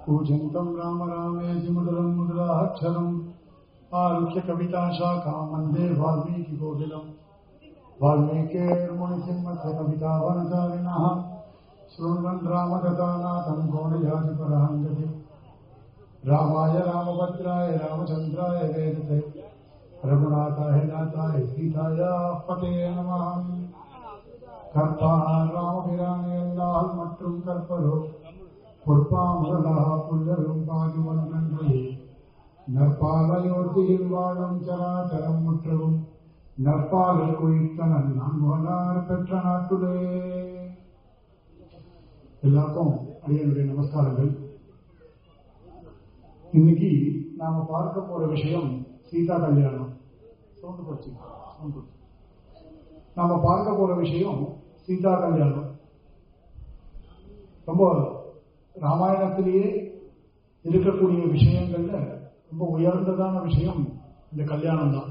पूजन्तं राम रामेति मधुरं मधुराक्षरम् आरुह्य कविताशाखां वन्दे वाल्मीकिकोकिलम् वाल्मीकेर्मुनिसिंहस्य कवितावनचारिणः शृण्वन् रामकथानाथं कोणयाजिपराङ्गति रामाय रामभद्राय रामचन्द्राय वेदते रघुनाथाय नाथाय सीताय पते नमः கற்பான் ராமபிரானே எல்லால் மற்றும் கற்பரோ பொற்பாமுதலா புல்லரும் பாகுவன் நன்றி நற்பாலையோட்டியில் வாழும் சராச்சரம் முற்றவும் நற்பாலை குயித்தனன் நன்மகனார் பெற்ற நாட்டுலே எல்லாருக்கும் அடியனுடைய நமஸ்காரங்கள் இன்னைக்கு நாம பார்க்க போற விஷயம் சீதா கல்யாணம் சவுண்டு போச்சு சவுண்டு போச்சு நாம பார்க்க போற விஷயம் சீதா கல்யாணம் ரொம்ப ராமாயணத்திலேயே இருக்கக்கூடிய விஷயங்கள்ல ரொம்ப உயர்ந்ததான விஷயம் இந்த கல்யாணம் தான்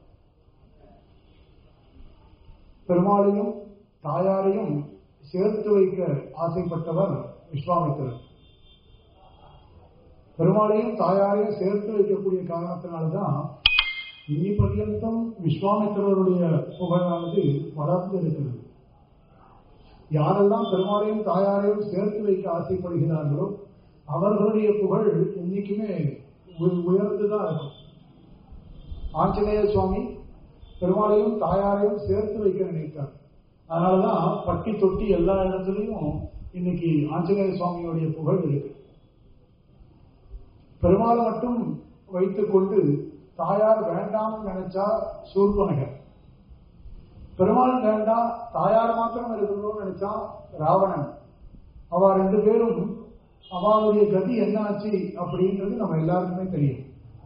பெருமாளையும் தாயாரையும் சேர்த்து வைக்க ஆசைப்பட்டவர் விஸ்வாமித்திரர் பெருமாளையும் தாயாரையும் சேர்த்து வைக்கக்கூடிய காரணத்தினால்தான் இன்னி பர்யந்தம் விஸ்வாமித்திரருடைய புகழானது வளர்ந்து இருக்கிறது யாரெல்லாம் பெருமாளையும் தாயாரையும் சேர்த்து வைக்க ஆசைப்படுகிறார்களோ அவர்களுடைய புகழ் என்னைக்குமே உயர்ந்துதான் இருக்கும் ஆஞ்சநேய சுவாமி பெருமாளையும் தாயாரையும் சேர்த்து வைக்க நினைத்தார் அதனாலதான் பட்டி தொட்டி எல்லா இடத்துலையும் இன்னைக்கு ஆஞ்சநேய சுவாமியுடைய புகழ் இருக்கு பெருமாளை மட்டும் வைத்துக் கொண்டு தாயார் வேண்டாம்னு நினைச்சா சூர்பனகர் பெருமாள் வேண்டாம் தாயார் மாத்திரம் இருக்கணும்னு நினைச்சா ராவணன் அவ ரெண்டு பேரும் அவளுடைய கதி என்னாச்சு அப்படின்றது நம்ம எல்லாருக்குமே தெரியும்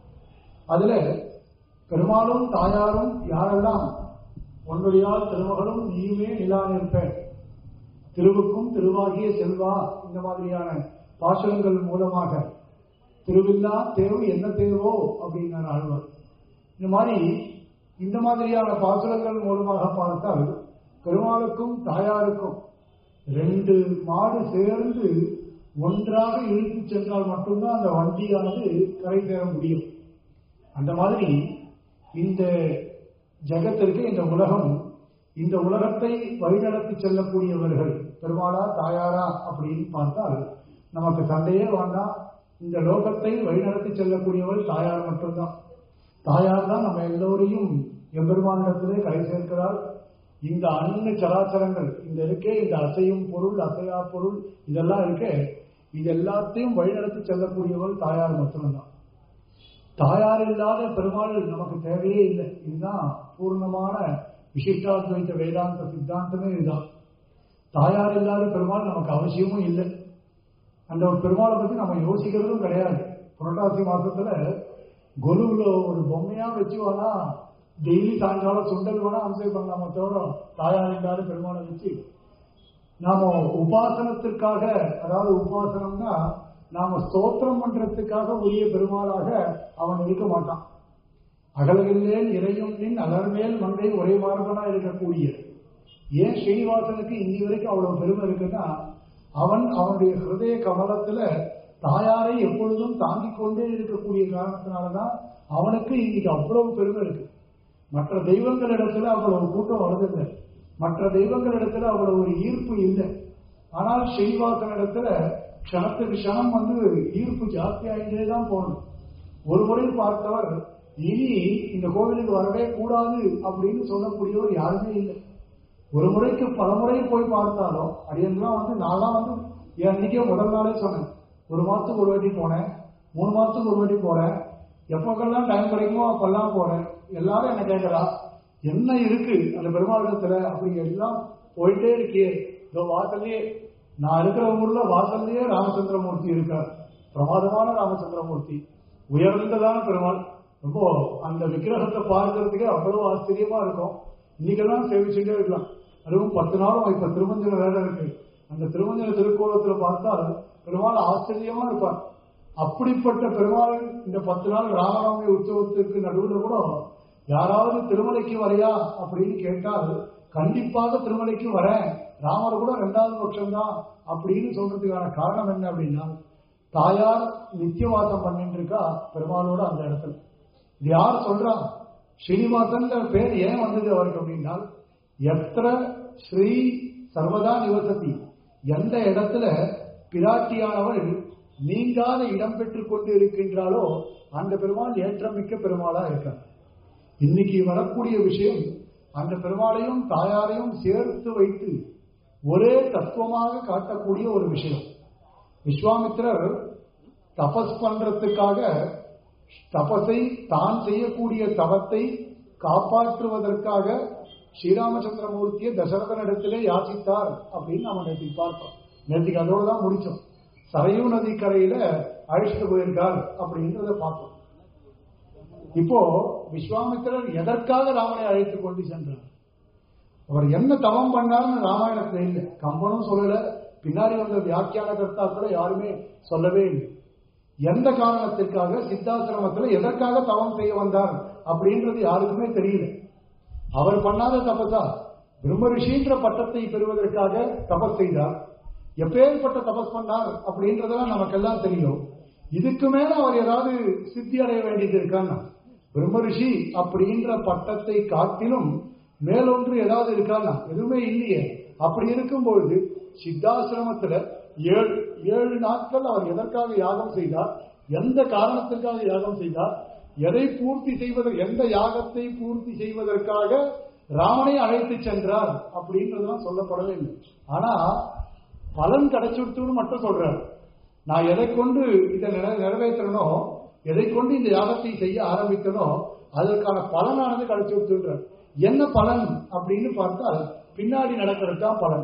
அதுல பெருமாளும் தாயாரும் யாரெல்லாம் உன்னுடையால் திருமகளும் நீயுமே நிலா நிற்ப திருவுக்கும் திருவாகிய செல்வா இந்த மாதிரியான பாசனங்கள் மூலமாக திருவில்லா தேவை என்ன தேவோ அப்படின்னார் ஆழ்வார் இந்த மாதிரி இந்த மாதிரியான பாசுரங்கள் மூலமாக பார்த்தால் பெருமாளுக்கும் தாயாருக்கும் ரெண்டு மாடு சேர்ந்து ஒன்றாக இழுத்து சென்றால் மட்டும்தான் அந்த வண்டியானது கரை சேர முடியும் அந்த மாதிரி இந்த ஜெகத்திற்கு இந்த உலகம் இந்த உலகத்தை வழிநடத்தி செல்லக்கூடியவர்கள் பெருமாளா தாயாரா அப்படின்னு பார்த்தால் நமக்கு சண்டையே வேண்டாம் இந்த லோகத்தை வழிநடத்தி செல்லக்கூடியவள் தாயார் மட்டும்தான் தாயார் தான் நம்ம எல்லோரையும் எம்பெருமானிடத்திலே கரை சேர்க்கிறார் இந்த அன்ன சராச்சரங்கள் இந்த இருக்கே இந்த அசையும் பொருள் அசையா பொருள் இதெல்லாம் இருக்கே இது எல்லாத்தையும் வழிநடத்தி செல்லக்கூடியவள் தாயார் மட்டும்தான் தாயார் இல்லாத பெருமாள் நமக்கு தேவையே இல்லை இதுதான் பூர்ணமான விசிஷ்டாத்வைத்த வேதாந்த சித்தாந்தமே இதுதான் தாயார் இல்லாத பெருமாள் நமக்கு அவசியமும் இல்லை அந்த பெருமாளை பத்தி நம்ம யோசிக்கிறதும் கிடையாது புரட்டாசி மாசத்துல கொலுவுல ஒரு பொம்மையா வச்சு வேணா டெய்லி சாயங்காலம் சுண்டல் வேணா அம்சை பண்ணலாமா தவிர தாயார் இல்லாத பெருமாளை வச்சு நாம உபாசனத்திற்காக அதாவது உபாசனம்னா நாம ஸ்தோத்திரம் பண்றதுக்காக உரிய பெருமாளாக அவன் இருக்க மாட்டான் அகலகில்லேன் இறையும் நின் அலர்மேல் மங்கை ஒரே மார்பனா இருக்கக்கூடிய ஏன் ஸ்ரீனிவாசனுக்கு இன்னி வரைக்கும் அவ்வளவு பெருமை இருக்குன்னா அவன் அவனுடைய ஹிருதய கமலத்துல தாயாரை எப்பொழுதும் தாங்கிக் கொண்டே இருக்கக்கூடிய காரணத்தினாலதான் அவனுக்கு இன்னைக்கு அவ்வளவு பெருமை இருக்கு மற்ற தெய்வங்கள் இடத்துல அவ்வளவு கூட்டம் வருதில்லை மற்ற தெய்வங்கள் இடத்துல அவ்வளவு ஒரு ஈர்ப்பு இல்லை ஆனால் ஸ்ரீனிவாசன் இடத்துல க்ஷணத்துக்கு க்ஷணம் வந்து ஈர்ப்பு ஜாஸ்தியாகிட்டே தான் போகணும் ஒரு முறை பார்த்தவர் இனி இந்த கோவிலுக்கு வரவே கூடாது அப்படின்னு சொல்லக்கூடியவர் யாருமே இல்லை ஒரு முறைக்கு பல முறை போய் பார்த்தாலும் அடியெல்லாம் வந்து நான்லாம் வந்து அன்னைக்கே முதல் நாளே சொன்னேன் ஒரு மாசத்துக்கு ஒரு வாட்டி போனேன் மூணு மாசத்துக்கு ஒரு வாட்டி போறேன் எப்போக்கெல்லாம் டைம் கிடைக்குமோ அப்பெல்லாம் போறேன் எல்லாரும் என்ன கேட்கறா என்ன இருக்கு அந்த பெருமாளிடத்துல அப்படி எல்லாம் போயிட்டே இருக்கே இதோ வாசல்லையே நான் இருக்கிற ஊர்ல வாசல்லையே ராமச்சந்திரமூர்த்தி இருக்கார் பிரமாதமான ராமச்சந்திரமூர்த்தி உயர்ந்ததான பெருமாள் ரொம்ப அந்த விக்கிரகத்தை பார்க்கறதுக்கே அவ்வளவு ஆச்சரியமா இருக்கும் இன்னைக்கெல்லாம் சேவிச்சுட்டே இருக்கலாம் அதுவும் பத்து நாளும் இப்ப திருமஞ்சன வேலை இருக்கு அந்த திருமஞ்சன திருக்கோலத்துல பார்த்தால் பெருமாள் ஆச்சரியமா இருப்பார் அப்படிப்பட்ட பெருமாள் இந்த பத்து நாள் ராமநவமி உற்சவத்திற்கு நடுவில் கூட யாராவது திருமலைக்கு வரையா அப்படின்னு கேட்டால் கண்டிப்பாக திருமலைக்கு வரேன் ராமர் கூட ரெண்டாவது பட்சம் தான் அப்படின்னு சொல்றதுக்கான காரணம் என்ன அப்படின்னா தாயார் நித்தியவாசம் பண்ணிட்டு இருக்கா பெருமாளோட அந்த இடத்துல இது யார் சொல்றா ஸ்ரீனிவாசன் பேர் ஏன் வந்தது அவருக்கு அப்படின்னா எத்திர ஸ்ரீ சர்வதா நிவசதி எந்த இடத்துல பிராட்டியானவள் நீங்காத இடம் பெற்றுக் கொண்டு இருக்கின்றாலோ அந்த பெருமாள் ஏற்றமிக்க பெருமாளா இருக்கார் இன்னைக்கு வரக்கூடிய விஷயம் அந்த பெருமாளையும் தாயாரையும் சேர்த்து வைத்து ஒரே தத்துவமாக காட்டக்கூடிய ஒரு விஷயம் விஸ்வாமித்திரர் தபஸ் பண்றதுக்காக தபஸை தான் செய்யக்கூடிய தவத்தை காப்பாற்றுவதற்காக ஸ்ரீராமச்சந்திரமூர்த்தியை தசரதனிடத்திலே யாசித்தார் அப்படின்னு நம்ம நேற்றுக்கு பார்த்தோம் நேற்றுக்கு அதோடு தான் முடிச்சோம் சரையூ நதி கரையில அழைச்சிட்டு போயிருக்கார் அப்படின்றத பார்த்தோம் இப்போ விஸ்வாமித்திரர் எதற்காக ராமனை அழைத்துக் கொண்டு சென்றார் அவர் என்ன தவம் பண்ணார்னு ராமாயணத்துல இல்லை கம்பனும் சொல்லல பின்னாடி வந்த வியாக்கியான கர்த்தாக்களை யாருமே சொல்லவே இல்லை எந்த காரணத்திற்காக சித்தாசிரமத்தில் எதற்காக தவம் செய்ய வந்தார் அப்படின்றது யாருக்குமே தெரியல அவர் பண்ணாத தபசா பிரம்ம ரிஷின்ற பட்டத்தை பெறுவதற்காக தபஸ் செய்தார் எப்பேற்பட்ட தபஸ் பண்ணார் அப்படின்றதெல்லாம் நமக்கெல்லாம் தெரியும் இதுக்கு மேல அவர் ஏதாவது சித்தி அடைய வேண்டியது இருக்கான்னா பிரம்ம ரிஷி அப்படின்ற பட்டத்தை காட்டிலும் மேலொன்று ஏதாவது இருக்கான்னா எதுவுமே இல்லையே அப்படி இருக்கும்பொழுது சித்தாசிரமத்துல ஏழு ஏழு நாட்கள் அவர் எதற்காக யாகம் செய்தார் எந்த காரணத்திற்காக யாகம் செய்தார் எதை பூர்த்தி செய்வதற்கு எந்த யாகத்தை பூர்த்தி செய்வதற்காக ராமனை அழைத்து சென்றார் அப்படின்றதுலாம் சொல்லப்படவே இல்லை ஆனா பலன் கிடைச்சுடுத்துன்னு மட்டும் சொல்றார் நான் எதை கொண்டு இதை நிறை- நிறைவேற்றனோ எதை கொண்டு இந்த யாகத்தை செய்ய ஆரம்பித்தனோ அதற்கான பலனானது கிடைச்சு கொடுத்துன்றார் என்ன பலன் அப்படின்னு பார்த்தால் பின்னாடி நடக்கிறது தான் பலன்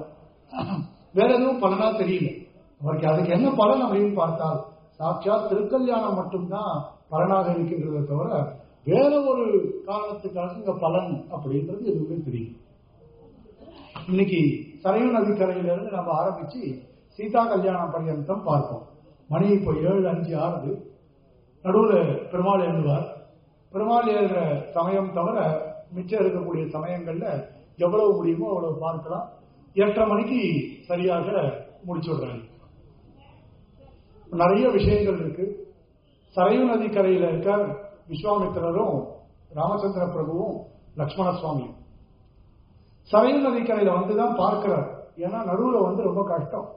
வேற எதுவும் பலனா தெரியல அவருக்கு அதுக்கு என்ன பலன் அப்படின்னு பார்த்தால் சாட்சாத் திருக்கல்யாணம் மட்டும்தான் பலனாக இருக்கின்றதை தவிர வேற ஒரு காரணத்துக்காக இங்க பலன் அப்படின்றது எதுவுமே தெரியல இன்னைக்கு சரையு நதிக்கரையில இருந்து நம்ம ஆரம்பிச்சு சீதா கல்யாணம் பர்யந்தம் பார்ப்போம் மணி இப்போ ஏழு அஞ்சு ஆறுது நடுவில் பெருமாள் எழுதுவார் பெருமாள் எழுதுற சமயம் தவிர மிச்சம் இருக்கக்கூடிய சமயங்கள்ல எவ்வளவு முடியுமோ அவ்வளவு பார்க்கலாம் எட்டரை மணிக்கு சரியாக முடிச்சு விடுறாங்க நிறைய விஷயங்கள் இருக்கு சரையு நதிக்கரையில இருக்க விஸ்வாமித்திரரும் ராமச்சந்திர பிரபுவும் லக்ஷ்மண சுவாமியும் சரையு நதிக்கரையில வந்துதான் பார்க்கிறார் ஏன்னா நடுவுல வந்து ரொம்ப கஷ்டம்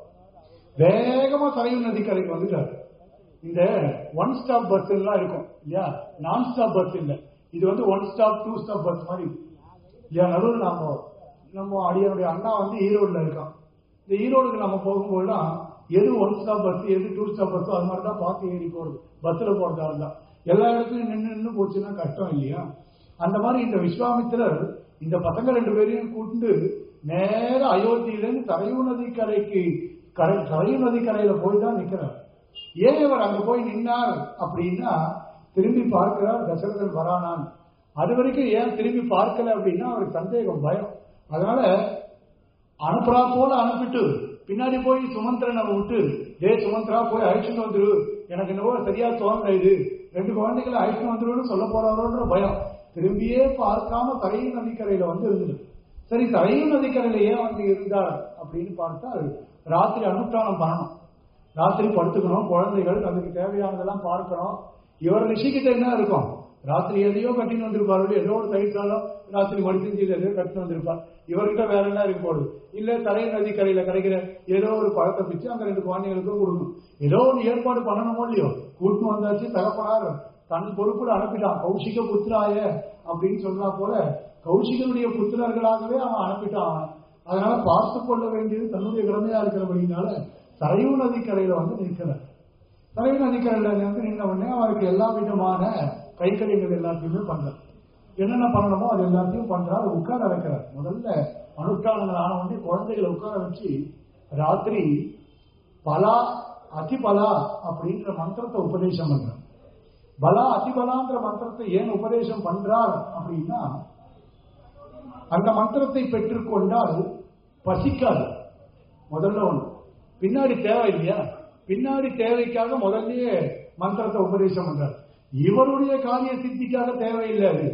வேகமா சரையு நதிக்கரைக்கு வந்துட்டார் இந்த ஒன் ஸ்டாப் பஸ் எல்லாம் இருக்கும் இல்லையா நான் ஸ்டாப் பஸ் இல்ல இது வந்து one stop two stop bus மாதிரி இருக்கு. இல்லையா நடுவில் நம்ம நம்ம அடியனுடைய அண்ணா வந்து ஈரோடுல இருக்கான் இந்த ஈரோடுக்கு நம்ம போகும்போதுலாம் எது ஒன் ஸ்டாப் பஸ் எது டூ ஸ்டாப் பஸ் அது மாதிரி தான் பார்த்து ஏறி போறது பஸ்ல போறதா இருந்தா எல்லா இடத்துலயும் நின்று நின்று போச்சுன்னா கஷ்டம் இல்லையா அந்த மாதிரி இந்த விஸ்வாமித்திரர் இந்த பசங்க ரெண்டு பேரையும் கூட்டு நேர அயோத்தியிலிருந்து தரையூ நதிக்கரைக்கு கரை தரையூ நதிக்கரையில போய் தான் நிக்கிறார் ஏன் இவர் அங்க போய் நின்னார் அப்படின்னா திரும்பி பார்க்கிறார் தசரதன் வரானான் அது வரைக்கும் ஏன் திரும்பி பார்க்கல அப்படின்னா அவருக்கு சந்தேகம் பயம் அதனால அனுப்புறா போல அனுப்பிட்டு பின்னாடி போய் சுமந்திரனை விட்டு டே சுமந்திரா போய் அழைச்சிட்டு வந்துரு எனக்கு என்னவோ சரியா தோணல இது ரெண்டு குழந்தைகளை அழைச்சிட்டு வந்துருன்னு சொல்ல போறாரோன்ற பயம் திரும்பியே பார்க்காம தரையும் நதிக்கரையில வந்து இருந்தது சரி தரையும் நதிக்கரையில ஏன் வந்து இருந்தார் அப்படின்னு பார்த்தால் ராத்திரி அனுஷ்டானம் பண்ணணும் ராத்திரி படுத்துக்கணும் குழந்தைகள் அதுக்கு தேவையானதெல்லாம் பார்க்கணும் இவர் ரிஷிக்கிட்ட என்ன இருக்கும் ராத்திரி எதையோ கட்டின்னு வந்திருப்பாரு ஏதோ ஒரு தயிர் சாதம் ராத்திரி மடி செஞ்சு எதையோ கட்டின்னு வந்திருப்பார் இவர்கிட்ட வேற என்ன இருக்க போகுது இல்ல தரை நதி கரையில கிடைக்கிற ஏதோ ஒரு பழத்தை பிச்சு அந்த ரெண்டு குழந்தைகளுக்கும் கொடுக்கணும் ஏதோ ஒரு ஏற்பாடு பண்ணணுமோ இல்லையோ கூட்டின்னு வந்தாச்சு தகப்பனார் தன் பொறுப்புல அனுப்பிட்டான் கௌஷிக புத்திராய அப்படின்னு சொன்னா போல கௌஷிகனுடைய புத்திரர்களாகவே அவன் அனுப்பிட்டான் அவன். அதனால பார்த்து கொள்ள வேண்டியது தன்னுடைய கடமையா இருக்கிறபடினால தரையூ நதிக்கரையில வந்து நிற்கிறார் தரையூ நதிக்கரையில வந்து நின்ன உடனே அவருக்கு எல்லா விதமான கைக்கரியங்கள் எல்லாத்தையுமே பண்றார் என்னென்ன பண்ணணுமோ அது எல்லாத்தையும் பண்றார் உட்கார வைக்கிறார் முதல்ல அனுஷ்டானங்கள் ஆன உடனே குழந்தைகளை உட்கார வச்சு ராத்திரி பலா அதிபலா அப்படின்ற மந்திரத்தை உபதேசம் பண்றார் பலா அதிபலான்ற மந்திரத்தை ஏன் உபதேசம் பண்றார் அப்படின்னா அந்த மந்திரத்தை பெற்றுக்கொண்டால் பசிக்காது முதல்ல ஒண்ணு பின்னாடி தேவை இல்லையா பின்னாடி தேவைக்காக முதல்லயே மந்திரத்தை உபதேசம் பண்றார் இவருடைய காரிய சித்திக்காக தேவையில்லை அது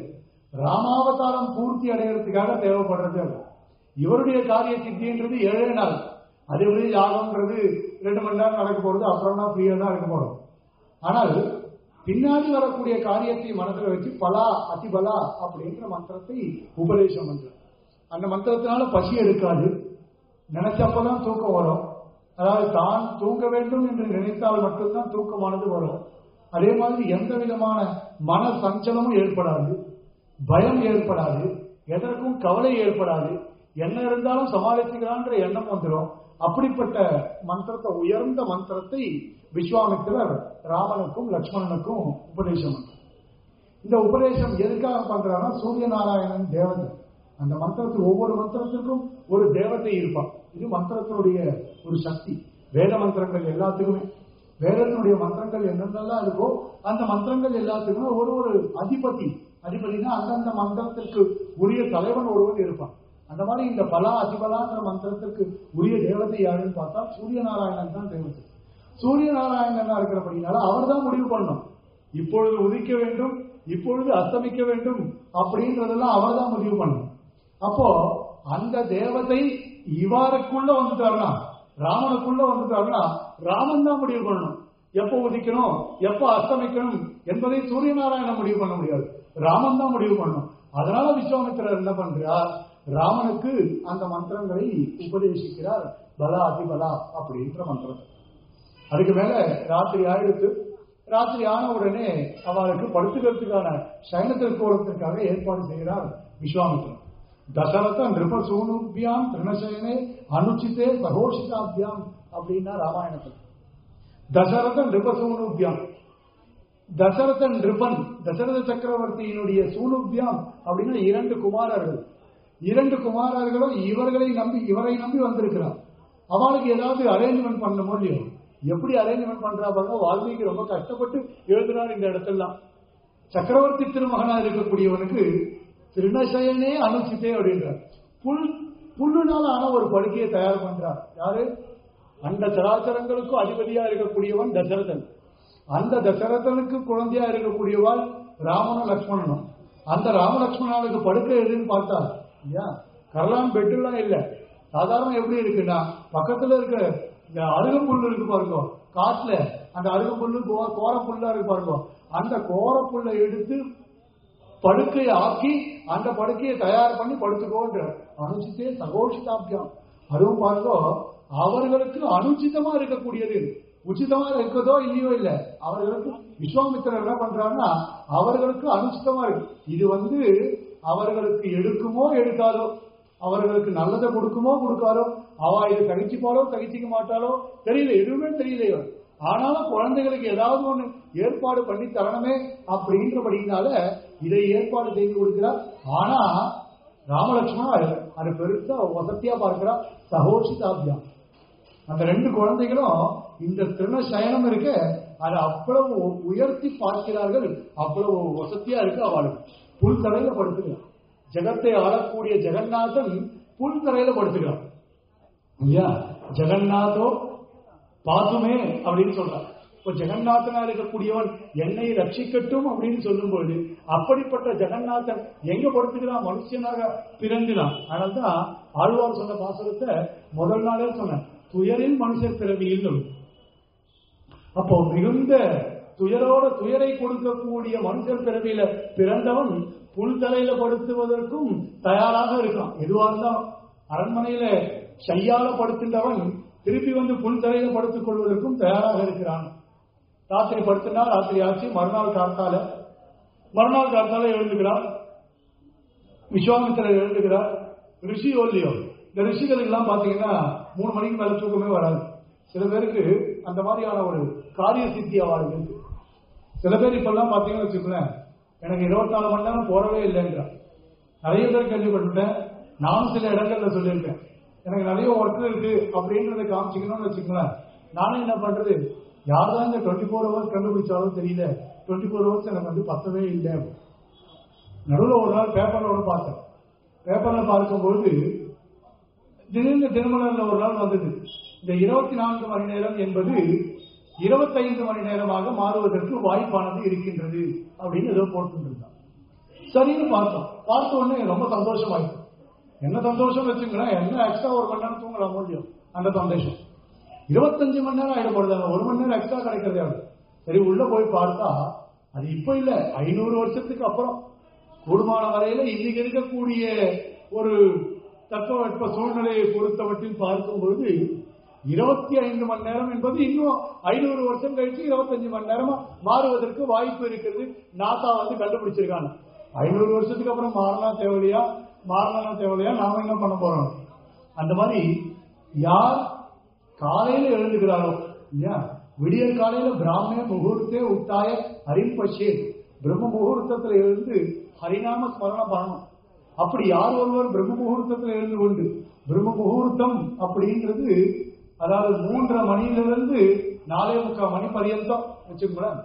ராமாவதாரம் பூர்த்தி அடைகிறதுக்காக தேவைப்படுறது அது இவருடைய காரிய சித்தின்றது ஏழே நாள் அதே மாதிரி யாகம்ன்றது ரெண்டு மணி நேரம் நடக்க போறது அப்புறம் தான் ஃப்ரீயா தான் இருக்க போறோம் ஆனால் பின்னாடி வரக்கூடிய காரியத்தை மனதில் வச்சு பலா அதிபலா அப்படின்ற மந்திரத்தை உபதேசம் பண்றார் அந்த மந்திரத்தினால பசி எடுக்காது நினைச்சப்பதான் தூக்கம் வரும் அதாவது தான் தூங்க வேண்டும் என்று நினைத்தால் மட்டும்தான் தூக்கமானது வரும் அதே மாதிரி எந்த விதமான மன சஞ்சலமும் ஏற்படாது பயம் ஏற்படாது எதற்கும் கவலை ஏற்படாது என்ன இருந்தாலும் சமாளிச்சுக்கலான்ற எண்ணம் வந்துடும் அப்படிப்பட்ட மந்திரத்தை உயர்ந்த மந்திரத்தை விஸ்வாமித்திரர் ராமனுக்கும் லக்ஷ்மணனுக்கும் உபதேசம் பண்றார் இந்த உபதேசம் எதுக்காக பண்றாருன்னா சூரிய நாராயணன் தேவதை அந்த மந்திரத்தில் ஒவ்வொரு மந்திரத்திற்கும் ஒரு தேவதை இருப்பான் இது மந்திரத்தினுடைய ஒரு சக்தி வேத மந்திரங்கள் எல்லாத்துக்குமே வேதத்தினுடைய மந்திரங்கள் என்னென்னலாம் இருக்கோ அந்த மந்திரங்கள் எல்லாத்துக்குமே ஒரு ஒரு அதிபதி அதிபதினா அந்தந்த மந்திரத்திற்கு உரிய தலைவன் ஒருவன் இருப்பான் அந்த மாதிரி இந்த பலா அதிபலாங்கிற மந்திரத்திற்கு உரிய தேவதை யாருன்னு பார்த்தா சூரிய நாராயணன் தான் தேவதை சூரிய நாராயணனா இருக்கிறபடினால அவர் தான் முடிவு பண்ணணும் இப்பொழுது உதிக்க வேண்டும் இப்பொழுது அஸ்தமிக்க வேண்டும் அப்படின்றதெல்லாம் அவர் தான் முடிவு பண்ணணும் அப்போ அந்த தேவதை இவாருக்குள்ள வந்துட்டாருன்னா ராமனுக்குள்ள வந்துட்டாருன்னா ராமன் தான் முடிவு பண்ணணும் எப்போ உதிக்கணும் எப்போ அஸ்தமிக்கணும் என்பதை சூரிய நாராயணன் முடிவு பண்ண முடியாது ராமன் தான் முடிவு பண்ணணும் அதனால விஸ்வாமித்திரர் என்ன பண்றார் ராமனுக்கு அந்த மந்திரங்களை உபதேசிக்கிறார் பலா அதிபலா அப்படின்ற மந்திரம் அதுக்கு மேல ராத்திரி ஆயிடுத்து ராத்திரி ஆன உடனே அவளுக்கு படுத்துக்கிறதுக்கான சயன திருக்கோலத்திற்காக ஏற்பாடு செய்கிறார் விஸ்வாமித்திரன் தசரத நிருப சூனுபியாம் திருணசயனே அனுச்சித்தே சகோஷிதாபியாம் அப்படின்னா ராமாயணத்தில் தசரத நிருப சூனுபியாம் தசரத நிருபன் தசரத சக்கரவர்த்தியினுடைய சூனுபியாம் அப்படின்னா இரண்டு குமாரர்கள் இரண்டு குமாரர்களும் இவர்களை நம்பி இவரை நம்பி வந்திருக்கிறார் அவளுக்கு ஏதாவது அரேஞ்ச்மெண்ட் பண்ண முடியும் எப்படி அரேஞ்ச்மெண்ட் பண்றா பாருங்க வால்மீகி ரொம்ப கஷ்டப்பட்டு எழுதுறார் இந்த இடத்தெல்லாம் சக்கரவர்த்தி திருமகனா இருக்கக்கூடியவனுக்கு திருநசயனே அனுச்சித்தே அப்படின்றார் புல் புல்லுனால ஆன ஒரு படுக்கையை தயார் பண்றார் யாரு அந்த சராச்சரங்களுக்கும் அதிபதியா இருக்கக்கூடியவன் தசரதன் அந்த தசரதனுக்கு குழந்தையா இருக்கக்கூடியவாள் ராமனும் லக்ஷ்மணனும் அந்த ராம லக்ஷ்மணனுக்கு படுக்கை எதுன்னு பார்த்தா ஐயா கரலான் பெட்டுலாம் இல்ல சாதாரண எப்படி இருக்குன்னா பக்கத்துல இருக்க இந்த அருகம்புல் இருக்கு பாருங்க காட்டுல அந்த அருகம்புல்லு கோ- கோரப்புல்லா இருக்கு பாருங்க அந்த கோரப்புல்லை எடுத்து படுக்கையை ஆக்கி அந்த படுக்கையை தயார் பண்ணி படுத்துக்கோன்ற அனுச்சித்தே சகோஷிதாபியம் அதுவும் பாருங்க அவர்களுக்கு அனுச்சிதமா இருக்கக்கூடியது உச்சிதமா இருக்கதோ இல்லையோ இல்ல அவர்களுக்கு விஸ்வாமித்திரர் என்ன பண்றாருன்னா அவர்களுக்கு அனுச்சிதமா இருக்கு இது வந்து அவர்களுக்கு எடுக்குமோ எடுக்காதோ அவர்களுக்கு நல்லதை கொடுக்குமோ கொடுக்காதோ அவ இதை தகிச்சுப்பாளோ தகிச்சிக்க மாட்டாளோ தெரியல எதுவுமே தெரியலையோ ஆனாலும் குழந்தைகளுக்கு ஏதாவது ஒண்ணு ஏற்பாடு பண்ணி தரணுமே அப்படின்றபடினால இதை ஏற்பாடு செய்து கொடுக்கிறார் ஆனா ராமலட்சுமணா அது பெருசா வசதியா பார்க்கிறா சகோஷிதாபியம் அந்த ரெண்டு குழந்தைகளும் இந்த திருணசயனம் இருக்க அதை அவ்வளவு உயர்த்தி பார்க்கிறார்கள் அவ்வளவு வசதியா இருக்கு அவளுக்கு புல் தரையில படுத்துக்கிறான் ஜெகத்தை ஆளக்கூடிய ஜெகநாதன் புல் தரையில படுத்துக்கிறான் இல்லையா ஜெகநாதோ பாத்துமே அப்படின்னு சொல்றான் இப்போ ஜெகநாதனா இருக்கக்கூடியவன் என்னை ரட்சிக்கட்டும் அப்படின்னு சொல்லும் பொழுது அப்படிப்பட்ட ஜெகநாதன் எங்க படுத்துக்கிறான் மனுஷனாக பிறந்தினான் அதனால்தான் ஆழ்வார் சொன்ன பாசுரத்தை முதல் நாளே சொன்னேன் துயரில் மனுஷர் பிறவியில் அப்போ மிகுந்த துயரோட துயரை கொடுக்கக்கூடிய மனுஷர் பிறவியில பிறந்தவன் புல் தலையில படுத்துவதற்கும் தயாராக இருக்கான் எதுவா இருந்தாலும் அரண்மனையில ஷையால படுத்துட்டவன் திருப்பி வந்து புல் தலையில படுத்துக் கொள்வதற்கும் தயாராக இருக்கிறான் ராத்திரி படுத்துனா ராத்திரி ஆச்சு மறுநாள் காத்தால மறுநாள் காத்தால எழுந்துக்கிறான் விஸ்வாமித்திரர் எழுந்துக்கிறார் ரிஷி ஓல்லியோ இந்த ரிஷிகள் எல்லாம் பாத்தீங்கன்னா மூணு மணிக்கு மேல தூக்கமே வராது சில பேருக்கு அந்த மாதிரியான ஒரு காரிய சித்தி அவளுக்கு இருக்கு சில பேர் இப்பெல்லாம் பாத்தீங்கன்னு வச்சுக்கோங்களேன் எனக்கு இருபத்தி நாலு மணி நேரம் போறவே இல்லைன்றான் நிறைய பேர் கேள்விப்பட்டுட்டேன் நானும் சில இடங்கள்ல சொல்லியிருக்கேன் எனக்கு நிறைய ஒர்க் இருக்கு அப்படின்றத காமிச்சிக்கணும்னு வச்சுக்கோங்களேன் நானும் என்ன பண்றது யார் தான் இந்த டுவெண்ட்டி ஃபோர் ஹவர்ஸ் கண்டுபிடிச்சாலும் தெரியல டுவெண்ட்டி ஃபோர் ஹவர்ஸ் எனக்கு வந்து பத்தவே இல்லை நடுவில் ஒரு நாள் பேப்பர்ல ஒன்று பார்த்தேன் பேப்பர்ல பார்க்கும்பொழுது திடீர்னு திருமணம்ல ஒரு நாள் வந்தது இந்த இருபத்தி நான்கு மணி நேரம் என்பது இருபத்தைந்து மணி நேரமாக மாறுவதற்கு வாய்ப்பானது இருக்கின்றது அப்படின்னு ஏதோ போட்டுருந்தான் சரின்னு பார்த்தோம் பார்த்த உடனே ரொம்ப சந்தோஷமாயிடும் என்ன சந்தோஷம் வச்சுங்களேன் என்ன எக்ஸ்ட்ரா ஒரு மணி நேரம் தூங்கலாம் முடியும் அந்த சந்தோஷம் இருபத்தஞ்சு மணி நேரம் ஆயிட போறது ஒரு மணி நேரம் எக்ஸ்ட்ரா கிடைக்கிறதே அது சரி உள்ள போய் பார்த்தா அது இப்ப இல்ல ஐநூறு வருஷத்துக்கு அப்புறம் கூடுமான வரையில இன்னைக்கு இருக்கக்கூடிய ஒரு தட்பவெட்ப சூழ்நிலையை பொறுத்தவற்றில் பார்க்கும் பொழுது இருபத்தி ஐந்து மணி நேரம் என்பது இன்னும் ஐநூறு வருஷம் கழிச்சு இருபத்தஞ்சு மணி நேரமா மாறுவதற்கு வாய்ப்பு இருக்கிறது நாசா வந்து கண்டுபிடிச்சிருக்காங்க ஐநூறு வருஷத்துக்கு அப்புறம் மாறினா தேவையா மாறினா தேவையா நாம என்ன பண்ண போறோம் அந்த மாதிரி யார் காலையில எழுந்துகிறாரோ இல்லையா விடியற் காலையில பிராமண முகூர்த்தே உட்டாய ஹரிம்பஷே பிரம்ம முகூர்த்தத்துல எழுந்து ஹரிநாம ஸ்மரணம் பண்ணணும் அப்படி யார் ஒருவர் பிரம்ம முகூர்த்தத்தில் எழுந்து கொண்டு பிரம்ம முகூர்த்தம் அப்படின்றது அதாவது மூன்றரை மணியிலிருந்து நாலே முக்கால் மணி பரியந்தம் வச்சுக்கோங்களேன்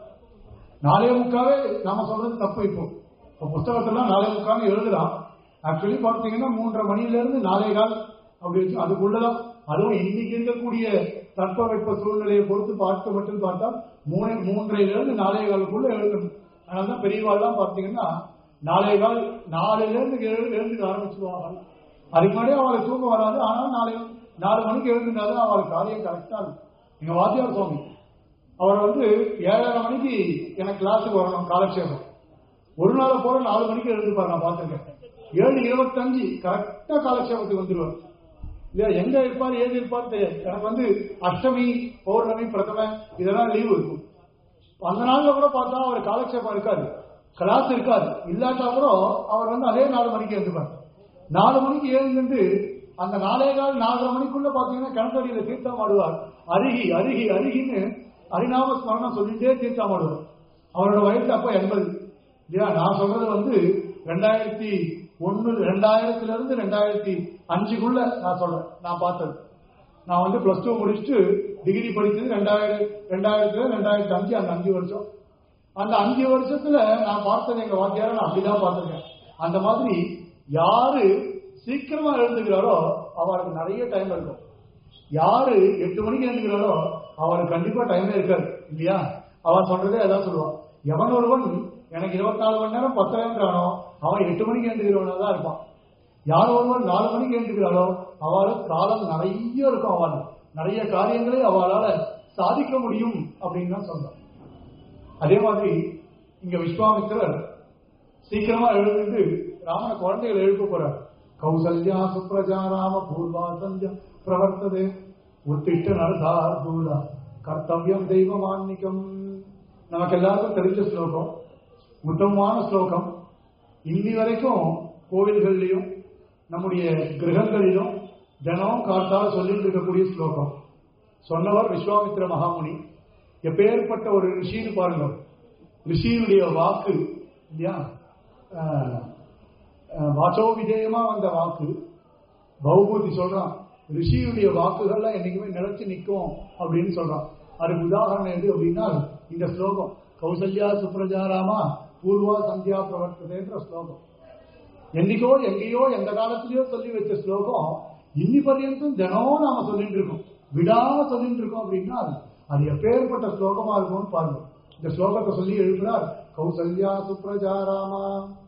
நாலே முக்காவே நாம சொல்றது தப்பு இப்போ இப்போ புஸ்தகத்தெல்லாம் நாலே முக்கால் எழுதலாம் ஆக்சுவலி பார்த்தீங்கன்னா மூன்றரை மணியிலிருந்து நாலே கால் அப்படி வச்சு அதுக்குள்ளதான் அதுவும் இன்னைக்கு இருக்கக்கூடிய தட்பவெட்ப சூழ்நிலையை பொறுத்து பார்த்து மட்டும் பார்த்தா மூணு மூன்றையிலிருந்து நாலே காலுக்குள்ள எழுதணும் அதனாலதான் பெரியவாள்லாம் பார்த்தீங்கன்னா நாளை கால் நாலுல இருந்து எழு- எழுந்துக்க ஆரம்பிச்சுடுவாங்க அதுக்கு முன்னாடியே அவளுக்கு தூக்கம் வராது ஆனால் நாளை நாலு மணிக்கு எழுந்துட்டாதான் அவளுக்கு காரியம் கரெக்டா இருக்கும் எங்க வாத்தியார் சுவாமி அவர் வந்து ஏழரை மணிக்கு எனக்கு கிளாஸுக்கு வரணும் காலக்ஷேபம் ஒரு நாள் போல நாலு மணிக்கு எழுந்துப்பார் நான் பார்த்திருக்கேன் ஏழு இருபத்தஞ்சு கரெக்டா காலக்ஷேபத்துக்கு வந்துருவார் இல்லையா எங்க இருப்பார் ஏது இருப்பார் தெரியாது எனக்கு வந்து அஷ்டமி பௌர்ணமி பிரதம இதெல்லாம் லீவு இருக்கும் அந்த நாள்ல கூட பார்த்தா அவர் காலக்ஷேபம் இருக்காது கிளாஸ் இருக்காது இல்லாட்டா கூட அவர் வந்து அதே நாலு மணிக்கு எழுந்துப்பார் நாலு மணிக்கு எழுந்துட்டு அந்த நாலே கால் நாலரை மணிக்குள்ள பாத்தீங்கன்னா கிணத்தடியில தீர்த்தம் ஆடுவார் அருகி அருகி அருகின்னு ஹரிநாம ஸ்மரணம் சொல்லிட்டே தீர்த்தம் ஆடுவார் அவரோட வயசு அப்ப எண்பது இல்லையா நான் சொல்றது வந்து ரெண்டாயிரத்தி ஒன்னு ரெண்டாயிரத்துல இருந்து ரெண்டாயிரத்தி அஞ்சுக்குள்ள நான் சொல்றேன் நான் பார்த்தது நான் வந்து பிளஸ் டூ முடிச்சுட்டு டிகிரி படிச்சது ரெண்டாயிரம் ரெண்டாயிரத்துல ரெண்டாயிரத்தி அஞ்சு அந்த அஞ்சு வருஷம் அந்த அஞ்சு வருஷத்துல நான் பார்த்தது எங்க வாத்தியார நான் அப்படிதான் பார்த்திருக்கேன் அந்த மாதிரி யாரு சீக்கிரமா எழுந்துக்கிறாரோ அவருக்கு நிறைய டைம் இருக்கும் யாரு எட்டு மணிக்கு எழுந்துக்கிறாரோ அவருக்கு கண்டிப்பா டைமே இருக்காது இல்லையா அவன் சொல்றதே அதான் சொல்லுவான் எவன் ஒருவன் எனக்கு இருபத்தி நாலு மணி நேரம் பத்தாயிரம் அவன் எட்டு மணிக்கு எழுந்துக்கிறவனா தான் இருப்பான் யார் ஒருவர் நாலு மணிக்கு எழுந்துக்கிறாளோ அவளுக்கு காலம் நிறைய இருக்கும் அவள் நிறைய காரியங்களை அவளால சாதிக்க முடியும் அப்படின்னு தான் சொல்றான் அதே மாதிரி இங்க விஸ்வாமித்திரர் சீக்கிரமா எழுந்துட்டு ராமன குழந்தைகளை எழுப்ப போறார் கௌசல்யா சுப்ரஜா ராம பூர்வா சந்தியா பிரவர்த்ததே உத்திட்ட நரதார்பூலா கர்த்தவியம் தெய்வமான்னிகம் நமக்கு எல்லாருக்கும் தெரிஞ்ச ஸ்லோகம் உத்தமமான ஸ்லோகம் இன்னி வரைக்கும் கோவில்கள்லயும் நம்முடைய கிரகங்களிலும் தினம் காத்தால் சொல்லிட்டு இருக்கக்கூடிய ஸ்லோகம் சொன்னவர் விஸ்வாமித்திர மகாமுனி எப்பேற்பட்ட ஒரு ரிஷின்னு பாருங்க ரிஷியினுடைய வாக்கு இல்லையா ஆஹ், ஆஹ், வாச்சோ விஜயமா வந்த வாக்கு பௌபூதி சொல்றான் ரிஷியுடைய வாக்குகள்லாம் என்னைக்குமே நிலைச்சு நிற்கும் அப்படின்னு சொல்றான் அதுக்கு உதாரணம் எது அப்படின்னா இந்த ஸ்லோகம் கௌசல்யா சுப்ரஜா ராமா பூர்வா சந்தியா பிரவர்த்ததேன்ற ஸ்லோகம் என்னைக்கோ எங்கேயோ எந்த காலத்திலயோ சொல்லி வச்ச ஸ்லோகம் இன்னி பர்யந்தம் தினமும் நாம சொல்லிட்டு இருக்கோம் விடாம சொல்லிட்டு இருக்கோம் அப்படின்னா அது- அது எப்பேற்பட்ட ஸ்லோகமா இருக்கும்னு பாருங்க இந்த ஸ்லோகத்தை சொல்லி எழுப்புறார் கௌசல்யா சுப்ரஜா ராமா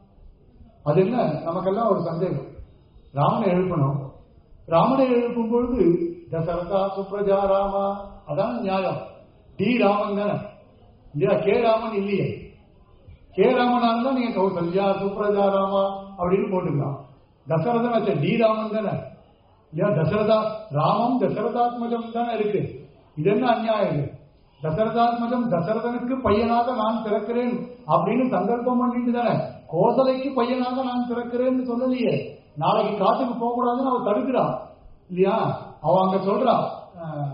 அது என்ன நமக்கெல்லாம் ஒரு சந்தேகம் ராமனை எழுப்பணும் ராமனை எழுப்பும் பொழுது தசரதா சுப்ரஜா ராமா அதான் நியாயம் டி ராமன் தானே இல்லையா கே ராமன் இல்லையே கே ராமனா இருந்தா நீங்க கௌசல்யா சுப்ரஜா ராமா அப்படின்னு போட்டுக்கலாம் தசரதன் வச்ச டி ராமன் தானே இல்லையா தசரதா ராமம் தசரதாத்மஜம் தானே இருக்கு இது என்ன அநியாயம் இது தசரதாத்மஜம் தசரதனுக்கு பையனாக நான் பிறக்கிறேன் அப்படின்னு சங்கல்பம் பண்ணிட்டு தானே கோசலைக்கு பையனாக நான் பிறக்கிறேன்னு சொல்லலையே நாளைக்கு காட்டுக்கு போக கூடாதுன்னு அவ தடுக்கிறா இல்லையா அவ அங்க சொல்றா அஹ்,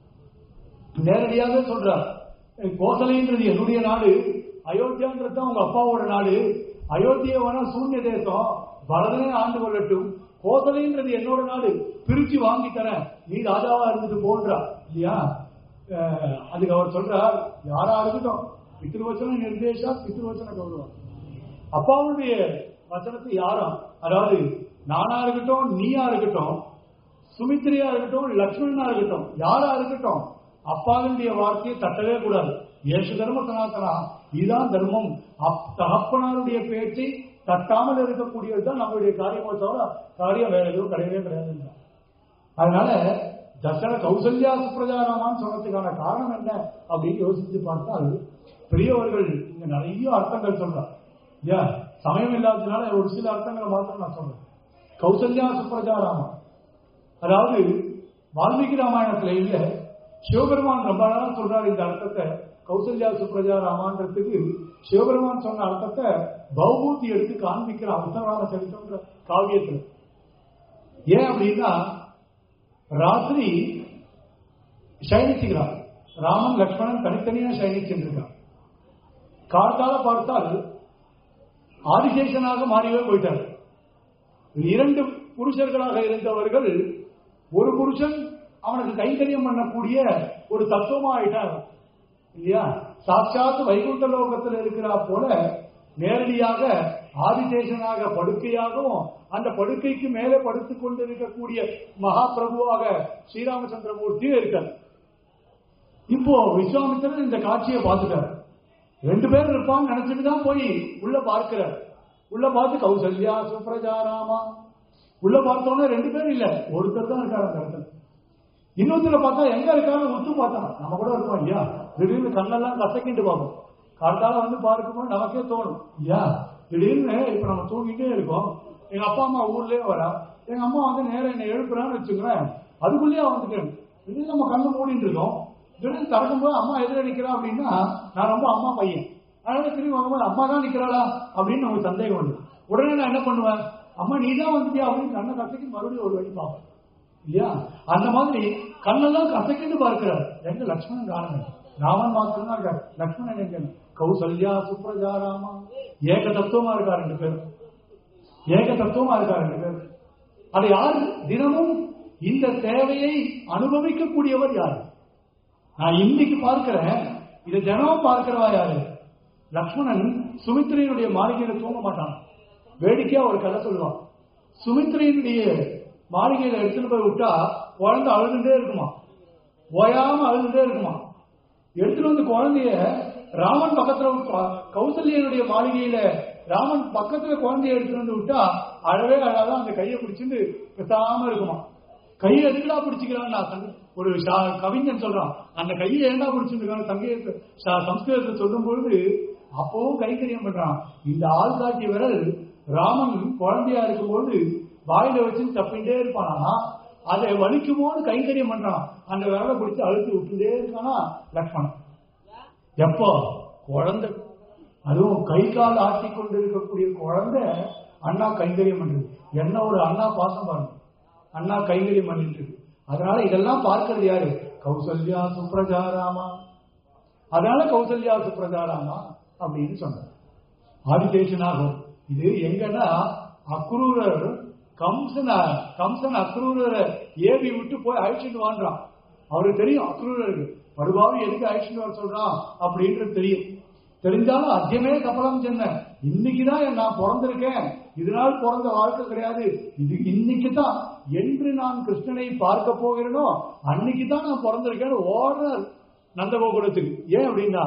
நேரடியாக சொல்றார் கோசலைன்றது என்னுடைய நாடு அயோத்தியான்றது தான் உங்க அப்பாவோட நாடு அயோத்தியை வேணா சூன்ய தேசம் பரதனே ஆண்டு கொள்ளட்டும் கோசலைன்றது என்னோட நாடு பிரிச்சு வாங்கி தரேன் நீ ராஜாவா இருந்துட்டு போன்றா இல்லையா அஹ், அதுக்கு அவர் சொல்றார் யாரா இருக்கட்டும் பித்ருவச்சன நிர்தேஷா பித்ருவச்சன கௌரவம் அப்பாவுடைய வசனத்தை யாரும் அதாவது நானா இருக்கட்டும் நீயா இருக்கட்டும் சுமித்ரியா இருக்கட்டும் லக்ஷ்மணனா இருக்கட்டும் யாரா இருக்கட்டும் அப்பாவினுடைய வார்த்தையை தட்டவே கூடாது ஏசு தர்ம சனாதனா இதுதான் தர்மம் அப்- தகப்பனாருடைய பேச்சை தட்டாமல் இருக்கக்கூடியது தான் நம்மளுடைய காரியமோ தவிர காரியம் வேற எதுவும் கிடையவே கிடையாது அதனால தசர கௌசல்யா சுப்ரஜாராமான்னு சொன்னதுக்கான காரணம் என்ன அப்படின்னு யோசித்து பார்த்தால் பெரியவர்கள் இங்க நிறைய அர்த்தங்கள் சொல்றார் இல்லையா சமயம் இல்லாததுனால ஒரு சில அர்த்தங்களை மாத்திரம் நான் சொல்றேன் கௌசல்யா சுப்ரஜாராமா அதாவது வால்மீகி ராமாயணத்துல இல்ல சிவபெருமான் ரொம்ப நாளா சொல்றாரு இந்த அர்த்தத்தை கௌசல்யா சுப்ரஜா ராமான்றதுக்கு சிவபெருமான் சொன்ன அர்த்தத்தை பௌபூதி எடுத்து காண்பிக்கிற அவசரமான சரித்திரன்ற காவியத்துல ஏன் அப்படின்னா ராத்திரி சயனிச்சுக்கிறார் ராமன் லக்ஷ்மணன் தனித்தனியா சயனிச்சுருக்கான் கார்த்தால பார்த்தால் ஆதிசேஷனாக மாறிவே போயிட்டார் இரண்டு புருஷர்களாக இருந்தவர்கள் ஒரு புருஷன் அவனுக்கு கைங்கரியம் பண்ணக்கூடிய ஒரு தத்துவமா ஆயிட்டார் இல்லையா சாட்சாத் வைகுண்ட லோகத்தில் இருக்கிறா போல நேரடியாக ஆதிசேஷனாக படுக்கையாகவும் அந்த படுக்கைக்கு மேலே படுத்துக் கொண்டிருக்கக்கூடிய மகாபிரபுவாக ஸ்ரீராமச்சந்திரமூர்த்தியும் இருக்கார் இப்போ விஸ்வாமித்திரன் இந்த காட்சியை பார்த்துட்டார் ரெண்டு பேரும் இருப்பான்னு நினைச்சிட்டு தான் போய் உள்ள பார்க்கிறார் உள்ள பார்த்து கௌசல்யா சுப்ரஜாராமா உள்ள பார்த்தோன்னே ரெண்டு பேரும் இல்ல ஒருத்தர் தான் இருக்காரு அந்த இடத்துல இன்னொருத்தர பார்த்தா எங்க இருக்காரு உத்து பார்த்தான் நம்ம கூட இருக்கோம் ஐயா திடீர்னு கண்ணெல்லாம் கசக்கிட்டு பார்ப்போம் கார்த்தால வந்து பார்க்கும்போது நமக்கே தோணும் ஐயா திடீர்னு இப்ப நம்ம தூங்கிட்டே இருக்கோம் எங்க அப்பா அம்மா ஊர்லயே வரா எங்க அம்மா வந்து நேரம் என்னை எழுப்புறான்னு வச்சுக்கிறேன் அதுக்குள்ளேயே வந்துட்டேன் திடீர்னு நம்ம கண்ணு மூடிட்டு இருக்கோம் திடீர்னு திறக்கும்போது அம்மா எதிர நிக்கிறா அப்படின்னா நான் ரொம்ப அம்மா பையன் அதனால திரும்பி வாங்கும்போது அம்மா தான் நிக்கிறாளா அப்படின்னு நமக்கு சந்தேகம் உண்டு உடனே நான் என்ன பண்ணுவேன் அம்மா நீ தான் வந்துட்டியா அப்படின்னு கண்ணை கசக்கி மறுபடியும் ஒரு வழி பார்ப்பேன் இல்லையா அந்த மாதிரி கண்ணெல்லாம் கசக்கிட்டு பார்க்கிறார் எங்க லக்ஷ்மணன் காரணம் ராமன் மாத்திரம் தான் இருக்காரு லக்ஷ்மணன் எங்க கௌசல்யா சுப்ரஜா ராமா ஏக தத்துவமா இருக்காரு ரெண்டு பேரும் ஏக தத்துவமா இருக்காரு ரெண்டு பேரும் அது யாரு தினமும் இந்த தேவையை அனுபவிக்கக்கூடியவர் யாரு நான் இன்னைக்கு பார்க்கிறேன் இதை தினமும் பார்க்கிறவா யாரு லக்ஷ்மணன் சுமித்திரையினுடைய மாளிகையில தூங்க மாட்டான் வேடிக்கையா ஒரு கதை சொல்லுவான் சுமித்திரையினுடைய மாளிகையில எடுத்துட்டு போய் விட்டா குழந்தை அழுதுட்டே இருக்குமா ஓயாம அழுதுட்டே இருக்குமா எடுத்துட்டு வந்து குழந்தைய ராமன் பக்கத்துல விட்டா, கௌசல்யனுடைய மாளிகையில ராமன் பக்கத்துல குழந்தைய எடுத்துட்டு வந்து விட்டா அழவே அழாத அந்த கையை பிடிச்சிட்டு பேசாம இருக்குமா கையை எதுக்குடா பிடிச்சிக்கிறான்னு நான் சங்க- ஒரு சா- கவிஞன் சொல்றான் அந்த கையை ஏண்டா பிடிச்சிருக்கான் சங்கீத சம்ஸ்கிருதத்தை சொல்லும் பொழுது அப்பவும் கைக்கரியம் பண்றான் இந்த ஆள்காட்டி விரல் ராமன் குழந்தையா இருக்கும்போது வாயில வச்சு தப்பிட்டே இருப்பானா அதை வலிக்குமோன்னு கைங்கரியம் பண்றான் அந்த விரலை பிடிச்சு அழுத்தி விட்டுட்டே இருக்கானா லக்ஷ்மணன் எப்போ குழந்தை அதுவும் கை கால் ஆட்டி கொண்டு இருக்கக்கூடிய குழந்தை அண்ணா கைங்கரியம் பண்றது என்ன ஒரு அண்ணா பாசம் பாருங்க அண்ணா கைங்கரியம் பண்ணிட்டு இருக்கு அதனால இதெல்லாம் பார்க்கிறது யாரு கௌசல்யா சுப்ரஜாராமா அதனால கௌசல்யா சுப்ரஜாராமா அப்படின்னு சொன்னார் ஆதிசேஷனாகும் இது எங்கன்னா அக்ரூரர் கம்சன கம்சன் அக்ரூரரை ஏவி விட்டு போய் அழைச்சிட்டு வான்றான் அவருக்கு தெரியும் அக்ரூரருக்கு படுபாவி எதுக்கு அழைச்சிட்டு வர சொல்றான் அப்படின்றது தெரியும் தெரிஞ்சாலும் அத்தியமே கப்பலம் சொன்ன இன்னைக்குதான் நான் பிறந்திருக்கேன் இதனால் பிறந்த வாழ்க்கை கிடையாது இது இன்னைக்கு தான் என்று நான் கிருஷ்ணனை பார்க்க போகிறேனோ அன்னைக்கு தான் நான் பிறந்திருக்கேன்னு ஓடுறார் நந்தகோகுலத்துக்கு ஏன் அப்படின்னா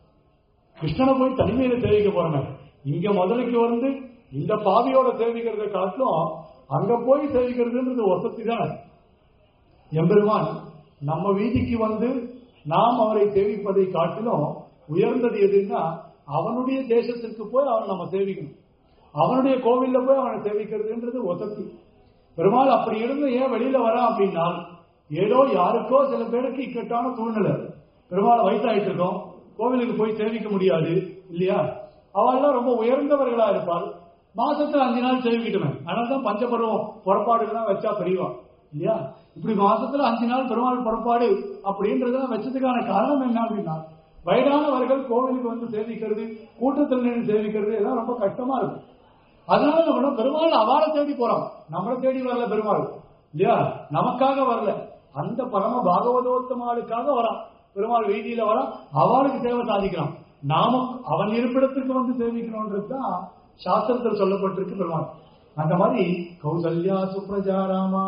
கிருஷ்ணனை போய் தனிமையில சேவிக்க போறேன் இங்க முதலுக்கு வந்து இந்த பாவியோட சேவிக்கிறத காட்டிலும் அங்க போய் சேவிக்கிறதுன்றது வசதி தான் எம்பெருமான் நம்ம வீதிக்கு வந்து நாம் அவரை சேவிப்பதை காட்டிலும் உயர்ந்தது எதுன்னா அவனுடைய தேசத்திற்கு போய் அவன் நம்ம சேவிக்கணும் அவனுடைய கோவில்ல போய் அவனை சேவிக்கிறதுன்றது வசதி பெருமாள் அப்படி இருந்து ஏன் வெளியில வரான் அப்படின்னா ஏதோ யாருக்கோ சில பேருக்கு இக்கட்டான சூழ்நிலை பெருமாள் வயசாயிட்டு இருக்கோம் கோவிலுக்கு போய் சேவிக்க முடியாது இல்லையா அவள்லாம் ரொம்ப உயர்ந்தவர்களா இருப்பாள் மாசத்துல அஞ்சு நாள் சேவிக்கிட்டுவேன் அதனால தான் பஞ்சபருவம் புறப்பாடுகள்லாம் வச்சா பெரியவா இல்லையா இப்படி மாசத்துல அஞ்சு நாள் பெருமாள் புறப்பாடு அப்படின்றத வச்சதுக்கான காரணம் என்ன அப்படின்னா வயதானவர்கள் கோவிலுக்கு வந்து சேவிக்கிறது கூட்டத்தில் நின்று சேவிக்கிறது எல்லாம் ரொம்ப கஷ்டமா இருக்கும் அதனால நம்ம பெருமாள் அவளை தேடி போறோம் நம்மளை தேடி வரல பெருமாள் இல்லையா நமக்காக வரல அந்த பரம பாகவதோத்தமாளுக்காக வரான் பெருமாள் வீதியில வரான் அவளுக்கு சேவை சாதிக்கிறான் நாம அவன் இருப்பிடத்துக்கு வந்து சேவிக்கணும்ன்றது தான் சாஸ்திரத்தில் சொல்லப்பட்டிருக்கு பெருமாள் அந்த மாதிரி கௌசல்யா சுப்ரஜாராமா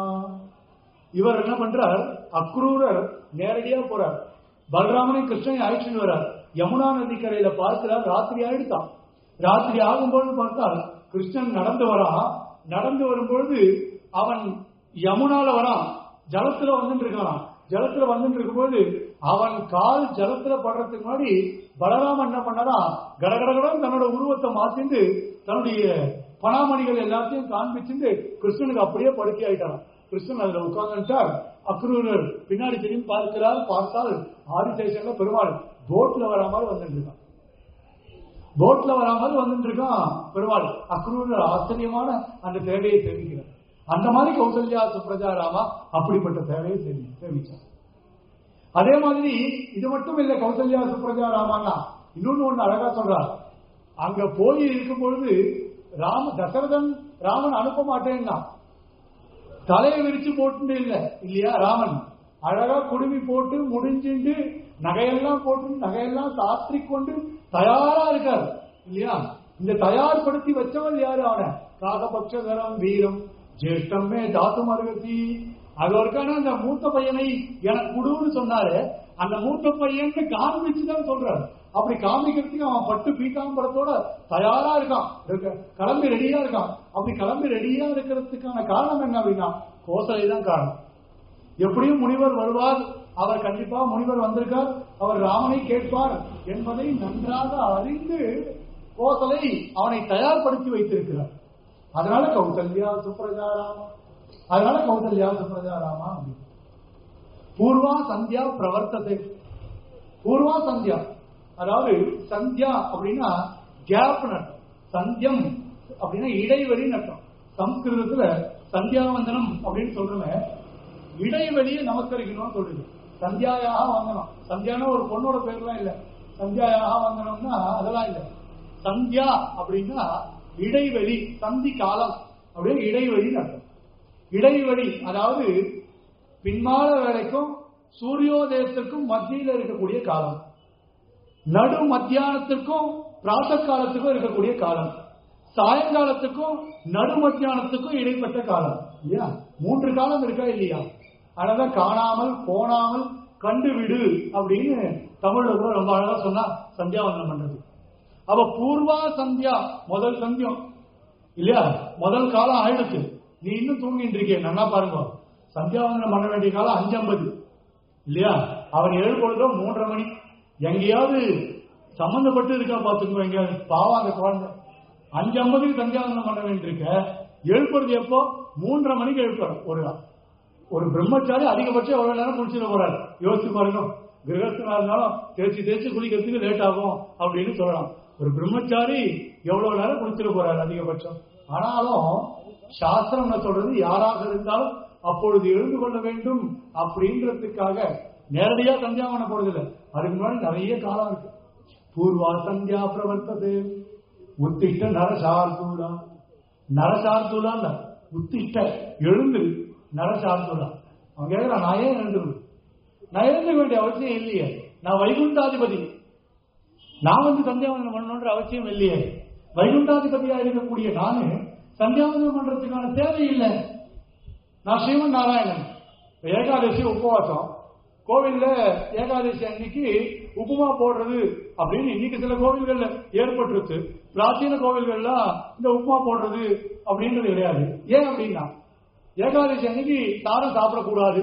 இவர் என்ன பண்றார் அக்ரூரர் நேரடியா போறார் பலராமனை கிருஷ்ணனை அழைச்சிட்டு வரார் யமுனா நதிக்கரையில பார்க்கிறார் ராத்திரி ஆயிடுத்தான் ராத்திரி ஆகும்போது பார்த்தால் கிருஷ்ணன் நடந்து வரான் நடந்து வரும்பொழுது அவன் யமுனால வரான் ஜலத்துல வந்துட்டு இருக்கான் ஜலத்துல வந்துட்டு இருக்கும்போது அவன் கால் ஜலத்துல படுறதுக்கு முன்னாடி பலராமன் என்ன பண்ணாராம் கடகடகடன் தன்னோட உருவத்தை மாத்திண்டு தன்னுடைய பணாமணிகள் எல்லாத்தையும் காண்பிச்சுட்டு கிருஷ்ணனுக்கு அப்படியே படுக்கை ஆயிட்டாராம் கிருஷ்ணன் அதுல உட்கார்ந்துட்டார் அக்ரூரர் பின்னாடி திரும்பி பார்க்கிறார் பார்த்தால் ஆதிசேஷன்ல பெருமாள் போட்ல வர மாதிரி வந்துட்டு இருக்கான் போட்ல வர மாதிரி வந்துட்டு இருக்கான் பெருமாள் அக்ரூரர் ஆச்சரியமான அந்த தேவையை தெரிவிக்கிறார் அந்த மாதிரி கௌசல்யா சுப்ரஜா ராமா அப்படிப்பட்ட தேவையை தெரிவி தெரிவிச்சார் அதே மாதிரி இது மட்டும் இல்ல கௌசல்யா சுப்ரஜா ராமான்னா இன்னொன்னு ஒண்ணு அழகா சொல்றார் அங்க போய் இருக்கும் பொழுது ராம தசரதன் ராமன் அனுப்ப மாட்டேன்னா தலையை விரிச்சு போட்டு இல்ல இல்லையா ராமன் அழகா குடுமி போட்டு முடிஞ்சுண்டு நகையெல்லாம் போட்டு நகையெல்லாம் சாற்றி கொண்டு தயாரா இருக்கார் இல்லையா இந்த தயார்படுத்தி வச்சவன் யாரு அவன காகபட்சகரம் வீரம் ஜேஷ்டமே தாத்து மருகத்தி அது ஒருக்கான அந்த மூத்த பையனை எனக்கு குடுன்னு சொன்னாரு அந்த மூத்த பையன் காண்பிச்சுதான் சொல்றாரு அப்படி காமிக்கிறதுக்கு அவன் பட்டு பீட்டாம்பரத்தோட தயாரா இருக்கான் இருக்க- கிளம்பி ரெடியா இருக்கான் அப்படி கிளம்பி ரெடியா இருக்கிறதுக்கான காரணம் என்ன அப்படின்னா கோசலை தான் காரணம் எப்படியும் முனிவர் வருவார் அவர் கண்டிப்பா முனிவர் வந்திருக்கார் அவர் ராமனை கேட்பார் என்பதை நன்றாக அறிந்து கோசலை அவனை தயார்படுத்தி வைத்திருக்கிறார் அதனால கௌசல்யா சுப்ரஜா ராமா அதனால கௌசல்யா சுப்ரஜா ராமா அப்படின்னு. பூர்வா சந்தியா பிரவர்த்தத்தை பூர்வா சந்தியா அதாவது சந்தியா அப்படின்னா கேப் நட்டம் சந்தியம் அப்படின்னா இடைவெளி நட்டம் சம்ஸ்கிருதத்துல சந்தியாவந்தனம் அப்படின்னு சொல்றோமே இடைவெளியை நமஸ்கரிக்கணும்னு சொல்றது சந்தியாயாக வந்தனம் சந்தியானா ஒரு பொண்ணோட பேர்லாம் இல்ல சந்தியாயாக வந்தனம்னா அதெல்லாம் இல்ல சந்தியா அப்படின்னா இடைவெளி சந்தி காலம் அப்படின்னு இடைவெளி அர்த்தம் இடைவெளி அதாவது பின்மால வேலைக்கும் சூரியோதயத்திற்கும் மத்தியில் இருக்கக்கூடிய காலம் நடு மத்தியானத்திற்கும் பிராத்த காலத்துக்கும் இருக்கக்கூடிய காலம் சாயங்காலத்துக்கும் நடு மத்தியானத்துக்கும் இடைப்பட்ட காலம் இல்லையா மூன்று காலம் இருக்கா இல்லையா அதனால காணாமல் போனாமல் கண்டுவிடு அப்படின்னு தமிழ்ல கூட ரொம்ப அழகா சொன்னா சந்தியாவந்தனம் பண்றது அப்ப பூர்வா சந்தியா முதல் சந்தியம் இல்லையா முதல் காலம் ஆயிடுச்சு நீ இன்னும் தூங்கிட்டு இருக்கே நல்லா பாருங்க சந்தியாவந்தனம் பண்ண வேண்டிய காலம் அஞ்சு ஐம்பது இல்லையா அவன் எழுப்பொழுதோ மூன்றரை மணி எங்கேயாவது சம்பந்தப்பட்டு இருக்கா பாத்துக்கோ எங்கேயாவது பாவம் அந்த குழந்தை அஞ்சு ஐம்பதுக்கு சந்தியாவந்தனம் பண்ண வேண்டியிருக்க எழுப்புறது எப்போ மூன்றரை மணிக்கு எழுப்புறோம் ஒரு ஒரு பிரம்மச்சாரி அதிகபட்சம் எவ்வளவு நேரம் குளிச்சிட போறாரு யோசிச்சு பாருங்க கிரகஸ்தனா இருந்தாலும் தேய்ச்சி தேய்ச்சி குளிக்கிறதுக்கு லேட் ஆகும் அப்படின்னு சொல்லலாம் ஒரு பிரம்மச்சாரி எவ்வளவு நேரம் குளிச்சிட போறாரு அதிகபட்சம் ஆனாலும் சாஸ்திரம் என்ன சொல்றது யாராக இருந்தாலும் அப்பொழுது எழுந்து கொள்ள வேண்டும் அப்படின்றதுக்காக நேரடியா சந்தியாவனம் போறது இல்லை அதுக்கு முன்னாடி நிறைய காலம் இருக்கு பூர்வா சந்தியா பிரவர்த்தது உத்திஷ்ட நரசார்தூலா நரசார்தூலா இல்ல உத்திஷ்ட எழுந்து நரசார்தூலா அவன் கேட்கிறான் நான் ஏன் எழுந்து நான் எழுந்துக்க வேண்டிய அவசியம் இல்லையே நான் வைகுண்டாதிபதி நான் வந்து சந்தியாவந்தனம் பண்ணணுன்ற அவசியம் இல்லையே வைகுண்டாதிபதியா இருக்கக்கூடிய நானு சந்தியாவந்தனம் பண்றதுக்கான தேவை இல்லை நான் ஸ்ரீமன் நாராயணன் ஏகாதசி உபவாசம் கோவில்ல ஏகாதசி அன்னைக்கு உப்புமா போடுறது அப்படின்னு இன்னைக்கு சில கோவில்கள்ல ஏற்பட்டுருச்சு பிராச்சீன கோவில்கள்லாம் இந்த உப்புமா போடுறது அப்படின்றது கிடையாது ஏன் அப்படின்னா ஏகாதசி அன்னைக்கு சாதம் சாப்பிடக்கூடாது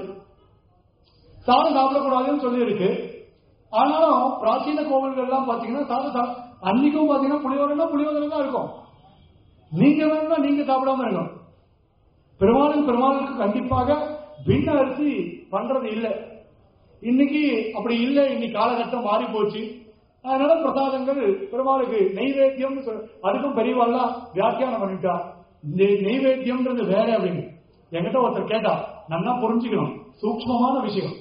சாதம் சாப்பிடக்கூடாதுன்னு சொல்லி இருக்கு ஆனாலும் பிராச்சீன கோவில்கள்லாம் பாத்தீங்கன்னா சாதம் சாப்- அன்னைக்கும் பாத்தீங்கன்னா புளியோதரைனா புளியோதரை தான் இருக்கும் நீங்க வேணும்னா நீங்க சாப்பிடாம இருக்கணும் பெருமாளும் பெருமாளுக்கு கண்டிப்பாக பின்ன அரிசி பண்றது இல்லை இன்னைக்கு அப்படி இல்லை இன்னைக்கு காலகட்டம் மாறி போச்சு அதனால பிரசாதங்கள் பெருமாளுக்கு நெய்வேத்தியம்னு சொல் அதுக்கும் பெரியவாள்லாம் வியாக்கியானம் பண்ணிட்டா இந்த நெய்வேத்தியம்ன்றது வேற அப்படின்னு என்கிட்ட ஒருத்தர் கேட்டா நல்லா புரிஞ்சுக்கணும் சூக்ஷ்மமான விஷயம்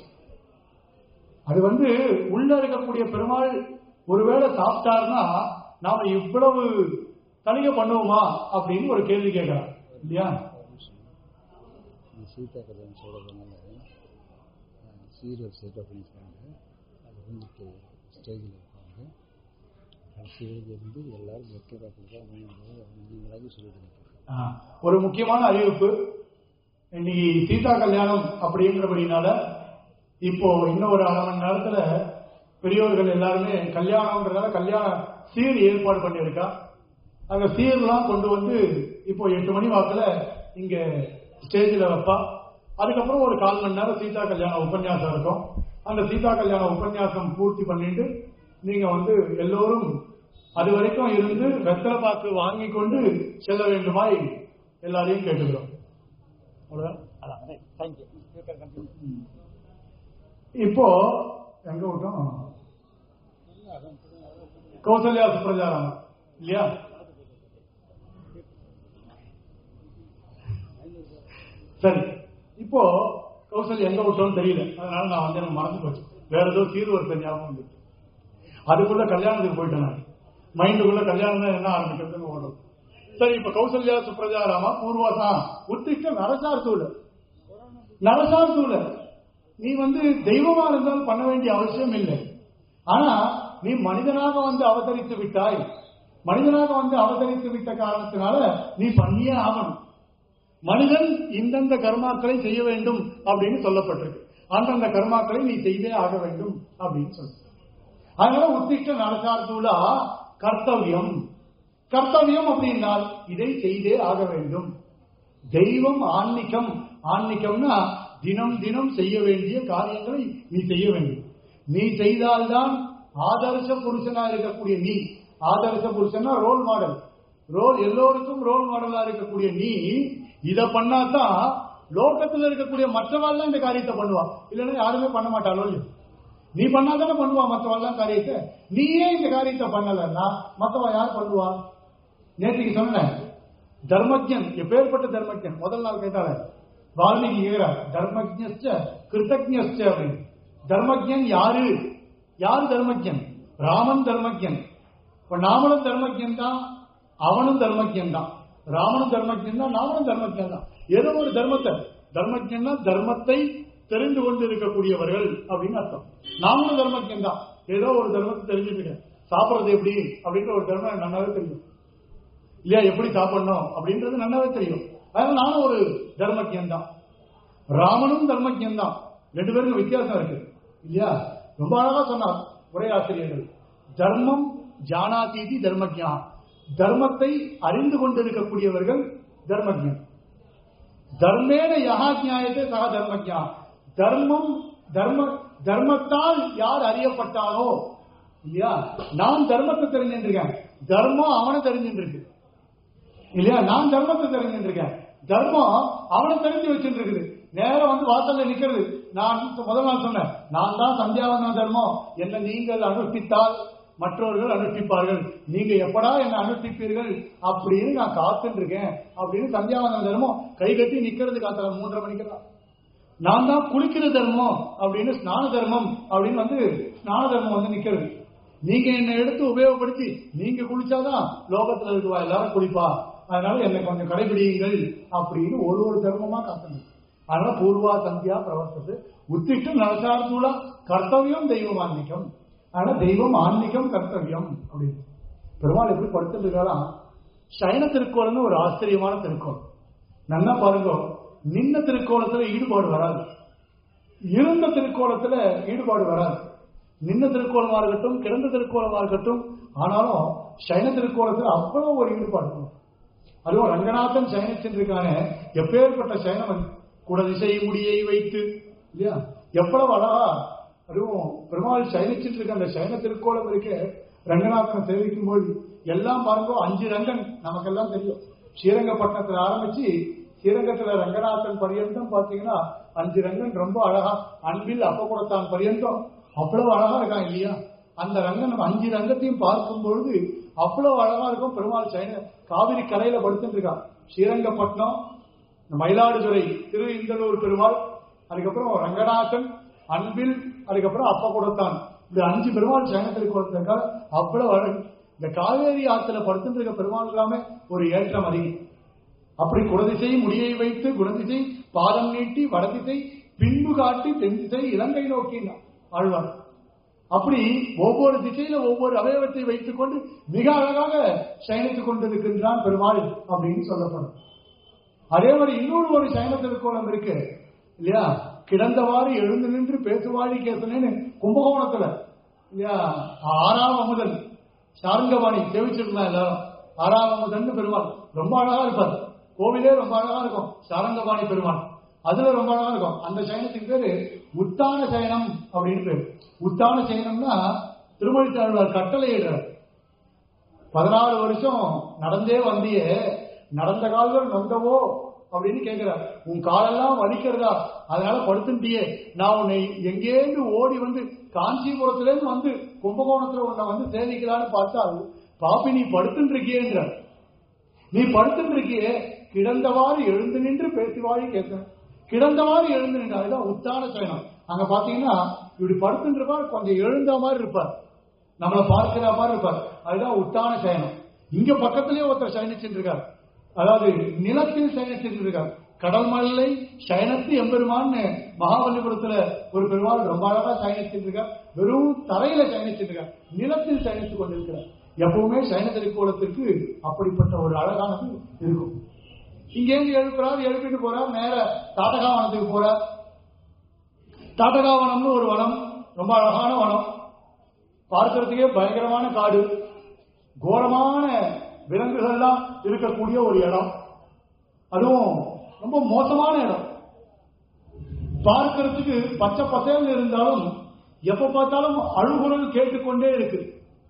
அது வந்து உள்ள இருக்கக்கூடிய பெருமாள் ஒருவேளை சாப்பிட்டாருன்னா நாம இவ்வளவு தனிக பண்ணுவோமா அப்படின்னு ஒரு கேள்வி கேட்கிறார் இல்லையா இந்த சீதா கல்யாணம் சொல்கிறதுனால சீரியல் செட்டப் பண்ணியிருக்காங்க அது வந்துட்டு ஸ்டேஜில் இருப்பாங்க கடைசியில் இருந்து எல்லாரும் வெக்கராப்பில் தான் நீங்களாக சொல்லிட்டு ஆ, ஒரு முக்கியமான அறிவிப்பு இன்னைக்கு சீதா கல்யாணம் அப்படின்றபடினால இப்போ இன்னும் ஒரு அரை மணி நேரத்துல பெரியவர்கள் எல்லாருமே கல்யாணம்ன்றதால கல்யாண சீர் ஏற்பாடு பண்ணியிருக்கா அந்த சீர்லாம் கொண்டு வந்து இப்போ எட்டு மணி வாக்குல இங்க ஸ்டேஜில் வைப்பா அதுக்கப்புறம் ஒரு கால் மணி நேரம் சீதா கல்யாண உபன்யாசம் இருக்கும் அந்த சீதா கல்யாண உபன்யாசம் பூர்த்தி பண்ணிட்டு நீங்க வந்து எல்லோரும் அது வரைக்கும் இருந்து வெத்தலை பாக்கு வாங்கி கொண்டு செல்ல வேண்டுமாய் எல்லாரையும் கேட்டுக்கிறோம் அவ்வளவுதான் அதான் தேங்க்யூ யூ கேன் கண்டினியூ இப்போ எங்க விட்டோம் கௌசல்யா சுப்ரஜாராமன் இல்லையா சரி இப்போ கௌசல்யா எங்க விட்டோம்னு தெரியல அதனால நான் வந்து எனக்கு மறந்து போச்சு வேற ஏதோ சீர்வரிசை ஞாபகம் வந்துச்சு அதுக்குள்ள கல்யாணத்துக்கு போயிட்டேன் நான் மைண்டுக்குள்ள கல்யாணம் தான் என்ன ஆரம்பிக்கிறதுன்னு ஓடும் சரி இப்ப கௌசல்யா சுப்ரஜாராமா பூர்வாசா உத்திஷ்ட நரசார் சூழ நரசார் சூழ நீ வந்து தெய்வமா இருந்தால் பண்ண வேண்டிய அவசியம் இல்லை ஆனா நீ மனிதனாக வந்து அவதரித்து விட்டாய் மனிதனாக வந்து அவதரித்து விட்ட காரணத்தினால நீ பண்ணியே ஆகணும் மனிதன் இந்தந்த கர்மாக்களை செய்ய வேண்டும் அப்படின்னு சொல்லப்பட்டிருக்கு அந்தந்த கர்மாக்களை நீ செய்தே ஆக வேண்டும் அப்படின்னு சொல்லு அதனால உத்திஷ்ட நரசார்த்தூலா கர்த்தவியம் கர்த்தவியம் அப்படின்னால் இதை செய்தே ஆக வேண்டும் தெய்வம் ஆன்மீகம் ஆன்மீகம்னா தினம் தினம் செய்ய வேண்டிய காரியங்களை நீ செய்ய வேண்டும் நீ செய்தால்தான் ஆதர்ச புருஷனா இருக்கக்கூடிய நீ ஆதர்ச புருஷனா ரோல் மாடல் ரோல் எல்லோருக்கும் ரோல் மாடலா இருக்கக்கூடிய நீ இத பண்ணாதான் லோகத்துல இருக்கக்கூடிய மற்றவாள்லாம் இந்த காரியத்தை பண்ணுவா இல்லைன்னா யாருமே பண்ண மாட்டாளோ இல்லையோ நீ பண்ணாதானே பண்ணுவா மற்றவாள்லாம் காரியத்தை நீயே இந்த காரியத்தை பண்ணலன்னா மற்றவன் யார் பண்ணுவா நேற்றுக்கு சொன்னேன் தர்மஜன் எப்பேற்பட்ட தர்மஜன் முதல் நாள் கேட்டாரு வால்மீகி கேட்கிறார் தர்மஜ்ஞஸ்ச கிருத்தஜ்ஞஸ்ச அப்படின்னு தர்மஜன் யாரு யார் தர்மஜன் ராமன் தர்மஜன் இப்ப நாமளும் தர்மஜன் தான் அவனும் தர்மஜன் தான் ராமனும் தர்மஜன் தான் நாமளும் தர்மஜன் தான் ஏதோ ஒரு தர்மத்தை தர்மஜன்னா தர்மத்தை தெரிந்து கொண்டு இருக்கக்கூடியவர்கள் அப்படின்னு அர்த்தம் நாமளும் தர்மஜன் தான் ஏதோ ஒரு தர்மத்தை தெரிஞ்சுட்டு இருக்கேன் சாப்பிடுறது எப்படி அப்படின்ற ஒரு தர்மம் எனக்கு நல்லாவே தெரியும் இல்லையா எப்படி சாப்பிடணும் அப்படின்றது நல்லாவே தெரியும் அதனால நானும் ஒரு தர்மஜன் தான் ராமனும் தர்மஜன் தான் ரெண்டு பேருக்கும் வித்தியாசம் இருக்கு இல்லையா ரொம்ப அழகா சொன்னார் உரையாசிரியர்கள் தர்மம் ஜானாதீதி தர்மஜா தர்மத்தை அறிந்து கொண்டிருக்கக்கூடியவர்கள் தர்மஜன் தர்மேன யகா நியாயத்தை சக தர்மஜா தர்மம் தர்ம தர்மத்தால் யார் அறியப்பட்டாலோ இல்லையா நான் தர்மத்தை தெரிஞ்சிருக்கேன் தர்மம் அவனை தெரிஞ்சிருக்கு இல்லையா நான் தர்மத்தை தெரிஞ்சிருக்கேன் தர்மம் அவனை தெரிஞ்சு வச்சுட்டு இருக்குது நேரம் வந்து வாசல்ல நிக்கிறது நான் முதல் நாள் சொன்னேன் நான் தான் சந்தியாவன தர்மம் என்ன நீங்கள் அனுஷ்டித்தால் மற்றவர்கள் அனுஷ்டிப்பார்கள் நீங்க எப்படா என்ன அனுஷ்டிப்பீர்கள் அப்படின்னு நான் காத்துட்டு இருக்கேன் அப்படின்னு சந்தியாவன தர்மம் கை கட்டி நிக்கிறது காத்தல மூன்றரை மணிக்கு தான் நான் தான் குளிக்கிற தர்மம் அப்படின்னு ஸ்நான தர்மம் அப்படின்னு வந்து ஸ்நான தர்மம் வந்து நிக்கிறது நீங்க என்னை எடுத்து உபயோகப்படுத்தி நீங்க குளிச்சாதான் லோகத்துல இருக்குவா எல்லாரும் குளிப்பா அதனால என்னை கொஞ்சம் கடைபிடியுங்கள் அப்படின்னு ஒரு ஒரு தர்மமா காத்தணும் அதனால பூர்வா சந்தியா பிரவர்த்தது உத்திஷ்டம் நரசார்த்தூலா கர்த்தவியம் தெய்வம் ஆன்மீகம் அதனால தெய்வம் ஆன்மீகம் கர்த்தவியம் அப்படின்னு பெருமாள் எப்படி படுத்துட்டு இருக்காராம் சயன திருக்கோளம்னு ஒரு ஆச்சரியமான திருக்கோள் நல்லா பாருங்க நின்ன திருக்கோலத்துல ஈடுபாடு வராது இருந்த திருக்கோலத்துல ஈடுபாடு வராது நின்ன திருக்கோலமா இருக்கட்டும் கிடந்த திருக்கோலமா இருக்கட்டும் ஆனாலும் சைன திருக்கோலத்துல அவ்வளவு ஒரு ஈடுபாடு இருக்கும் அதுவும் ரங்கநாதன் சயனிச்சிருக்கானே எப்பேற்பட்ட சயனம் குடதிசை முடியை வைத்து இல்லையா எவ்வளவு அழகா அதுவும் பெருமாள் சயனிச்சிட்டு இருக்க அந்த சயன திருக்கோலம் இருக்க ரங்கநாதனை சேவிக்கும் போது எல்லாம் பாருங்க அஞ்சு ரங்கன் நமக்கெல்லாம் தெரியும் ஸ்ரீரங்கப்பட்டினத்துல ஆரம்பிச்சு ஸ்ரீரங்கத்துல ரங்கநாதன் பரியந்தம் பாத்தீங்கன்னா அஞ்சு ரங்கன் ரொம்ப அழகா அன்பில் அப்ப கூடத்தான் பரியந்தம் அவ்வளவு அழகா இருக்கான் இல்லையா அந்த ரங்கன் அஞ்சு ரங்கத்தையும் பார்க்கும் பொழுது அவ்வளவு அழகா இருக்கும் பெருமாள் சைன காவிரி கரையில படுத்துட்டு இருக்கான் ஸ்ரீரங்கப்பட்டினம் மயிலாடுதுறை திரு இந்தலூர் பெருமாள் அதுக்கப்புறம் ரங்கநாதன் அன்பில் அதுக்கப்புறம் அப்ப கூடத்தான் இந்த அஞ்சு பெருமாள் சயனத்திற்கு கொடுத்திருக்கா அவ்வளவு அழகு இந்த காவேரி ஆத்துல படுத்துட்டு இருக்க பெருமாள் எல்லாமே ஒரு ஏற்றம் அதிகம் அப்படி குடதிசை முடியை வைத்து குணதிசை பாதம் நீட்டி வடதிசை பின்பு காட்டி தென் திசை இலங்கை நோக்கினான் ஆழ்வார் அப்படி ஒவ்வொரு திசையில ஒவ்வொரு அவயவத்தை வைத்துக் கொண்டு மிக அழகாக சயனித்துக் கொண்டிருக்கின்றான் பெருமாள் அப்படின்னு சொல்லப்படும் அதே மாதிரி இன்னொரு ஒரு சயன திருக்கோலம் இருக்கு இல்லையா கிடந்தவாறு எழுந்து நின்று பேசுவாழி கேசனேன்னு கும்பகோணத்துல இல்லையா ஆறாம் அமுதன் சாருங்கவாணி சேவிச்சிருந்தா எல்லாரும் ஆறாவதுன்னு பெருமாள் ரொம்ப அழகா இருப்பார் கோவிலே ரொம்ப அழகா இருக்கும் சாரங்கபாணி பெருமாள் அதுல ரொம்ப அழகா இருக்கும் அந்த சயனத்துக்கு பேரு உத்தான சயனம் அப்படின்னு பேரு உத்தான சயனம்னா திருமணித்தாழ்வார் கட்டளை இடுறார் பதினாறு வருஷம் நடந்தே வந்தியே நடந்த கால்கள் நொந்தவோ அப்படின்னு கேட்கிறார் உன் காலெல்லாம் வலிக்கிறதா அதனால படுத்துட்டியே நான் உன்னை எங்கேருந்து ஓடி வந்து காஞ்சிபுரத்துல இருந்து வந்து கும்பகோணத்துல உன்னை வந்து சேவிக்கலான்னு பார்த்தால் பாப்பி நீ படுத்துட்டு இருக்கியேங்கிறார் நீ படுத்துட்டு இருக்கியே கிடந்தவாறு எழுந்து நின்று பேசுவாழி கேட்கிறேன் கிடந்தவாறு எழுந்து நின்று அதுதான் உத்தான சயனம் அங்க பாத்தீங்கன்னா இப்படி படுத்துட்டு இருப்பார் கொஞ்சம் எழுந்த மாதிரி இருப்பார் நம்மளை பார்க்கிற மாதிரி இருப்பார் அதுதான் உத்தான சயனம் இங்க பக்கத்திலேயே ஒருத்தர் சயனிச்சுட்டு இருக்கார் அதாவது நிலத்தில் சயனிச்சுட்டு இருக்கார் கடல் மல்லை சயனத்து எம்பெருமான்னு மகாபலிபுரத்துல ஒரு பெருமாள் ரொம்ப அழகா சயனிச்சுட்டு இருக்கார் வெறும் தரையில சயனிச்சுட்டு இருக்கார் நிலத்தில் சயனித்துக் கொண்டிருக்கிறார் எப்பவுமே சயன திருக்கோலத்திற்கு அப்படிப்பட்ட ஒரு அழகானது இருக்கும் இங்கேருந்து எழுப்புறார் எழுப்பிட்டு போறார் நேர தாட்டகாவனத்துக்கு போறார் தாட்டகாவனம்னு ஒரு வனம் ரொம்ப அழகான வனம் பார்க்கறதுக்கே பயங்கரமான காடு கோரமான விலங்குகள்லாம் இருக்கக்கூடிய ஒரு இடம் அதுவும் ரொம்ப மோசமான இடம் பார்க்கறதுக்கு பச்சை பசேல் இருந்தாலும் எப்ப பார்த்தாலும் அழுகுரல் கேட்டுக்கொண்டே இருக்கு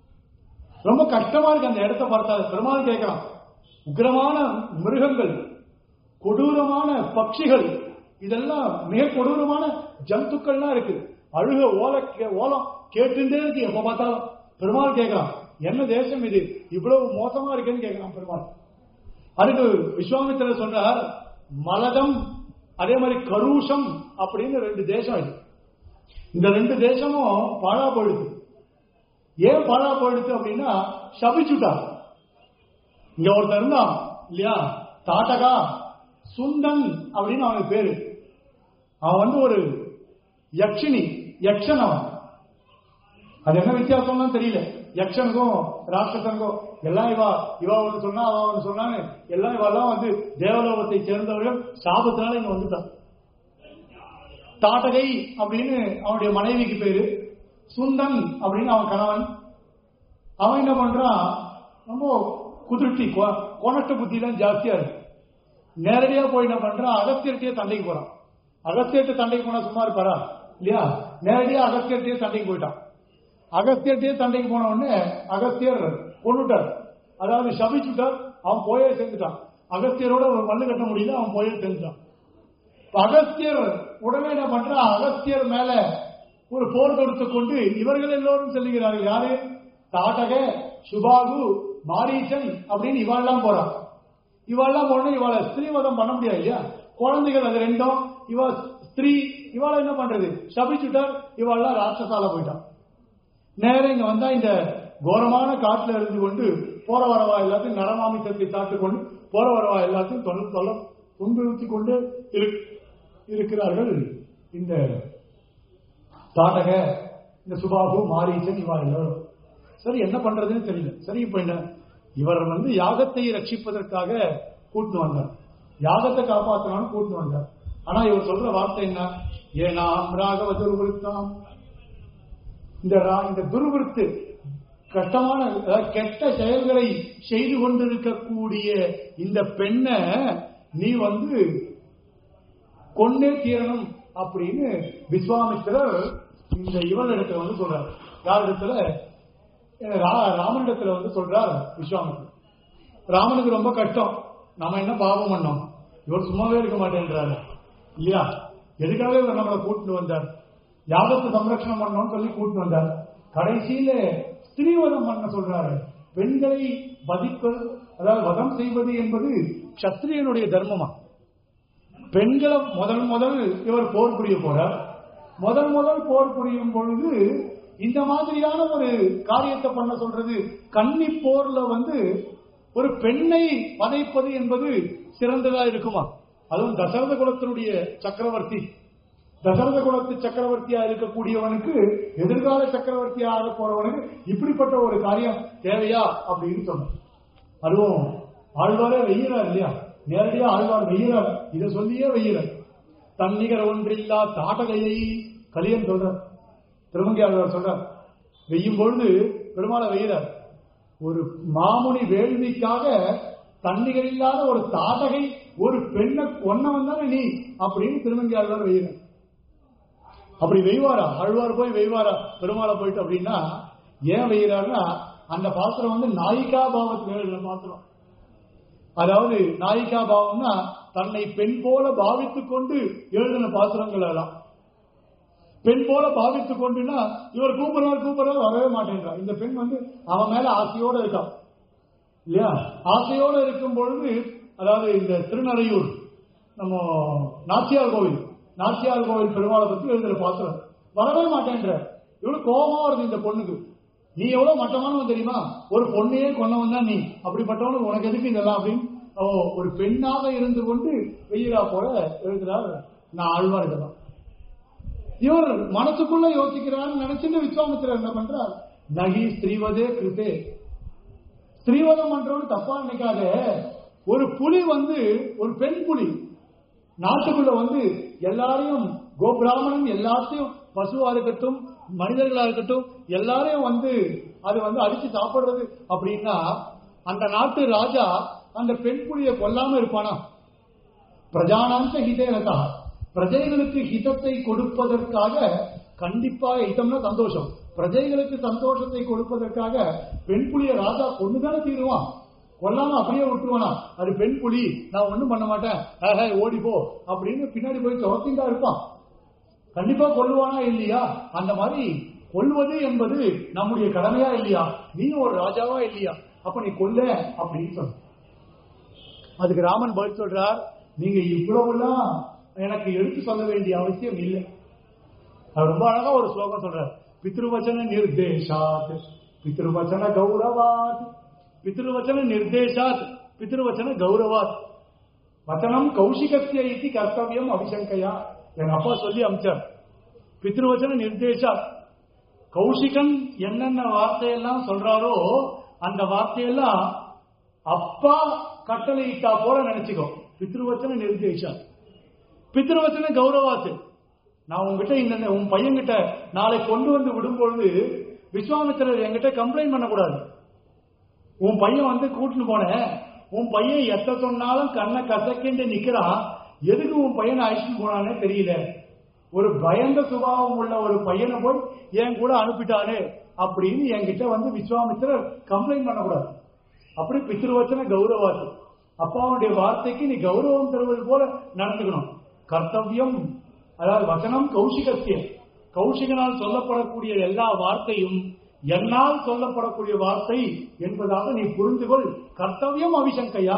ரொம்ப கஷ்டமா இருக்கு அந்த இடத்த பார்த்தா பெருமாள் கேட்கலாம் உக்கிரமான மிருகங்கள் கொடூரமான பட்சிகள் இதெல்லாம் மிக கொடூரமான ஜந்துக்கள்லாம் இருக்கு அழுக ஓல கே- ஓலம் கேட்டுட்டே இருக்கு எப்ப பார்த்தாலும் பெருமாள் கேட்கலாம் என்ன தேசம் இது இவ்வளவு மோசமா இருக்குன்னு கேட்கலாம் பெருமாள் அதுக்கு விஸ்வாமித்திரர் சொன்னார் மலதம் அதே மாதிரி கரூஷம் அப்படின்னு ரெண்டு தேசம் இது இந்த ரெண்டு தேசமும் பாழா போயிடுது ஏன் பாழா போயிடுது அப்படின்னா சபிச்சுட்டார் இங்க ஒருத்தர் இருந்தான் இல்லையா தாட்டகா சுந்தன் அப்படின்னு அவனுக்கு பேரு அவன் வந்து ஒரு யக்ஷினி யக்ஷன் அவன் அது என்ன வித்தியாசம்லாம் தெரியல யக்ஷனுக்கும் ராட்சசனுக்கும் எல்லாம் இவா இவா ஒன்று சொன்னா அவ ஒன்று சொன்னான்னு எல்லாம் இவெல்லாம் வந்து தேவலோகத்தை சேர்ந்தவர்கள் சாபத்தினால இங்க வந்துட்டான் தாட்டகை அப்படின்னு அவனுடைய மனைவிக்கு பேரு சுந்தன் அப்படின்னு அவன் கணவன் அவன் என்ன பண்றான் ரொம்ப குதிர்ச்சி கோணட்ட புத்திலாம் ஜாஸ்தியா இருக்கு நேரடியா போய் என்ன பண்றான் அகத்தியர்கிட்டயே சண்டைக்கு போறான் அகத்தியர்கிட்ட சண்டைக்கு போனா சும்மா இருப்பாரா இல்லையா நேரடியா அகத்தியர்கிட்டயே சண்டைக்கு போயிட்டான் அகஸ்தியர்கிட்டயே சண்டைக்கு போன உடனே அகஸ்தியர் கொண்டுட்டார் அதாவது சபிச்சுட்டார் அவன் போயே சேர்ந்துட்டான் அகஸ்தியரோட ஒரு மல்லு கட்ட முடியல அவன் போயே சேர்ந்துட்டான் இப்ப அகஸ்தியர் உடனே என்ன பண்றான் அகஸ்தியர் மேல ஒரு போர் தொடுத்து கொண்டு இவர்கள் எல்லோரும் செல்லுகிறார்கள் யாரு தாட்டக சுபாகு மாரீசன் அப்படின்னு இவாள்லாம் போறான் இவாள்லாம் போனா இவாளை ஸ்திரீவதம் பண்ண முடியாது இல்லையா குழந்தைகள் அது ரெண்டும் இவ ஸ்திரீ இவாள என்ன பண்றது சபிச்சுட்டார் இவாள்லாம் ராட்சசால போயிட்டான் நேரம் இங்க வந்தா இந்த கோரமான காட்டுல இருந்து கொண்டு போற வரவா எல்லாத்தையும் நரமாமிசத்தை சாப்பிட்டு கொண்டு போற வரவா எல்லாத்தையும் தொலை தொலை துன்புறுத்தி கொண்டு இரு- இருக்கிறார்கள் இந்த தாட்டக இந்த சுபாபு மாரீசன் இவா எல்லாரும் சரி என்ன பண்றதுன்னு தெரியல சரி இப்ப என்ன இவர் வந்து யாகத்தை ரட்சிப்பதற்காக கூட்டு வந்தார் யாகத்தை காப்பாற்றணும்னு கூட்டு வந்தார் ஆனா இவர் சொல்ற வார்த்தை என்ன ஏனாம் ராகவ துருவிருத்தாம் இந்த ரா- இந்த துருவிருத்து கஷ்டமான அதாவது கெட்ட செயல்களை செய்து கொண்டிருக்கக்கூடிய இந்த பெண்ணை நீ வந்து கொன்னே தீரணும் அப்படின்னு விஸ்வாமித்திரர் இந்த இவனிடத்துல வந்து சொல்றார் யாரிடத்துல அஹ் ரா- ராமனிடத்துல வந்து சொல்றார் விஸ்வாமித்திரர் ராமனுக்கு ரொம்ப கஷ்டம் நாம என்ன பாவம் பண்ணோம் இவர் சும்மாவே இருக்க மாட்டேன்றாரு இல்லையா எதுக்காக இவர் நம்மளை கூட்டிட்டு வந்தார் யாகத்தை சம்ரட்சணம் பண்ணோம்னு சொல்லி கூட்டிட்டு வந்தார் கடைசியில ஸ்திரீவதம் பண்ண சொல்றாரு பெண்களை வதிப்பது அதாவது வதம் செய்வது என்பது சத்திரியனுடைய தர்மமா பெண்களை முதல் முதல் இவர் போர் புரிய போறார் முதல் முதல் போர் புரியும் பொழுது இந்த மாதிரியான ஒரு காரியத்தை பண்ண சொல்றது கன்னி போர்ல வந்து ஒரு பெண்ணை வதைப்பது என்பது சிறந்ததா இருக்குமா அதுவும் தசரத குலத்தினுடைய சக்கரவர்த்தி தசரத குலத்து சக்கரவர்த்தியா இருக்கக்கூடியவனுக்கு எதிர்கால சக்கரவர்த்தியா ஆக போறவனுக்கு இப்படிப்பட்ட ஒரு காரியம் தேவையா அப்படின்னு சொன்னார் அதுவும் ஆழ்வாரே வெய்யறார் இல்லையா நேரடியா ஆழ்வார் வெய்யறார் இதை சொல்லியே வெய்யறார் தன்னிகர் ஒன்றில்லா தாட்டகையை கலியன் சொல்றார் திருமங்கை ஆழ்வார் சொல்றார் வெய்யும் பொழுது பெருமாளை வெய்யறார் ஒரு மாமுனி வேள்விக்காக தன்னிகர் இல்லாத ஒரு தாடகை ஒரு பெண்ணை ஒன்னவன் தானே நீ அப்படின்னு திருமங்கியாழ்வார் வெய்யணும் அப்படி வெய்வாரா அழ்வார் போய் வெய்வாரா பெருமாளை போயிட்டு அப்படின்னா ஏன் வெய்கிறாருன்னா அந்த பாத்திரம் வந்து நாயிகா பாவத்துக்கு எழுதுற பாத்திரம் அதாவது நாயிகா பாவம்னா தன்னை பெண் போல பாவித்துக் கொண்டு எழுதின பாத்திரங்கள் எல்லாம் பெண் போல பாவித்துக் கொண்டுனா இவர் கூப்பிடுறார் கூப்பிடுறார் வரவே மாட்டேங்கிறார் இந்த பெண் வந்து அவன் மேல ஆசையோட இருக்கான் இல்லையா ஆசையோட இருக்கும் பொழுது அதாவது இந்த திருநறையூர் நம்ம நாச்சியார் கோவில் நாச்சியார் கோவில் பெருமாளை பத்தி எழுதுற பாத்திரம் வரவே மாட்டேன்ற இவ்வளவு கோபமா வருது இந்த பொண்ணுக்கு நீ எவ்வளவு மட்டமானவன் தெரியுமா ஒரு பொண்ணையே கொன்னவன் தான் நீ அப்படிப்பட்டவனுக்கு உனக்கு எதுக்கு இதெல்லாம் அப்படின்னு ஓ, ஒரு பெண்ணாக இருந்து கொண்டு வெயிலா போல எழுதுறார் நான் ஆழ்வார் இதெல்லாம் இவர் மனசுக்குள்ள யோசிக்கிறான்னு நினைச்சுட்டு விஸ்வாமித்திரர் என்ன பண்றார் நகி ஸ்ரீவதே கிருதே ஸ்ரீவதம் பண்றவன் தப்பா நினைக்காத ஒரு புலி வந்து ஒரு பெண் புலி நாட்டுக்குள்ள வந்து எல்லாரையும் கோபிராமணன் எல்லாத்தையும் பசுவா இருக்கட்டும் மனிதர்களா இருக்கட்டும் எல்லாரையும் வந்து அது வந்து அடிச்சு சாப்பிடுறது அப்படின்னா அந்த நாட்டு ராஜா அந்த பெண் புலியை கொல்லாம இருப்பானா பிரஜானாந்த ஹிதேனதா பிரஜைகளுக்கு ஹிதத்தை கொடுப்பதற்காக கண்டிப்பா ஹிதம்னா சந்தோஷம் பிரஜைகளுக்கு சந்தோஷத்தை கொடுப்பதற்காக பெண் புலிய ராஜா கொண்டுதானே தீருவான் கொல்லாம அப்படியே விட்டுருவானா அது பெண் புலி நான் ஒண்ணும் பண்ண மாட்டேன் ஆஹா, ஓடி போ அப்படின்னு பின்னாடி போய் துரத்திண்டா இருப்பான் கண்டிப்பா கொல்லுவானா இல்லையா அந்த மாதிரி கொல்வது என்பது நம்முடைய கடமையா இல்லையா நீ ஒரு ராஜாவா இல்லையா அப்ப நீ கொல்ல அப்படின்னு சொன்ன அதுக்கு ராமன் பதில் சொல்றார் நீங்க இவ்வளவுலாம் எனக்கு எடுத்து சொல்ல வேண்டிய அவசியம் இல்லை அவர் ரொம்ப அழகா ஒரு ஸ்லோகம் சொல்றார் பித்ருவச்சன நிர்தேஷாத் பித்ருவச்சன கௌரவாத் பித்ருவச்சன நிர்தேஷாத் பித்ருவச்சன கௌரவாத் வச்சனம் கௌஷிகத்திய இது கர்த்தவியம் அபிசங்கையா எங்க அப்பா சொல்லி அமிச்சார் பித்ருவச்சன நிர்தேஷா கௌஷிகன் என்னென்ன வார்த்தையெல்லாம் சொல்றாரோ அந்த வார்த்தையெல்லாம் அப்பா கட்டளையிட்டா போல நினைச்சுக்கோ பித்ருவச்சன நிர்தேஷா பித்ருவச்சன கௌரவாத்து நான் உங்ககிட்ட இந்த உன் பையன்கிட்ட நாளை கொண்டு வந்து விடும் பொழுது விஸ்வாமித்திரர் என்கிட்ட கம்ப்ளைண்ட் பண்ணக்கூடாது உன் பையன் வந்து கூட்டின்னு போனேன் உன் பையன் எத்த சொன்னாலும் கண்ணை கசக்கிண்டு நிக்கிறான் எதுக்கு உன் பையனை அழைச்சிட்டு போனானே தெரியல ஒரு பயந்த சுபாவம் உள்ள ஒரு பையனை போய் என் கூட அனுப்பிட்டானே அப்படின்னு என்கிட்ட வந்து விஸ்வாமித்திரர் கம்ப்ளைண்ட் பண்ணக்கூடாது அப்படி பித்ருவச்சன கௌரவாச்சு அப்பாவுடைய வார்த்தைக்கு நீ கௌரவம் தருவது போல நடந்துக்கணும் கர்த்தவியம் அதாவது வசனம் கௌஷிகத்திய கௌஷிகனால் சொல்லப்படக்கூடிய எல்லா வார்த்தையும் என்னால் சொல்லப்படக்கூடிய வார்த்தை என்பதாக நீ புரிந்து கொள் கர்த்தவியம் அவிசங்கையா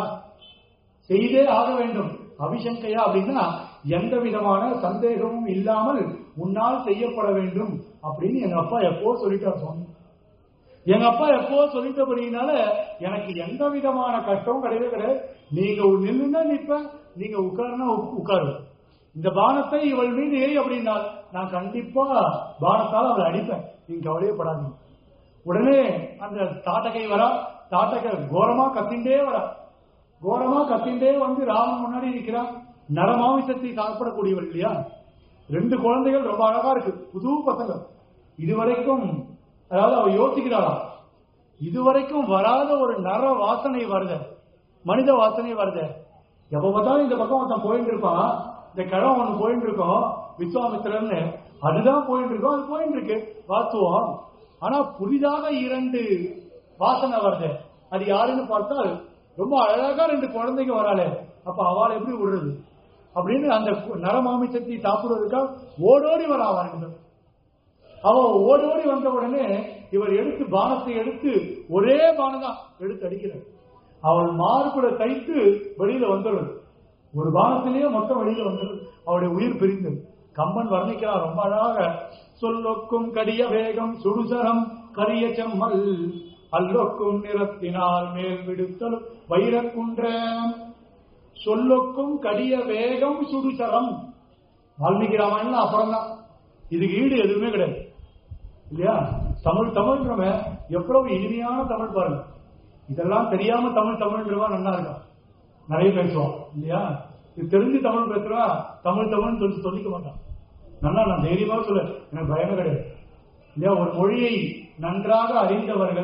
செய்தே ஆக வேண்டும் அபிசங்கையா அப்படின்னா எந்த விதமான சந்தேகமும் இல்லாமல் உன்னால் செய்யப்பட வேண்டும் அப்படின்னு எங்க அப்பா எப்போ சொல்லிட்டார் சுவாமி எங்க அப்பா எப்போ சொல்லிட்டபடினால எனக்கு எந்த விதமான கஷ்டமும் கிடையவே கிடையாது நீங்க நில்லுன்னா நிப்ப நீங்க உட்காருனா உக்- உட்காரு இந்த பானத்தை இவள் மீது ஏய் அப்படின்னா நான் கண்டிப்பா பானத்தால் அவளை அடிப்பேன் நீங்க கவலையே படாதீங்க உடனே அந்த தாட்டகை வரா தாட்டகை கோரமா கத்திண்டே வரா கோரமா கத்திண்டே வந்து ராமன் முன்னாடி நிக்கிறான் நரமாமிசத்தை சாப்பிடக்கூடியவள் இல்லையா ரெண்டு குழந்தைகள் ரொம்ப அழகா இருக்கு புது பசங்க இதுவரைக்கும் அதாவது அவ யோசிக்கிறாளா இதுவரைக்கும் வராத ஒரு நர வாசனை வருத மனித வாசனை வருத எப்ப பார்த்தாலும் இந்த பக்கம் ஒருத்தன் போயிட்டு இருப்பான் இந்த கிழவன் ஒண்ணு போயிட்டு இருக்கோம் விஸ்வாமித்திரன்னு அதுதான் போயிட்டு இருக்கோம் அது போயிட்டு இருக்கு வாத்துவம் ஆனா புதிதாக இரண்டு வாசனை வருது அது யாருன்னு பார்த்தால் ரொம்ப அழகா ரெண்டு குழந்தைங்க வராளே அப்ப அவளை எப்படி விடுறது அப்படின்னு அந்த நரமாமிசத்தை சாப்பிடுவதற்காக ஓடோடி வரா அவன் ரெண்டு பேரும். அவ ஓடி ஓடி வந்த உடனே இவர் எடுத்து பானத்தை எடுத்து ஒரே பானம் தான் எடுத்து அடிக்கிறார் அவள் மார்புல தைத்து வெளியில வந்துடுறது ஒரு பானத்திலேயே மொத்தம் வெளியில வந்துடுது அவளுடைய உயிர் பிரிந்தது கம்பன் வர்ணிக்கிறார் ரொம்ப அழகாக சொல்லொக்கும் கடிய வேகம் சுடுசரம் கரிய செம்மல் அல்லொக்கும் நிறத்தினால் மேல் விடுத்தல் வைரக்குன்றம் சொல்லொக்கும் கடிய வேகம் சுடுசரம் வால்மீகி ராமாயணம் அப்புறம் தான் இதுக்கு ஈடு எதுவுமே கிடையாது இல்லையா தமிழ் தமிழ்ன்றவ எவ்வளவு இனிமையான தமிழ் பாருங்க இதெல்லாம் தெரியாம தமிழ் தமிழ்ன்றவா நல்லா இருக்கா நிறைய பேசுவான் இல்லையா இது தெரிஞ்சு தமிழ் பேசுறா தமிழ் தமிழ்னு சொல்லி சொல்லிக்க மாட்டான் நல்லா நான் தைரியமா சொல்ல எனக்கு பயமே கிடையாது இல்லையா ஒரு மொழியை நன்றாக அறிந்தவர்கள்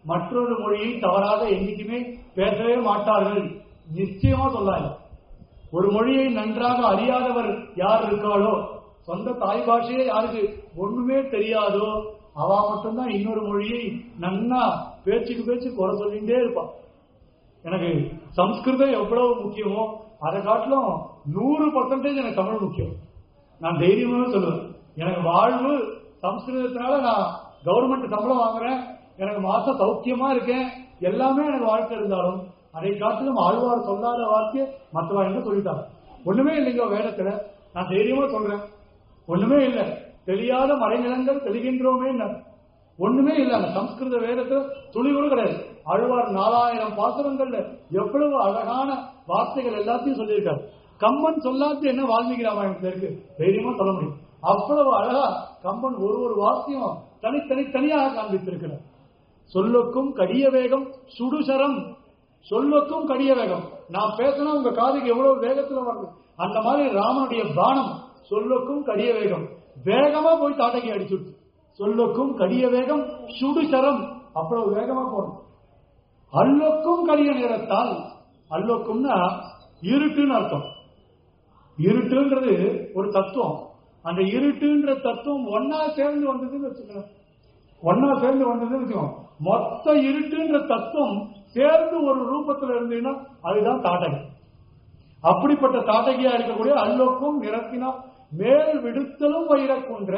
மற்றொரு மொழியை தவறாக என்னைக்குமே பேசவே மாட்டார்கள் நிச்சயமா சொல்லாங்க ஒரு மொழியை நன்றாக அறியாதவர் யார் இருக்காளோ சொந்த தாய் பாஷையே யாருக்கு ஒண்ணுமே தெரியாதோ அவ மட்டும்தான் இன்னொரு மொழியை நன்னா பேச்சுக்கு பேச்சு குறை சொல்லிட்டே இருப்பான் எனக்கு சம்ஸ்கிருதம் எவ்வளவு முக்கியமோ அதை காட்டிலும் நூறு பர்சன்டேஜ் எனக்கு தமிழ் முக்கியம் நான் தைரியமாவே சொல்லுவேன் எனக்கு வாழ்வு சம்ஸ்கிருதத்தினால நான் கவர்மெண்ட் சம்பளம் வாங்குறேன் எனக்கு மாசம் சௌக்கியமா இருக்கேன் எல்லாமே எனக்கு வாழ்க்கை இருந்தாலும் அதை காட்டிலும் ஆழ்வார் சொல்லாத வார்த்தையை மற்றவா என்ன சொல்லிட்டாங்க ஒண்ணுமே இல்லைங்க வேதத்துல நான் தைரியமா சொல்றேன் ஒண்ணுமே இல்லை தெரியாத மறைநிலங்கள் தெளிகின்றோமே ஒண்ணுமே இல்ல அந்த சம்ஸ்கிருத வேதத்துல துளி கூட கிடையாது ஆழ்வார் நாலாயிரம் பாசுரங்கள்ல எவ்வளவு அழகான வார்த்தைகள் எல்லாத்தையும் சொல்லியிருக்காரு கம்பன் சொல்லாது என்ன வால்மீகி ராமாயணத்துல இருக்கு தைரியமா சொல்ல முடியும் அவ்வளவு அழகா கம்பன் ஒரு ஒரு வார்த்தையும் தனித்தனி தனியாக காண்பித்திருக்கிறார் சொல்லுக்கும் கடிய வேகம் சுடுசரம் சொல்லுக்கும் கடிய வேகம் நான் பேசினா உங்க காதுக்கு எவ்வளவு வேகத்துல வருது அந்த மாதிரி ராமனுடைய பானம் சொல்லுக்கும் கடிய வேகம் வேகமா போய் தாட்டகி அடிச்சுடுச்சு சொல்லுக்கும் கடிய வேகம் சுடுசரம் அவ்வளவு வேகமா போகணும் அல்லொக்கும் கடிய நேரத்தால் அல்லொக்கும்னா இருட்டுன்னு அர்த்தம் இருட்டுன்றது ஒரு தத்துவம் அந்த இருட்டுன்ற தத்துவம் ஒன்னா சேர்ந்து வந்ததுன்னு வச்சுக்கணும் ஒன்னா சேர்ந்து வந்ததுன்னு வச்சுக்கோங்க மொத்த இருட்டுன்ற தத்துவம் சேர்ந்து ஒரு ரூபத்துல இருந்ததுன்னா அதுதான் தாட்டகி அப்படிப்பட்ட தாட்டகியா இருக்கக்கூடிய அல்லோக்கும் நிறத்தினால் மேல் விடுத்தலும் வைரக்குன்ற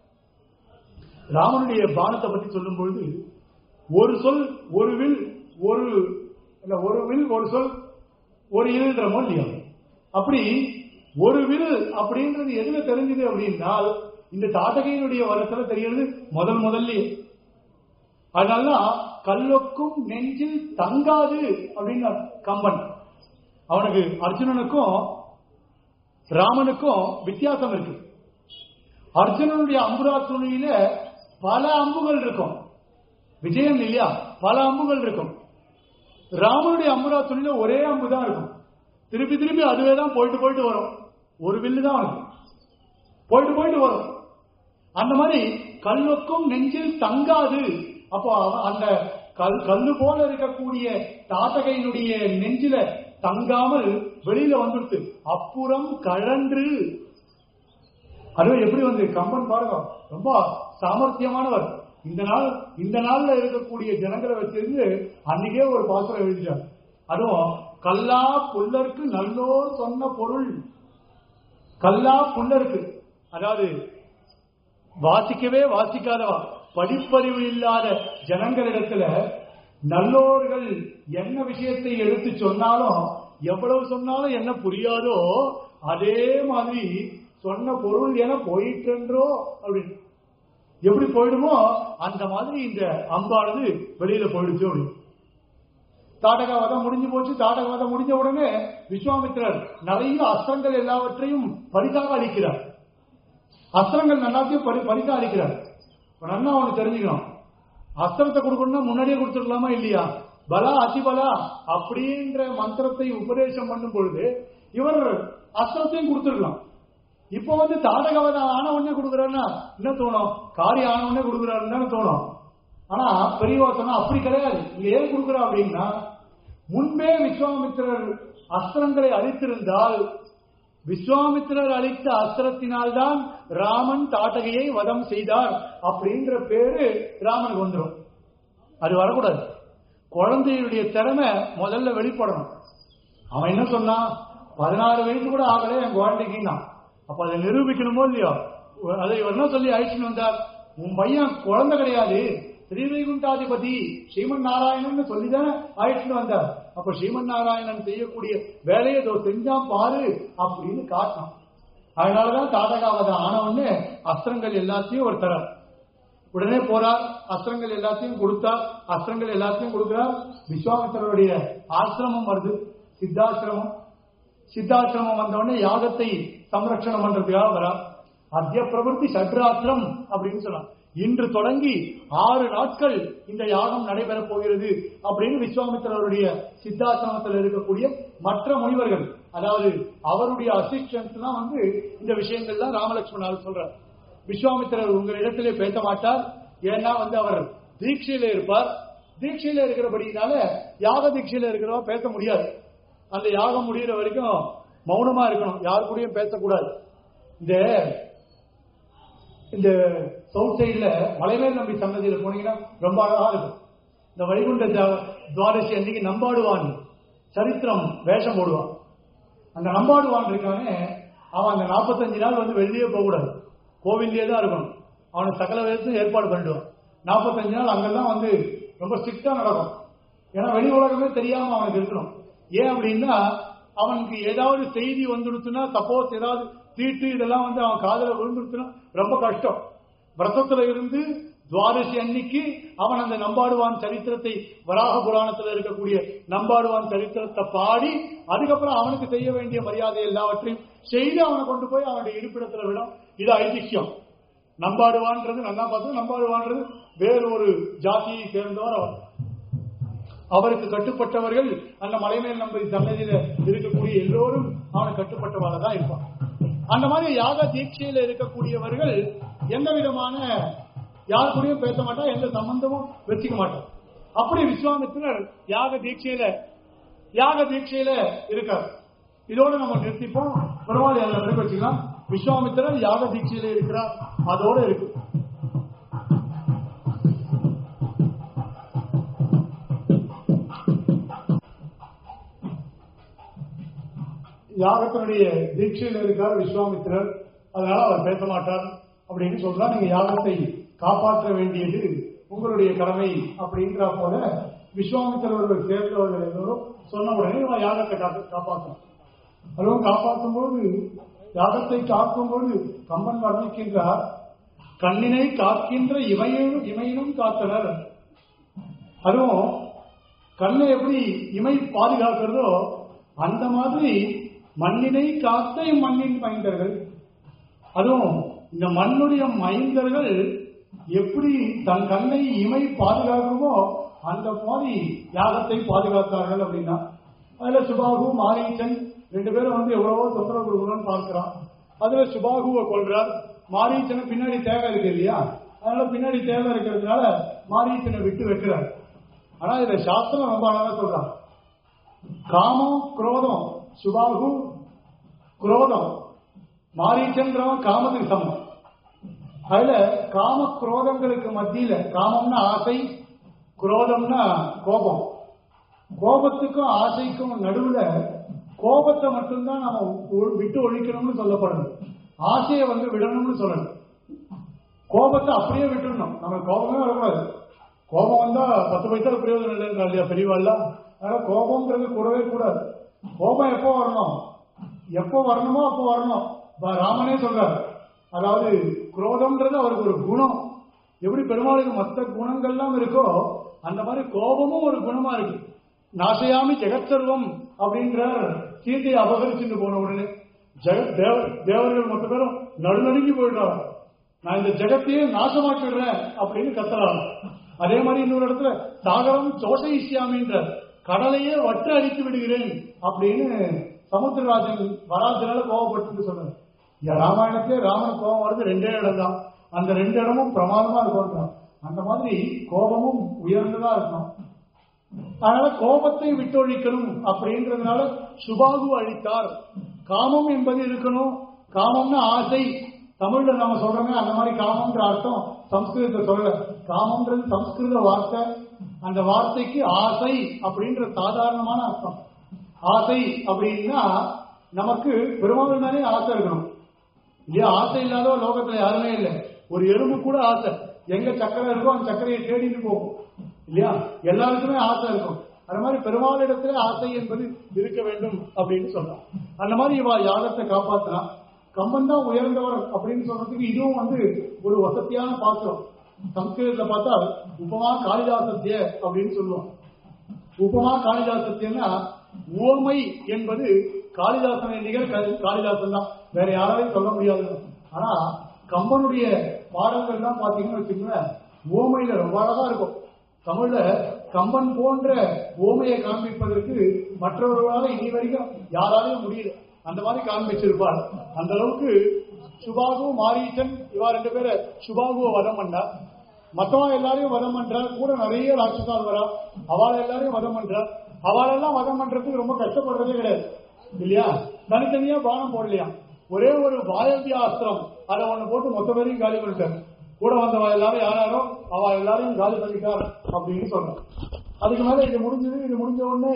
ராமனுடைய பானத்தை பத்தி சொல்லும் பொழுது ஒரு சொல் ஒரு வில் ஒரு இல்ல ஒரு வில் ஒரு சொல் ஒரு இல்ன்றமோ இல்லையா அப்படி ஒரு வில் அப்படின்றது எதுல தெரிஞ்சது அப்படின்னால் இந்த தாட்டகையினுடைய வரத்துல தெரிகிறது முதல் முதல்லயே அதனாலதான் கல்லொக்கும் நெஞ்சில் தங்காது அப்படின்னு கம்பன் அவனுக்கு அர்ஜுனனுக்கும் ராமனுக்கும் வித்தியாசம் இருக்கு அர்ஜுனனுடைய அம்புரா துணியில பல அம்புகள் இருக்கும் விஜயம் இல்லையா பல அம்புகள் இருக்கும் ராமனுடைய அம்புரா துணியில ஒரே அம்பு தான் இருக்கும் திருப்பி திருப்பி அதுவே தான் போயிட்டு போயிட்டு வரும் ஒரு வில்லு தான் இருக்கும் போயிட்டு போயிட்டு வரும் அந்த மாதிரி கல்லுக்கும் நெஞ்சில் தங்காது அப்போ அவ- அந்த கல் கல்லு போல இருக்கக்கூடிய தாட்டகையினுடைய நெஞ்சில தங்காமல் வெளியில வந்துடுத்து அப்புறம் கழன்று அதுவே எப்படி வந்து கம்பன் பாருங்க ரொம்ப சாமர்த்தியமானவர் இந்த நாள் இந்த நாள்ல இருக்கக்கூடிய ஜனங்களை வச்சிருந்து அன்னைக்கே ஒரு பாசுரம் எழுதிட்டார் அதுவும் கல்லா புல்லருக்கு நல்லோர் சொன்ன பொருள் கல்லா புல்லருக்கு அதாவது வாசிக்கவே வாசிக்காதவா படிப்பறிவு இல்லாத ஜனங்களிடத்துல நல்லோர்கள் என்ன விஷயத்தை எடுத்து சொன்னாலும் எவ்வளவு சொன்னாலும் என்ன புரியாதோ அதே மாதிரி சொன்ன பொருள் என போயிற்றென்றோ அப்படின்னு எப்படி போயிடுமோ அந்த மாதிரி இந்த அம்பானது வெளியில போயிடுச்சு அப்படின்னு தாடகவதம் முடிஞ்சு போச்சு தாடகவதம் முடிஞ்ச உடனே விஸ்வாமித்திரர் நிறைய அஸ்திரங்கள் எல்லாவற்றையும் பரிசாக அளிக்கிறார் அஸ்திரங்கள் நல்லாத்தையும் பரி பரிசா அளிக்கிறார் இப்ப நல்லா அவனுக்கு தெரிஞ்சுக்கணும் அஸ்திரத்தை கொடுக்கணும்னா முன்னாடியே கொடுத்துடலாமா இல்லையா பலா அதிபலா அப்படின்ற மந்திரத்தை உபதேசம் பண்ணும் பொழுது இவர் அஸ்திரத்தையும் கொடுத்துருக்கலாம் இப்போ வந்து தாடகவதம் ஆன உடனே கொடுக்குறாருன்னா என்ன தோணும் காரியம் ஆன உடனே கொடுக்குறாருன்னு தானே தோணும் ஆனா பெரியவா சொன்னா அப்படி கிடையாது இங்க ஏன் கொடுக்குறா அப்படின்னா முன்பே விஸ்வாமித்திரர் அஸ்திரங்களை அளித்திருந்தால் விஸ்வாமித்திரர் அளித்த அஸ்திரத்தினால்தான் ராமன் தாட்டகையை வதம் செய்தார் அப்படின்ற பேரு ராமனுக்கு வந்துடும் அது வரக்கூடாது குழந்தையுடைய திறமை முதல்ல வெளிப்படணும் அவன் என்ன சொன்னான் பதினாறு வயசு கூட ஆகல என் குழந்தைக்குன்னா அப்ப அதை நிரூபிக்கணுமோ இல்லையோ அதை இவர் என்ன சொல்லி அழைச்சிட்டு வந்தார் உன் பையன் குழந்தை கிடையாது ஸ்ரீவைகுண்டாதிபதி ஸ்ரீமன் நாராயணன் சொல்லிதானே அழைச்சிட்டு வந்தார் அப்ப ஸ்ரீமன் நாராயணன் செய்யக்கூடிய வேலையை இதோ செஞ்சான் பாரு அப்படின்னு காட்டினான் அதனாலதான் தாடகாவதம் ஆனவன்னு அஸ்திரங்கள் எல்லாத்தையும் ஒரு தரார் உடனே போறார் அஸ்திரங்கள் எல்லாத்தையும் கொடுத்தார் அஸ்திரங்கள் எல்லாத்தையும் கொடுக்கிறார் விஸ்வாமித்திரருடைய ஆசிரமம் வருது சித்தாசிரமம் சித்தாசிரமம் வந்தவுடனே யாகத்தை சம்ரட்சணம் பண்றதுக்காக வரா அத்திய பிரவருத்தி சட்ராசிரம் அப்படின்னு சொல்லலாம் இன்று தொடங்கி ஆறு நாட்கள் இந்த யாகம் நடைபெறப் போகிறது அப்படின்னு விஸ்வாமித்திரருடைய சித்தாசிரமத்தில் இருக்கக்கூடிய மற்ற முனிவர்கள் அதாவது அவருடைய அசிஸ்டன்ஸ் எல்லாம் வந்து இந்த விஷயங்கள்லாம் ராமலட்சுமணர் சொல்றார் விஸ்வாமித்திரர் உங்களிடத்திலே பேச மாட்டார் ஏன்னா வந்து அவர் தீட்சையில இருப்பார் தீட்சையில இருக்கிறபடினால யாக தீட்சையில இருக்கிறவா பேச முடியாது அந்த யாகம் முடிகிற வரைக்கும் மௌனமா இருக்கணும் யாரு கூடயும் பேசக்கூடாது இந்த இந்த சவுத் சைடுல மலைமேல் நம்பி சன்னதியில போனீங்கன்னா ரொம்ப அழகா இருக்கும் இந்த வைகுண்ட ஜா- துவாதசி அன்னைக்கு நம்பாடுவான் சரித்திரம் வேஷம் போடுவான் அந்த நம்பாடுவான் இருக்கானே அவன் அந்த நாற்பத்தஞ்சு நாள் வந்து வெளியே போகக்கூடாது கோவில்லே தான் இருக்கணும் அவனுக்கு சகல விதத்தையும் ஏற்பாடு பண்ணிடுவான் நாற்பத்தஞ்சு நாள் அங்கெல்லாம் வந்து ரொம்ப ஸ்ட்ரிக்டா நடக்கும் ஏன்னா வெளி உலகமே தெரியாம அவனுக்கு இருக்கணும் ஏன் அப்படின்னா அவனுக்கு ஏதாவது செய்தி வந்துடுச்சுன்னா சப்போஸ் ஏதாவது தீட்டு இதெல்லாம் வந்து அவன் காதல விழுந்துடுச்சுன்னா ரொம்ப கஷ்டம் விரதத்துல இருந்து துவாதசி அன்னைக்கு அவன் அந்த நம்பாடுவான் சரித்திரத்தை வராக புராணத்துல இருக்கக்கூடிய நம்பாடுவான் சரித்திரத்தை பாடி அதுக்கப்புறம் அவனுக்கு செய்ய வேண்டிய மரியாதை எல்லாவற்றையும் செய்து அவனை கொண்டு போய் அவனுடைய இருப்பிடத்துல விடும் இது ஐதிஹ்யம் நம்பாடுவான்றது நல்லா பார்த்து நம்பாடுவான்றது வேறு ஒரு ஜாதியை சேர்ந்தவர் அவர் அவருக்கு கட்டுப்பட்டவர்கள் அந்த மலைமேல் நம்பி சன்னதியில இருக்கக்கூடிய எல்லோரும் அவனுக்கு கட்டுப்பட்டவாக தான் இருப்பான் அந்த மாதிரி யாக தீட்சையில இருக்கக்கூடியவர்கள் எந்த விதமான யார் கூடயும் பேச மாட்டா எந்த சம்பந்தமும் வச்சுக்க மாட்டான் அப்படி விஸ்வாமித்திரர் யாக தீட்சையில யாக தீட்சையில இருக்கார் இதோட நம்ம நிறுத்திப்போம் பரவாயில்ல அதில் பிறகு வச்சுக்கலாம் விஸ்வாமித்திரர் யாக தீட்சையில இருக்கிறார் அதோட இருக்கு யாகத்தினுடைய தீட்சையில் இருக்கார் விஸ்வாமித்திரர் அதனால அவர் பேச மாட்டார் அப்படின்னு சொல்றா நீங்க யாகத்தை காப்பாற்ற வேண்டியது உங்களுடைய கடமை அப்படின்ற போல விஸ்வாமித்திரர்கள் சேர்ந்தவர்கள் எல்லோரும் சொன்ன உடனே இவன் யாகத்தை காத்து காப்பாற்றணும் அதுவும் காப்பாற்றும் போது யாகத்தை காக்கும் போது கம்பன் வர்ணிக்கின்றார் கண்ணினை காக்கின்ற இமையினும் இமையினும் காத்தனர் அதுவும் கண்ணை எப்படி இமை பாதுகாக்கிறதோ அந்த மாதிரி மண்ணினை காத்த மண்ணின் மைந்தர்கள் அதுவும் இந்த மண்ணுடைய மைந்தர்கள் எப்படி தன் கண்ணை இமை பாதுகாக்குமோ அந்த மாதிரி யாகத்தை பாதுகாத்தார்கள் அப்படின்னா அதுல சுபாகு மாரீச்சன் ரெண்டு பேரும் வந்து எவ்வளவோ தொந்தரவு கொடுக்கணும்னு பார்க்கிறான் அதுல சுபாகுவை கொள்றார் மாரீச்சனை பின்னாடி தேவை இருக்கு இல்லையா அதனால பின்னாடி தேவை இருக்கிறதுனால மாரீச்சனை விட்டு வைக்கிறார் ஆனா இதுல சாஸ்திரம் ரொம்ப அழகா சொல்றான் காமம் குரோதம் சுபாகு குரோதம் மாரீச்சன்றவன் காமத்துக்கு சமம் அதுல காம குரோதங்களுக்கு மத்தியில காமம்னா ஆசை குரோதம்னா கோபம் கோபத்துக்கும் ஆசைக்கும் நடுவுல கோபத்தை மட்டும்தான் நம்ம ஒ- விட்டு ஒழிக்கணும்னு சொல்லப்படுது ஆசையை வந்து விடணும்னு சொல்லணும் கோபத்தை அப்படியே விட்டுடணும் நம்ம கோபமே வரக்கூடாது கோபம் வந்தா பத்து பைசா பிரயோஜனம் இல்லைன்றா இல்லையா பெரியவாள்லாம் அதனால கோபம்ன்றது கூடவே கூடாது கோபம் எப்போ வரணும் எப்போ வரணுமோ அப்போ வரணும் ப- ராமனே சொல்றாரு அதாவது குரோதம்ன்றது அவருக்கு ஒரு குணம் எப்படி பெருமாளுக்கு மற்ற குணங்கள்லாம் இருக்கோ அந்த மாதிரி கோபமும் ஒரு குணமா இருக்கு நாசையாமி ஜெகச்சர்வம் அப்படின்ற சீதையை அபகரிச்சுட்டு போன உடனே ஜெகத் தேவ தேவர்கள் மொத்த பேரும் நடுநடுங்கி போயிடுறாங்க நான் இந்த ஜெகத்தையே நாசமாக்கிடுறேன் அப்படின்னு கத்துறாங்க அதே மாதிரி இன்னொரு இடத்துல சாகரம் சோசைசியாமின்ற கடலையே வட்டு அடித்து விடுகிறேன் அப்படின்னு சமுத்திரராஜன் வராதனால கோவப்பட்டு சொன்னார் இங்க ராமாயணத்திலே ராமன் கோபம் வருது ரெண்டே இடம் தான் அந்த ரெண்டு இடமும் பிரமாதமா இருக்கும் அந்த மாதிரி கோபமும் உயர்ந்ததா இருக்கணும் அதனால கோபத்தை விட்டொழிக்கணும் அப்படின்றதுனால சுபாகு அழித்தார் காமம் என்பது இருக்கணும் காமம்னா ஆசை தமிழ்ல நாம சொல்றோமே அந்த மாதிரி காமம்ன்ற அர்த்தம் சம்ஸ்கிருதத்தை சொல்லல காமம்ன்றது சம்ஸ்கிருத வார்த்தை அந்த வார்த்தைக்கு ஆசை அப்படின்ற சாதாரணமான அர்த்தம் ஆசை அப்படின்னா நமக்கு பெருமாள் மேலே ஆசை இருக்கணும் இல்லையா ஆசை இல்லாத லோகத்துல யாருமே இல்லை ஒரு எறும்பு கூட ஆசை எங்க சக்கரை இருக்கோ அந்த சக்கரையை தேடிட்டு போகும் இல்லையா எல்லாருக்குமே ஆசை இருக்கும் அந்த மாதிரி பெருமாளிடத்துல ஆசை என்பது இருக்க வேண்டும் அப்படின்னு சொல்றான் அந்த மாதிரி இவா யாகத்தை காப்பாத்தினா கம்பன் தான் உயர்ந்தவர் அப்படின்னு சொல்றதுக்கு இதுவும் வந்து ஒரு வசதியான பாத்திரம் சம்ஸ்கிருதத்துல பார்த்தா உபமா காளிதாசத்திய அப்படின்னு சொல்லுவோம் உபமா காளிதாசத்தியன்னா உவமை என்பது காளிதாசனை நிகர் கா- காளிதாசன் தான் வேற யாராலையும் சொல்ல முடியாது ஆனா கம்பனுடைய பாடல்கள் தான் பாத்தீங்கன்னு வச்சுக்கோங்களேன் உவமையில ரொம்ப அழகா இருக்கும் தமிழ்ல கம்பன் போன்ற ஓமையை காண்பிப்பதற்கு மற்றவர்களால இனி வரைக்கும் யாராலையும் முடியல அந்த மாதிரி காண்பிச்சிருப்பார் அந்த அளவுக்கு சுபாகு மாரீச்சன் இவா ரெண்டு பேரை சுபாகுவை வதம் பண்ணார் மத்தவன் எல்லாரையும் வதம் பண்றார் கூட நிறைய ராட்சசால் வரா அவளை எல்லாரையும் வதம் பண்றார் அவளெல்லாம் வதம் பண்றதுக்கு ரொம்ப கஷ்டப்படுறதே கிடையாது இல்லையா தனித்தனியா பானம் போடலையா ஒரே ஒரு வாயவிய அஸ்திரம் அதை ஒண்ணு போட்டு மொத்த பேரையும் காலி பண்ணிட்டார் கூட வந்தவ எல்லாரும் யாராரோ அவ எல்லாரையும் காலி பண்ணிட்டார் அப்படின்னு சொல்றான் அதுக்கு மேல இது முடிஞ்சது இது முடிஞ்ச உடனே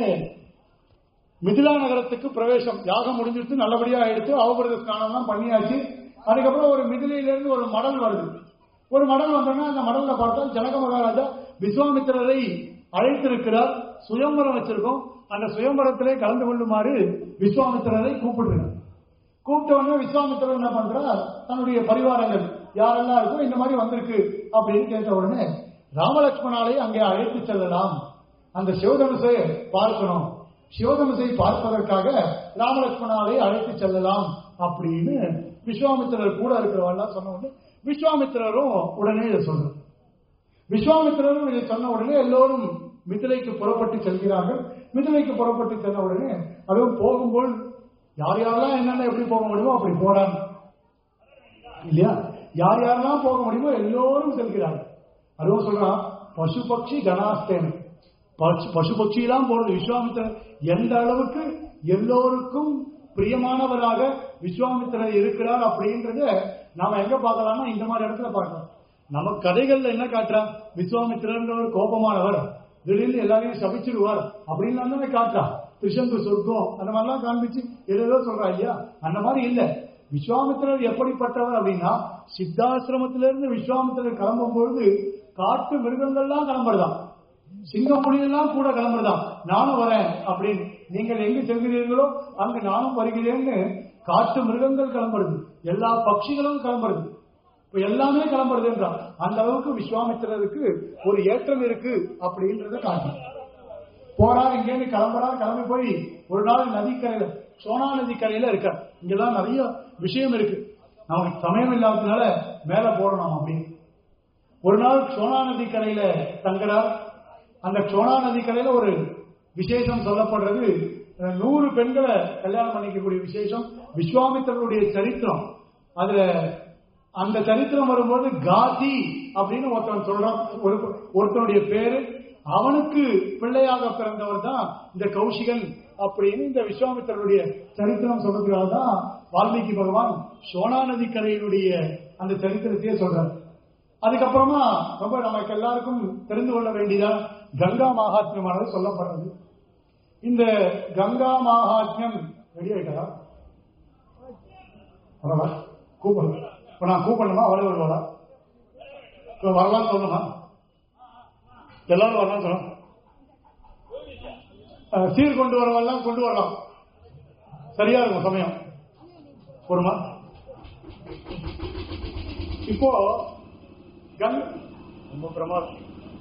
மிதிலா நகரத்துக்கு பிரவேசம் யாகம் முடிஞ்சிருச்சு நல்லபடியா ஆயிடுச்சு அவபிரத ஸ்நானம்லாம் பண்ணியாச்சு அதுக்கப்புறம் ஒரு மிதிலையில இருந்து ஒரு மடல் வருது ஒரு மடல் வந்தோன்னா அந்த மடல்ல பார்த்தா ஜனக மகாராஜா விஸ்வாமித்திரரை அழைத்திருக்கிறார் சுயம்பரம் வச்சிருக்கோம் அந்த சுயம்பரத்திலே கலந்து கொள்ளுமாறு விஸ்வாமித்திரரை கூப்பிடுறார் கூப்பிட்ட உடனே விஸ்வாமித்திரர் என்ன பண்றார் தன்னுடைய பரிவாரங்கள் யாரெல்லாம் இருக்கோ இந்த மாதிரி வந்திருக்கு அப்படின்னு கேட்ட உடனே ராமலட்சுமணாலை அங்கே அழைத்து செல்லலாம் அந்த சிவதனுசை பார்க்கணும் சிவதனுசை பார்ப்பதற்காக ராமலட்சுமணாலை அழைத்து செல்லலாம் அப்படின்னு விஸ்வாமித்திரர் கூட இருக்கிறவெல்லாம் சொன்ன உடனே விஸ்வாமித்திரரும் உடனே இதை சொல்றார் விஸ்வாமித்திரரும் இதை சொன்ன உடனே எல்லோரும் மிதிலைக்கு புறப்பட்டு செல்கிறார்கள் மிதிலைக்கு புறப்பட்டு சென்ற உடனே அதுவும் போகும்போது யார் யாரெல்லாம் என்னென்ன எப்படி போக முடியுமோ அப்படி போறாங்க இல்லையா யார் யாரெல்லாம் போக முடியுமோ எல்லோரும் செல்கிறார்கள் அதுவும் சொல்றான் பசு பட்சி கணாஸ்தேன் பசு பசு பட்சியெல்லாம் போறது விஸ்வாமித்திரர் எந்த அளவுக்கு எல்லோருக்கும் பிரியமானவராக விஸ்வாமித்திரர் இருக்கிறார் அப்படின்றத நாம எங்க பார்க்கலாம்னா இந்த மாதிரி இடத்துல பார்க்கலாம் நம்ம கதைகள்ல என்ன காட்டுறா விஸ்வாமித்திரர் கோபமானவர் திடீர்னு எல்லாரையும் சபிச்சிடுவார் அப்படின்னு தானே காட்டுறா திரிசங்கு சொர்க்கம் அந்த மாதிரிலாம் காண்பிச்சு ஏதோ சொல்றா இல்லையா அந்த மாதிரி இல்ல விஸ்வாமித்திரர் எப்படிப்பட்டவர் அப்படின்னா சித்தாசிரமத்திலிருந்து விஸ்வாமித்திரர் கிளம்பும் பொழுது காட்டு மிருகங்கள்லாம் கிளம்புறதாம் சிங்கம் புலியெல்லாம் கூட கிளம்புறதாம் நானும் வரேன் அப்படின்னு நீங்கள் எங்கு செல்கிறீர்களோ அங்கு நானும் வருகிறேன்னு காட்டு மிருகங்கள் கிளம்புறது எல்லா பட்சிகளும் கிளம்புறது இப்ப எல்லாமே கிளம்புறதுன்றான் அந்த அளவுக்கு விஸ்வாமித்திரருக்கு ஒரு ஏற்றம் இருக்கு அப்படின்றத காட்டும் போறார் இங்கேருந்து கிளம்புறார் கிளம்பி போய் ஒரு நாள் நதிக்கரையில சோனா நதிக்கரையில இருக்கார் இங்கெல்லாம் நிறைய விஷயம் இருக்கு நமக்கு சமயம் இல்லாததுனால மேல போடணும் அப்படின்னு ஒரு நாள் சோனா நதிக்கரையில தங்குறார் அந்த சோனா நதிக்கரையில ஒரு விசேஷம் சொல்லப்படுறது அஹ், நூறு பெண்களை கல்யாணம் பண்ணிக்கக்கூடிய விசேஷம் விஸ்வாமித்திரனுடைய சரித்திரம் அதுல அந்த சரித்திரம் வரும்போது காதி அப்படின்னு ஒருத்தன் சொல்றான் ஒரு ஒருத்தனுடைய பேரு அவனுக்கு பிள்ளையாக பிறந்தவர் தான் இந்த கௌஷிகன் அப்படின்னு இந்த விஸ்வாமித்திரனுடைய சரித்திரம் சொல்றதுக்காக தான் வால்மீகி பகவான் சோனா நதி கரையினுடைய அந்த சரித்திரத்தையே சொல்றார் அதுக்கப்புறமா ரொம்ப நமக்கு எல்லாருக்கும் தெரிந்து கொள்ள வேண்டியதா கங்கா மகாத்மியமானது சொல்லப்படுறது இந்த கங்கா மகாத்மியம் ரெடி ஆயிட்டா வரவா கூப்பிடணும் இப்ப நான் கூப்பிடணுமா அவளே வருவாளா இப்ப வரலாம்னு சொல்லணுமா எல்லாரும் வரலாம் சொல்லணும் அஹ், சீர் கொண்டு வரவெல்லாம் கொண்டு வரலாம் சரியா இருக்கும் சமயம் ஒருமா இப்போ கங் ரொம்ப பிரமாதம்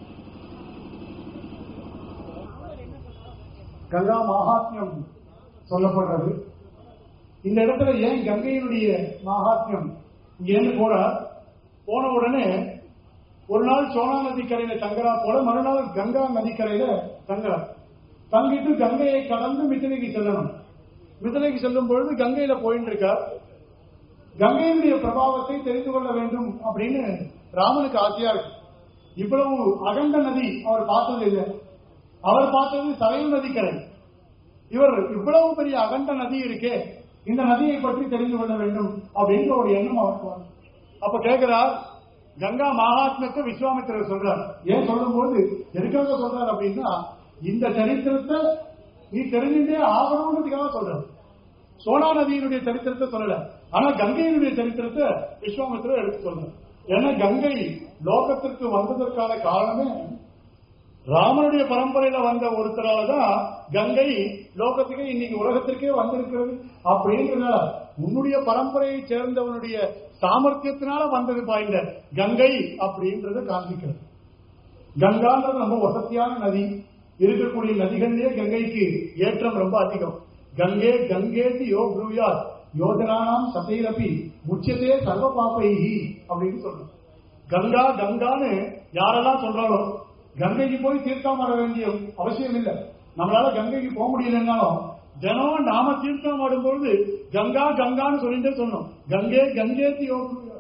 கங்கா மகாத்மியம் சொல்லப்படுறது இந்த இடத்துல ஏன் கங்கையினுடைய மகாத்மியம் இங்கேருந்து போறார் போன உடனே ஒரு நாள் சோனா நதிக்கரையில தங்குறா போல மறுநாள் கங்கா நதிக்கரையில தங்குறார் தங்கிட்டு கங்கையை கடந்து மிதிலைக்கு செல்லணும் மிதிலைக்கு செல்லும் பொழுது கங்கையில போயிட்டு இருக்கார் கங்கையினுடைய பிரபாவத்தை தெரிந்து கொள்ள வேண்டும் அப்படின்னு ராமனுக்கு ஆசையா இருக்கு இவ்வளவு அகண்ட நதி அவர் பார்த்தது இல்லை அவர் பார்த்தது சரையு நதிக்கரை இவர் இவ்வளவு பெரிய அகண்ட நதி இருக்கே இந்த நதியை பற்றி தெரிந்து கொள்ள வேண்டும் அப்படின்ற ஒரு எண்ணம் அவருக்கு வரும். அப்ப கேட்கிறார் கங்கா மகாத்மத்தை விஸ்வாமித்திரர் சொல்றார் ஏன் சொல்லும்போது எதுக்காக சொல்றார் அப்படின்னா இந்த சரித்திரத்தை நீ தெரிஞ்சுட்டே ஆகணும்ன்றதுக்காக சொல்றார் சோனா நதியினுடைய சரித்திரத்தை சொல்லல ஆனா கங்கையினுடைய சரித்திரத்தை விஸ்வாமித்திரர் எடுத்து சொல்றார் ஏன்னா கங்கை லோகத்திற்கு வந்ததற்கான காரணமே ராமனுடைய பரம்பரையில வந்த ஒருத்தரால தான் கங்கை லோகத்துக்கு இன்னைக்கு உலகத்திற்கே வந்திருக்கிறது அப்படின்றதுனால உன்னுடைய பரம்பரையை சேர்ந்தவனுடைய சாமர்த்தியத்தினால வந்தது பாய்ந்த கங்கை அப்படின்றத காண்பிக்கிறது கங்கான்றது ரொம்ப வசதியான நதி இருக்கக்கூடிய நதிகளிலே கங்கைக்கு ஏற்றம் ரொம்ப அதிகம் கங்கே கங்கேதி யோ ப்ரூயாத் யோஜனானாம் சதைரபி முச்சதே சர்வ பாப்பைஹி அப்படின்னு சொல்றோம் கங்கா கங்கான்னு யாரெல்லாம் சொல்றாளோ கங்கைக்கு போய் தீர்த்தம் ஆட வேண்டிய அவசியம் இல்லை நம்மளால கங்கைக்கு போக முடியலன்னாலும் தினம் நாம தீர்த்தம் ஆடும்பொழுது கங்கா கங்கான்னு சொல்லிட்டே சொன்னோம் கங்கே கங்கேத்தி யோ ப்ரூயாத்.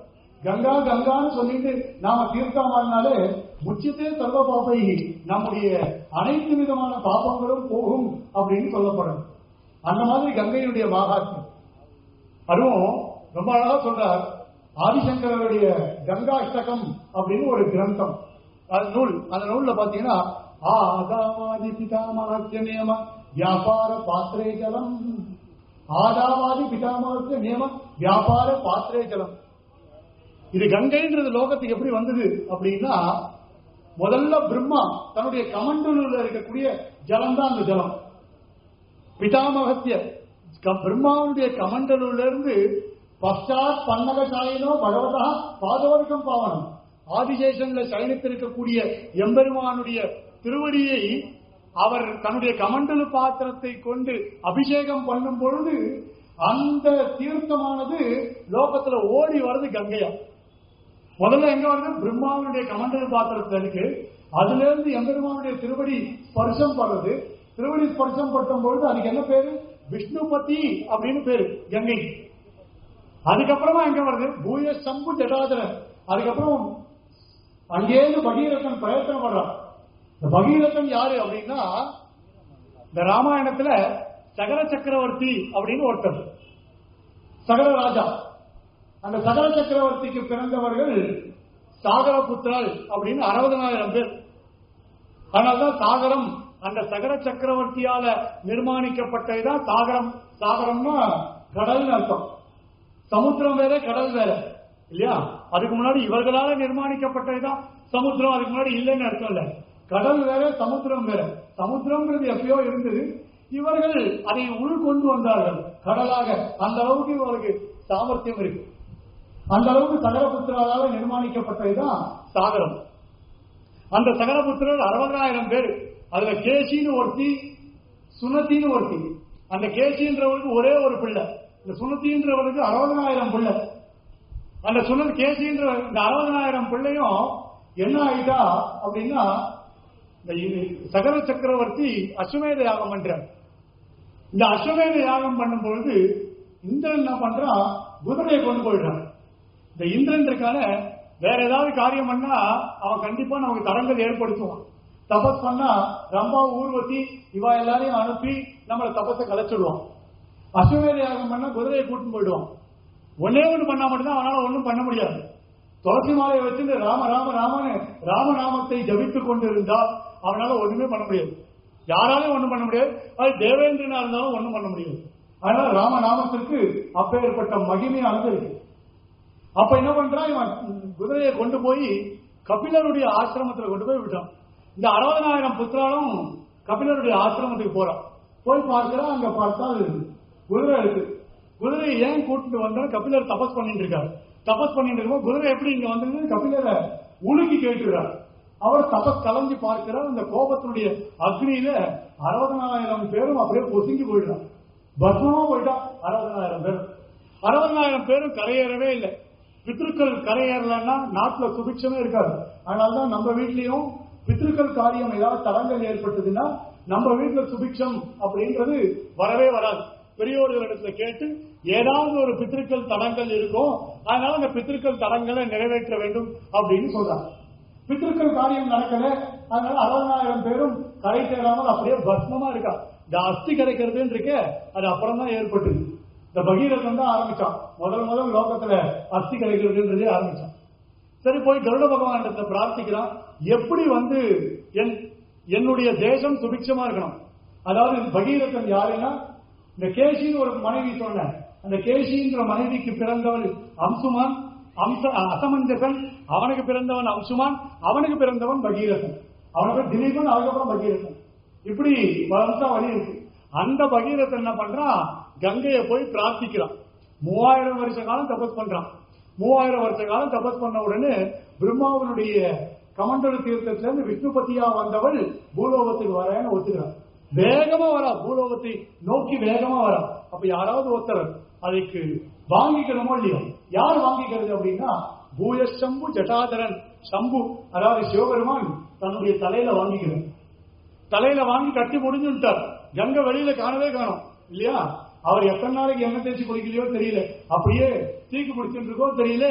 கங்கா கங்கான்னு சொல்லிட்டு நாம தீர்த்தம் வாங்கினாலே முச்சித்தே சர்வ பாப்பை நம்முடைய அனைத்து விதமான பாப்பங்களும் போகும் அப்படின்னு சொல்லப்படும் அந்த மாதிரி கங்கையினுடைய மகாத்மியம் அதுவும் ரொம்ப அழகா சொல்றார் ஆதிசங்கரருடைய கங்காஷ்டகம் அப்படின்னு ஒரு கிரந்தம் அது நூல் அந்த நூல்ல பாத்தீங்கன்னா ஆதாவாதி பிதாமகத்திய நியம வியாபார பாத்திரே ஜலம் ஆதாவாதி பிதாமகத்திய நியம வியாபார பாத்திரே ஜலம் இது கங்கைன்றது லோகத்துக்கு எப்படி வந்தது அப்படின்னா முதல்ல பிரம்மா தன்னுடைய கமண்டலூர்ல இருக்கக்கூடிய ஜலம் தான் அந்த ஜலம் பிதாமகத்திய க- பிரம்மாவுடைய கமண்டலூர்ல இருந்து பశ్చాத் பன்னக சாயினோ பகவதா பாதவர்க்கம் பாவனம் ஆதிசேஷன்ல சயனித்திருக்கக்கூடிய எம்பெருமானுடைய திருவடியை அவர் தன்னுடைய கமண்டலு பாத்திரத்தை கொண்டு அபிஷேகம் பண்ணும் பொழுது அந்த தீர்த்தமானது லோகத்துல ஓடி வருது கங்கையா முதல்ல எங்க வருது பிரம்மாவுடைய கமண்டல பாத்திரத்துல இருக்கு அதுல இருந்து எம்பெருமானுடைய திருவடி ஸ்பர்சம் படுறது திருவடி ஸ்பர்சம் பட்டும் பொழுது அதுக்கு என்ன பேரு விஷ்ணுபதி அப்படின்னு பேரு கங்கை அதுக்கப்புறமா எங்க வருது பூய சம்பு ஜடாதரன் அதுக்கப்புறம் அங்கேருந்து பகீரதன் பிரயத்தனம் பண்றான் இந்த பகீரதன் யாரு அப்படின்னா இந்த ராமாயணத்துல சகர சக்கரவர்த்தி அப்படின்னு ஒருத்தர் சகர ராஜா அந்த சகர சக்கரவர்த்திக்கு பிறந்தவர்கள் சாகர புத்திரல் அப்படின்னு அறுபதனாயிரம் பேர் அதனால்தான் சாகரம் அந்த சகர சக்கரவர்த்தியால நிர்மாணிக்கப்பட்டதுதான் சாகரம் சாகரம்னா கடல்னு அர்த்தம் சமுத்திரம் வேற கடல் வேற இல்லையா அதுக்கு முன்னாடி இவர்களால நிர்மாணிக்கப்பட்டதுதான் சமுத்திரம் அதுக்கு முன்னாடி இல்லைன்னு அர்த்தம் இல்ல கடல் வேற சமுத்திரம் வேற சமுத்திரம்ன்றது எப்பயோ இருந்தது இவர்கள் அதை உள்கொண்டு வந்தார்கள் கடலாக அந்த அளவுக்கு இவருக்கு சாமர்த்தியம் இருக்கு அந்த அளவுக்கு சகரபுத்திரால நிர்மாணிக்கப்பட்டதுதான் சாகரம் அந்த சகரபுத்திரர் அறுபதாயிரம் பேர் அதுல கேசின்னு ஒருத்தி சுனத்தின்னு ஒருத்தி அந்த கேசின்றவருக்கு ஒரே ஒரு பிள்ளை இந்த சுனத்தின்றவருக்கு அறுபதனாயிரம் பிள்ளை அந்த சுனத் கேசின்ற இந்த அறுபதனாயிரம் பிள்ளையும் என்ன ஆயிட்டா அப்படின்னா இந்த இ- சகர சக்கரவர்த்தி அஸ்வமேத யாகம் பண்றார் இந்த அஸ்வமேத யாகம் பண்ணும் பொழுது இந்திரன் என்ன பண்றான் குதிரையை கொண்டு போயிடுறான் இந்த இந்திரன் இருக்கான வேற ஏதாவது காரியம் பண்ணா அவன் கண்டிப்பா நமக்கு தடங்கள் ஏற்படுத்துவான் தபஸ் பண்ணா ரம்பா ஊர்வசி இவா எல்லாரையும் அனுப்பி நம்மள தபஸை கலைச்சிடுவான் அஸ்வமேத யாகம் பண்ணா குதிரையை கூட்டிட்டு போயிடுவான் ஒன்னே ஒண்ணு பண்ணா மட்டும்தான் அவனால ஒண்ணும் பண்ண முடியாது துளசி மாலையை வச்சுட்டு ராம ராம ராமனு ராமநாமத்தை ஜபித்துக் கொண்டிருந்தால் அவனால ஒண்ணுமே பண்ண முடியாது யாராலையும் ஒண்ணும் பண்ண முடியாது அது தேவேந்திரனா இருந்தாலும் ஒண்ணும் பண்ண முடியாது அதனால ராமநாமத்திற்கு அப்பேற்பட்ட மகிமையானது இருக்கு அப்ப என்ன பண்றான் இவன் குதிரையை கொண்டு போய் கபிலருடைய ஆசிரமத்துல கொண்டு போய் விட்டான் இந்த அறுபதனாயிரம் புத்திராலும் கபிலருடைய ஆசிரமத்துக்கு போறான் போய் பார்க்கிறா அங்க பார்த்தால் குதிரை இருக்கு குதிரையை ஏன் கூட்டிட்டு வந்தா கபிலர் தபஸ் பண்ணிட்டு இருக்காரு தபஸ் பண்ணிட்டு இருக்கும்போது குதிரை எப்படி இங்க வந்தது கபிலரை உலுக்கி கேட்டுறார் அவர் தபஸ் கலஞ்சி பார்க்கிறார் அந்த கோபத்தினுடைய அக்னியில அறுபதனாயிரம் பேரும் அப்படியே பொசுங்கி போயிடுறான் பஸ்மமா போயிட்டான் அறுபதனாயிரம் பேர் அறுபதனாயிரம் பேரும் கரையேறவே இல்லை பித்ருக்கள் கரையேறலன்னா நாட்டுல சுபிட்சமே இருக்காது அதனாலதான் நம்ம வீட்லயும் பித்ருக்கள் காரியம் ஏதாவது தடங்கள் ஏற்பட்டதுன்னா நம்ம வீட்டுல சுபிக்ஷம் அப்படின்றது வரவே வராது பெரியோர்களிடத்துல கேட்டு ஏதாவது ஒரு பித்ருக்கள் தடங்கள் இருக்கும் அதனால அந்த பித்ருக்கள் தடங்களை நிறைவேற்ற வேண்டும் அப்படின்னு சொல்றாங்க பித்ருக்கள் காரியம் நடக்கல அதனால அறுபதாயிரம் பேரும் கரை சேராமல் அப்படியே பஸ்மமா இருக்கா இந்த அஸ்தி கரைக்கிறதுன்னு இருக்கே அது அப்புறம் தான் ஏற்பட்டது இந்த பகீரதன் தான் ஆரம்பிச்சான் முதல் முதல் லோகத்துல அஸ்தி கரைக்கிறதுன்றதே ஆரம்பிச்சான் சரி போய் கருட பகவானிடத்துல பிரார்த்திக்கிறான் எப்படி வந்து என் என்னுடைய தேசம் சுபிட்சமா இருக்கணும் அதாவது பகீரதன் யாருன்னா இந்த கேசின்னு ஒரு மனைவி சொன்ன அந்த கேசின்ற மனைவிக்கு பிறந்தவள் அம்சுமான் அம்ச அசமஞ்சசன் அவனுக்கு பிறந்தவன் அம்சுமான் அவனுக்கு பிறந்தவன் பகீரதன் அவனுக்கு திலீபன் அதுக்கப்புறம் பகீரதன் இப்படி வம்சா வழி இருக்கு அந்த பகீரதன் என்ன பண்றான் கங்கையை போய் பிரார்த்திக்கிறான் மூவாயிரம் வருஷ காலம் தபஸ் பண்றான் மூவாயிரம் வருஷ காலம் தபஸ் பண்ண உடனே பிரம்மாவனுடைய கமண்டல தீர்த்தத்துல இருந்து விஷ்ணுபதியா வந்தவள் பூலோகத்துக்கு வரேன்னு ஒத்துக்கிறான் வேகமா வரா பூலோகத்தை நோக்கி வேகமா வரா அப்ப யாராவது ஒருத்தர் அதுக்கு வாங்கிக்கணுமோ இல்லையோ யார் வாங்கிக்கிறது அப்படின்னா பூய சம்பு ஜட்டாதரன் சம்பு அதாவது சிவபெருமான் தன்னுடைய தலையில வாங்கிக்கிறார் தலையில வாங்கி கட்டி முடிஞ்சுட்டார் கங்கை வெளியில காணவே காணும் இல்லையா அவர் எத்தனை நாளைக்கு எண்ணெய் தேய்ச்சி குளிக்கலையோ தெரியல அப்படியே தீக்கு பிடிச்சிட்டு இருக்கோ தெரியல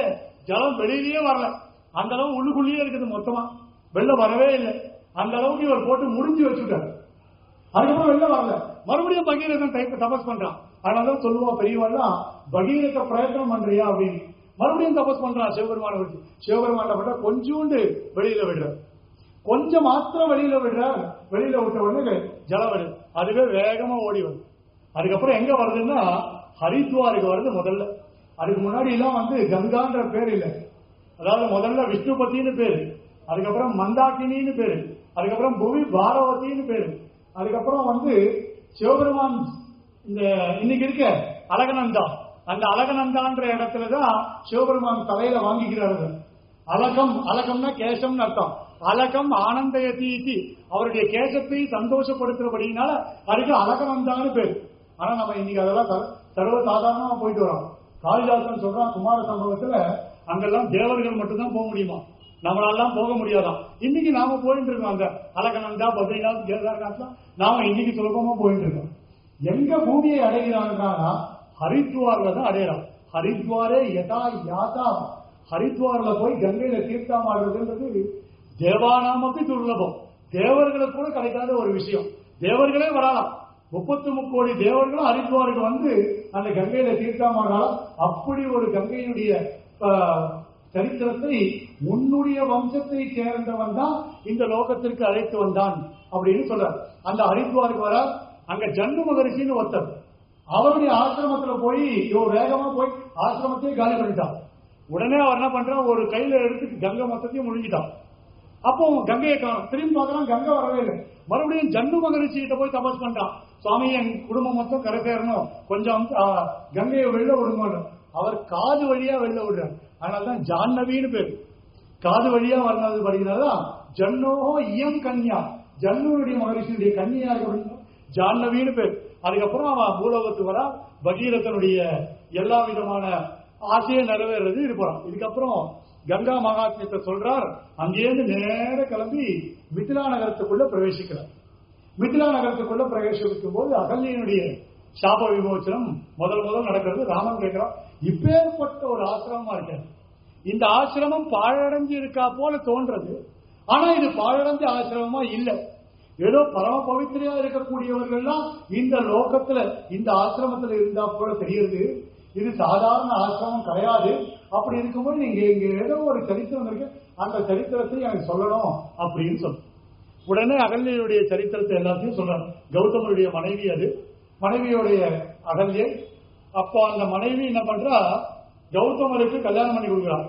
ஜலம் வெளியிலேயே வரல அந்த அளவு உள்ளுக்குள்ளேயே இருக்குது மொத்தமா வெளில வரவே இல்லை அந்த அளவுக்கு இவர் போட்டு முடிஞ்சு வச்சுட்டார் அதுக்கப்புறம் வெளில வரல மறுபடியும் பகீரதன் டைப் தபஸ் பண்றான் அதனாலதான் சொல்லுவா பெரியவாள்லாம் பகீரத பிரயத்தனம் பண்றியா அப்படின்னு மறுபடியும் தபஸ் பண்றான் சிவபெருமான வச்சு சிவபெருமான பட்டா கொஞ்சோண்டு வெளியில விடுறார் கொஞ்சம் மாத்திரம் வெளியில விடுறார் வெளியில விட்ட உடனே ஜலம் வருது அதுவே வேகமா ஓடி வருது அதுக்கப்புறம் எங்க வருதுன்னா ஹரித்வாருக்கு வருது முதல்ல அதுக்கு முன்னாடி எல்லாம் வந்து கங்கான்ற பேர் இல்லை அதாவது முதல்ல விஷ்ணுபத்தின்னு பேரு அதுக்கப்புறம் மந்தாக்கினின்னு பேரு அதுக்கப்புறம் புவி பாரவதின்னு பேரு அதுக்கப்புறம் வந்து சிவபெருமான் இந்த இன்னைக்கு இருக்க அழகநந்தா அந்த அழகநந்தான்ற இடத்துலதான் சிவபெருமான் தலையில வாங்கிக்கிறாரு அலகம் அலகம்னா கேசம்னு அர்த்தம் அலகம் ஆனந்தயதி அவருடைய கேசத்தை சந்தோஷப்படுத்துறபடினால அதுக்கு அலகநந்தான்னு பேர் ஆனா நம்ம இன்னைக்கு அதெல்லாம் சர்வ- சர்வ சாதாரணமா போயிட்டு வரோம் காளிதாசன் சொல்றான் குமார சம்பவத்துல அங்கெல்லாம் தேவர்கள் மட்டும்தான் போக முடியுமா நம்மளாலாம் போக முடியாதாம் இன்னைக்கு நாம போயிட்டு இருக்கோம் அங்க அலகநந்தா பத்ரிநாத் கேதார்நாத்லாம் நாம இன்னைக்கு சுலபமா போயிட்டு இருக்கோம் எங்க பூமியை அடைகிறாங்கன்னா ஹரித்வார்ல தான் அடையறான் ஹரித்வாரே யதா யாதா ஹரித்வார்ல போய் கங்கையில தீர்த்தம் ஆடுறதுன்றது தேவானாமப்பி துர்லபம் தேவர்களுக்கு கூட கிடைக்காத ஒரு விஷயம் தேவர்களே வரலாம் முப்பத்து முக்கோடி தேவர்களும் ஹரித்வாருக்கு வந்து அந்த கங்கையில தீர்த்தம் ஆடலாம் அப்படி ஒரு கங்கையினுடைய ஆஹ், சரித்திரத்தை உன்னுடைய வம்சத்தை சேர்ந்தவன் தான் இந்த லோகத்திற்கு அழைத்து வந்தான் அப்படின்னு சொல்றார் அந்த ஹரித்வாருக்கு வர அங்க ஜன்னு மகரிஷின்னு ஒருத்தர் அவருடைய ஆசிரமத்துல போய் இவர் வேகமா போய் ஆசிரமத்தையே காலி பண்ணிட்டான் உடனே அவர் என்ன பண்றான் ஒரு கையில எடுத்து கங்கை மொத்தத்தையும் முழுங்கிட்டான் அப்போ கங்கையை காணும் திரும்பி பார்க்கலாம் கங்கை வரவே இல்லை மறுபடியும் ஜன்னு மகரிஷி கிட்ட போய் தபஸ் பண்றான் சுவாமி என் குடும்பம் மொத்தம் கரை சேரணும் கொஞ்சம் ஆ, கங்கையை வெளில விடுங்க அவர் காது வழியா வெளில விடுறார் அதனாலதான் ஜான்னவின்னு பேர் காது வழியா வர்றது படிக்கிறதா ஜன்னோஹோ இயம் கன்யா ஜன்னுடைய மகரிஷியுடைய கன்னியா இருக்கணும் ஜான்னவின்னு பேர் அதுக்கப்புறம் அவன் பூலோகத்துக்கு வரா பகீரதனுடைய எல்லா விதமான ஆசையை நிறைவேறது இருப்பான் இதுக்கப்புறம் கங்கா மகாத்மியத்தை சொல்றார் அங்கேருந்து நேர கிளம்பி மிதிலா நகரத்துக்குள்ள பிரவேசிக்கிறார் மிதிலா நகரத்துக்குள்ள பிரவேசிக்கும் போது அகல்யனுடைய சாப விமோச்சனம் முதல் முதல் நடக்கிறது ராமன் கேட்கிறான் இப்பேற்பட்ட ஒரு ஆசிரமமா இருக்க இந்த ஆசிரமம் பாழடைஞ்சு இருக்கா போல தோன்றது ஆனா இது பாழடைஞ்ச ஆசிரமமா இல்ல ஏதோ பரம பவித்திரையா இருக்கக்கூடியவர்கள்லாம் இந்த லோகத்துல இந்த ஆசிரமத்துல இருந்தா போல தெரியுது இது சாதாரண ஆசிரமம் கிடையாது அப்படி இருக்கும்போது நீங்க இங்க ஏதோ ஒரு சரித்திரம் இருக்கு அந்த சரித்திரத்தை எனக்கு சொல்லணும் அப்படின்னு சொல்லு உடனே அகல்யனுடைய சரித்திரத்தை எல்லாத்தையும் சொல்றாங்க கௌதமருடைய மனைவி அது மனைவியோடைய அகல்யை அப்போ அந்த மனைவி என்ன பண்றா கௌதமருக்கு கல்யாணம் பண்ணி கொடுக்குறான்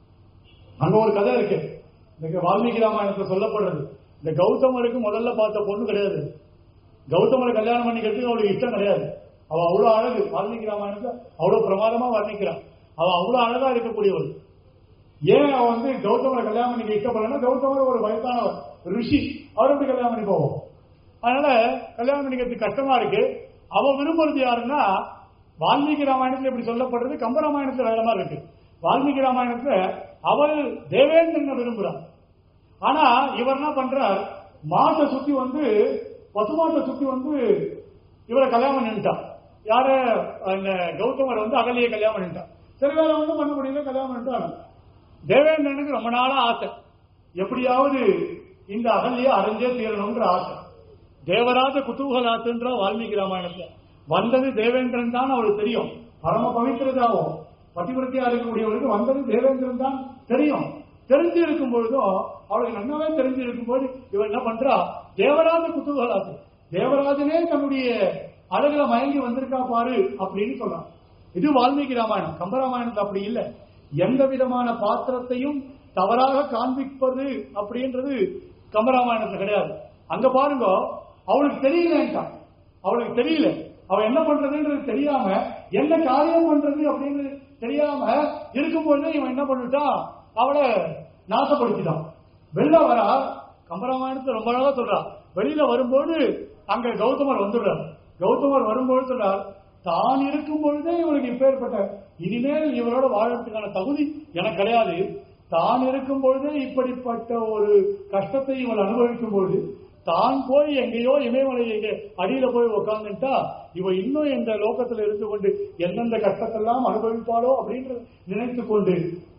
அங்க ஒரு கதை இருக்கு இந்த வால்மீகி ராமாயணத்துல சொல்லப்படுறது இந்த கௌதமருக்கு முதல்ல பார்த்த பொண்ணு கிடையாது கௌதமரை கல்யாணம் பண்ணிக்கிறதுக்கு அவளுக்கு இஷ்டம் கிடையாது அவ அவ்வளவு அழகு வால்மீகி ராமாயணத்துல அவ்வளவு பிரமாதமா வர்ணிக்கிறான் அவ அவ்வளவு அழகா இருக்கக்கூடியவள் ஏன் அவன் வந்து கௌதமரை கல்யாணம் பண்ணிக்க இஷ்டப்படலன்னா கௌதமர் ஒரு வயசானவர் ரிஷி அவர் எப்படி கல்யாணம் பண்ணி போவோம் அதனால கல்யாணம் பண்ணிக்கிறதுக்கு கஷ்டமா இருக்கு அவ விரும்புறது யாருன்னா வால்மீகி ராமாயணத்துல இப்படி சொல்லப்படுறது கம்ப ராமாயணத்துல வேற மாதிரி இருக்கு வால்மீகி ராமாயணத்துல அவள் தேவேந்திரனை விரும்புறான் ஆனா இவர் என்ன பண்றார் மாட்டை சுத்தி வந்து பசுமாட்டை சுத்தி வந்து இவரை கல்யாணம் பண்ணிட்டான் யார அந்த கௌதமர் வந்து அகலியை கல்யாணம் பண்ணிட்டான் சரி வேற ஒன்றும் பண்ண முடியல கல்யாணம் பண்ணிட்டான் தேவேந்திரனுக்கு ரொம்ப நாளா ஆசை எப்படியாவது இந்த அகலியை அடைஞ்சே தீரணும்ன்ற ஆசை தேவராஜ குதூகலாத்துன்ற வால்மீகி ராமாயணத்துல வந்தது தேவேந்திரன் தான் அவளுக்கு தெரியும் பரம பவித்திரதாவும் பதிவிரத்தியா இருக்கக்கூடியவளுக்கு வந்தது தேவேந்திரன் தான் தெரியும் தெரிஞ்சு இருக்கும் பொழுதும் அவளுக்கு நன்னாவே தெரிஞ்சு இருக்கும்போது இவன் என்ன பண்றா தேவராஜ குதூகலாத்து தேவராஜனே தன்னுடைய அழகுல மயங்கி வந்திருக்கா பாரு அப்படின்னு சொல்றான் இது வால்மீகி ராமாயணம் கம்பராமாயணத்துல அப்படி இல்லை எந்த விதமான பாத்திரத்தையும் தவறாக காண்பிப்பது அப்படின்றது கம்பராமாயணத்துல கிடையாது அங்க பாருங்க அவளுக்கு தெரியலன்ட்டான் அவளுக்கு தெரியல அவ என்ன பண்றதுன்றது தெரியாம என்ன காரியம் பண்றது அப்படின்னு தெரியாம இருக்கும்போது இவன் என்ன பண்ணிட்டான் அவளை நாசப்படுத்திட்டான் வெளில வரா கம்பராமாயணத்துல ரொம்ப அழகா சொல்றா வெளியில வரும்போது அங்க கௌதமர் வந்துடுறார் கௌதமர் வரும்போது சொல்றார் தான் இருக்கும் பொழுதே இவளுக்கு இப்பேற்பட்ட இனிமேல் இவரோட வாழறதுக்கான தகுதி எனக்கு கிடையாது தான் இருக்கும் பொழுதே இப்படிப்பட்ட ஒரு கஷ்டத்தை இவள் அனுபவிக்கும் பொழுது தான் போய் எங்கேயோ இமயமலை எங்க அடியில போய் உக்காந்துட்டா இவ இன்னும் இந்த லோகத்துல இருந்து கொண்டு எந்தெந்த கஷ்டத்தெல்லாம் அனுபவிப்பாளோ அப்படின்ற நினைத்து கொண்டு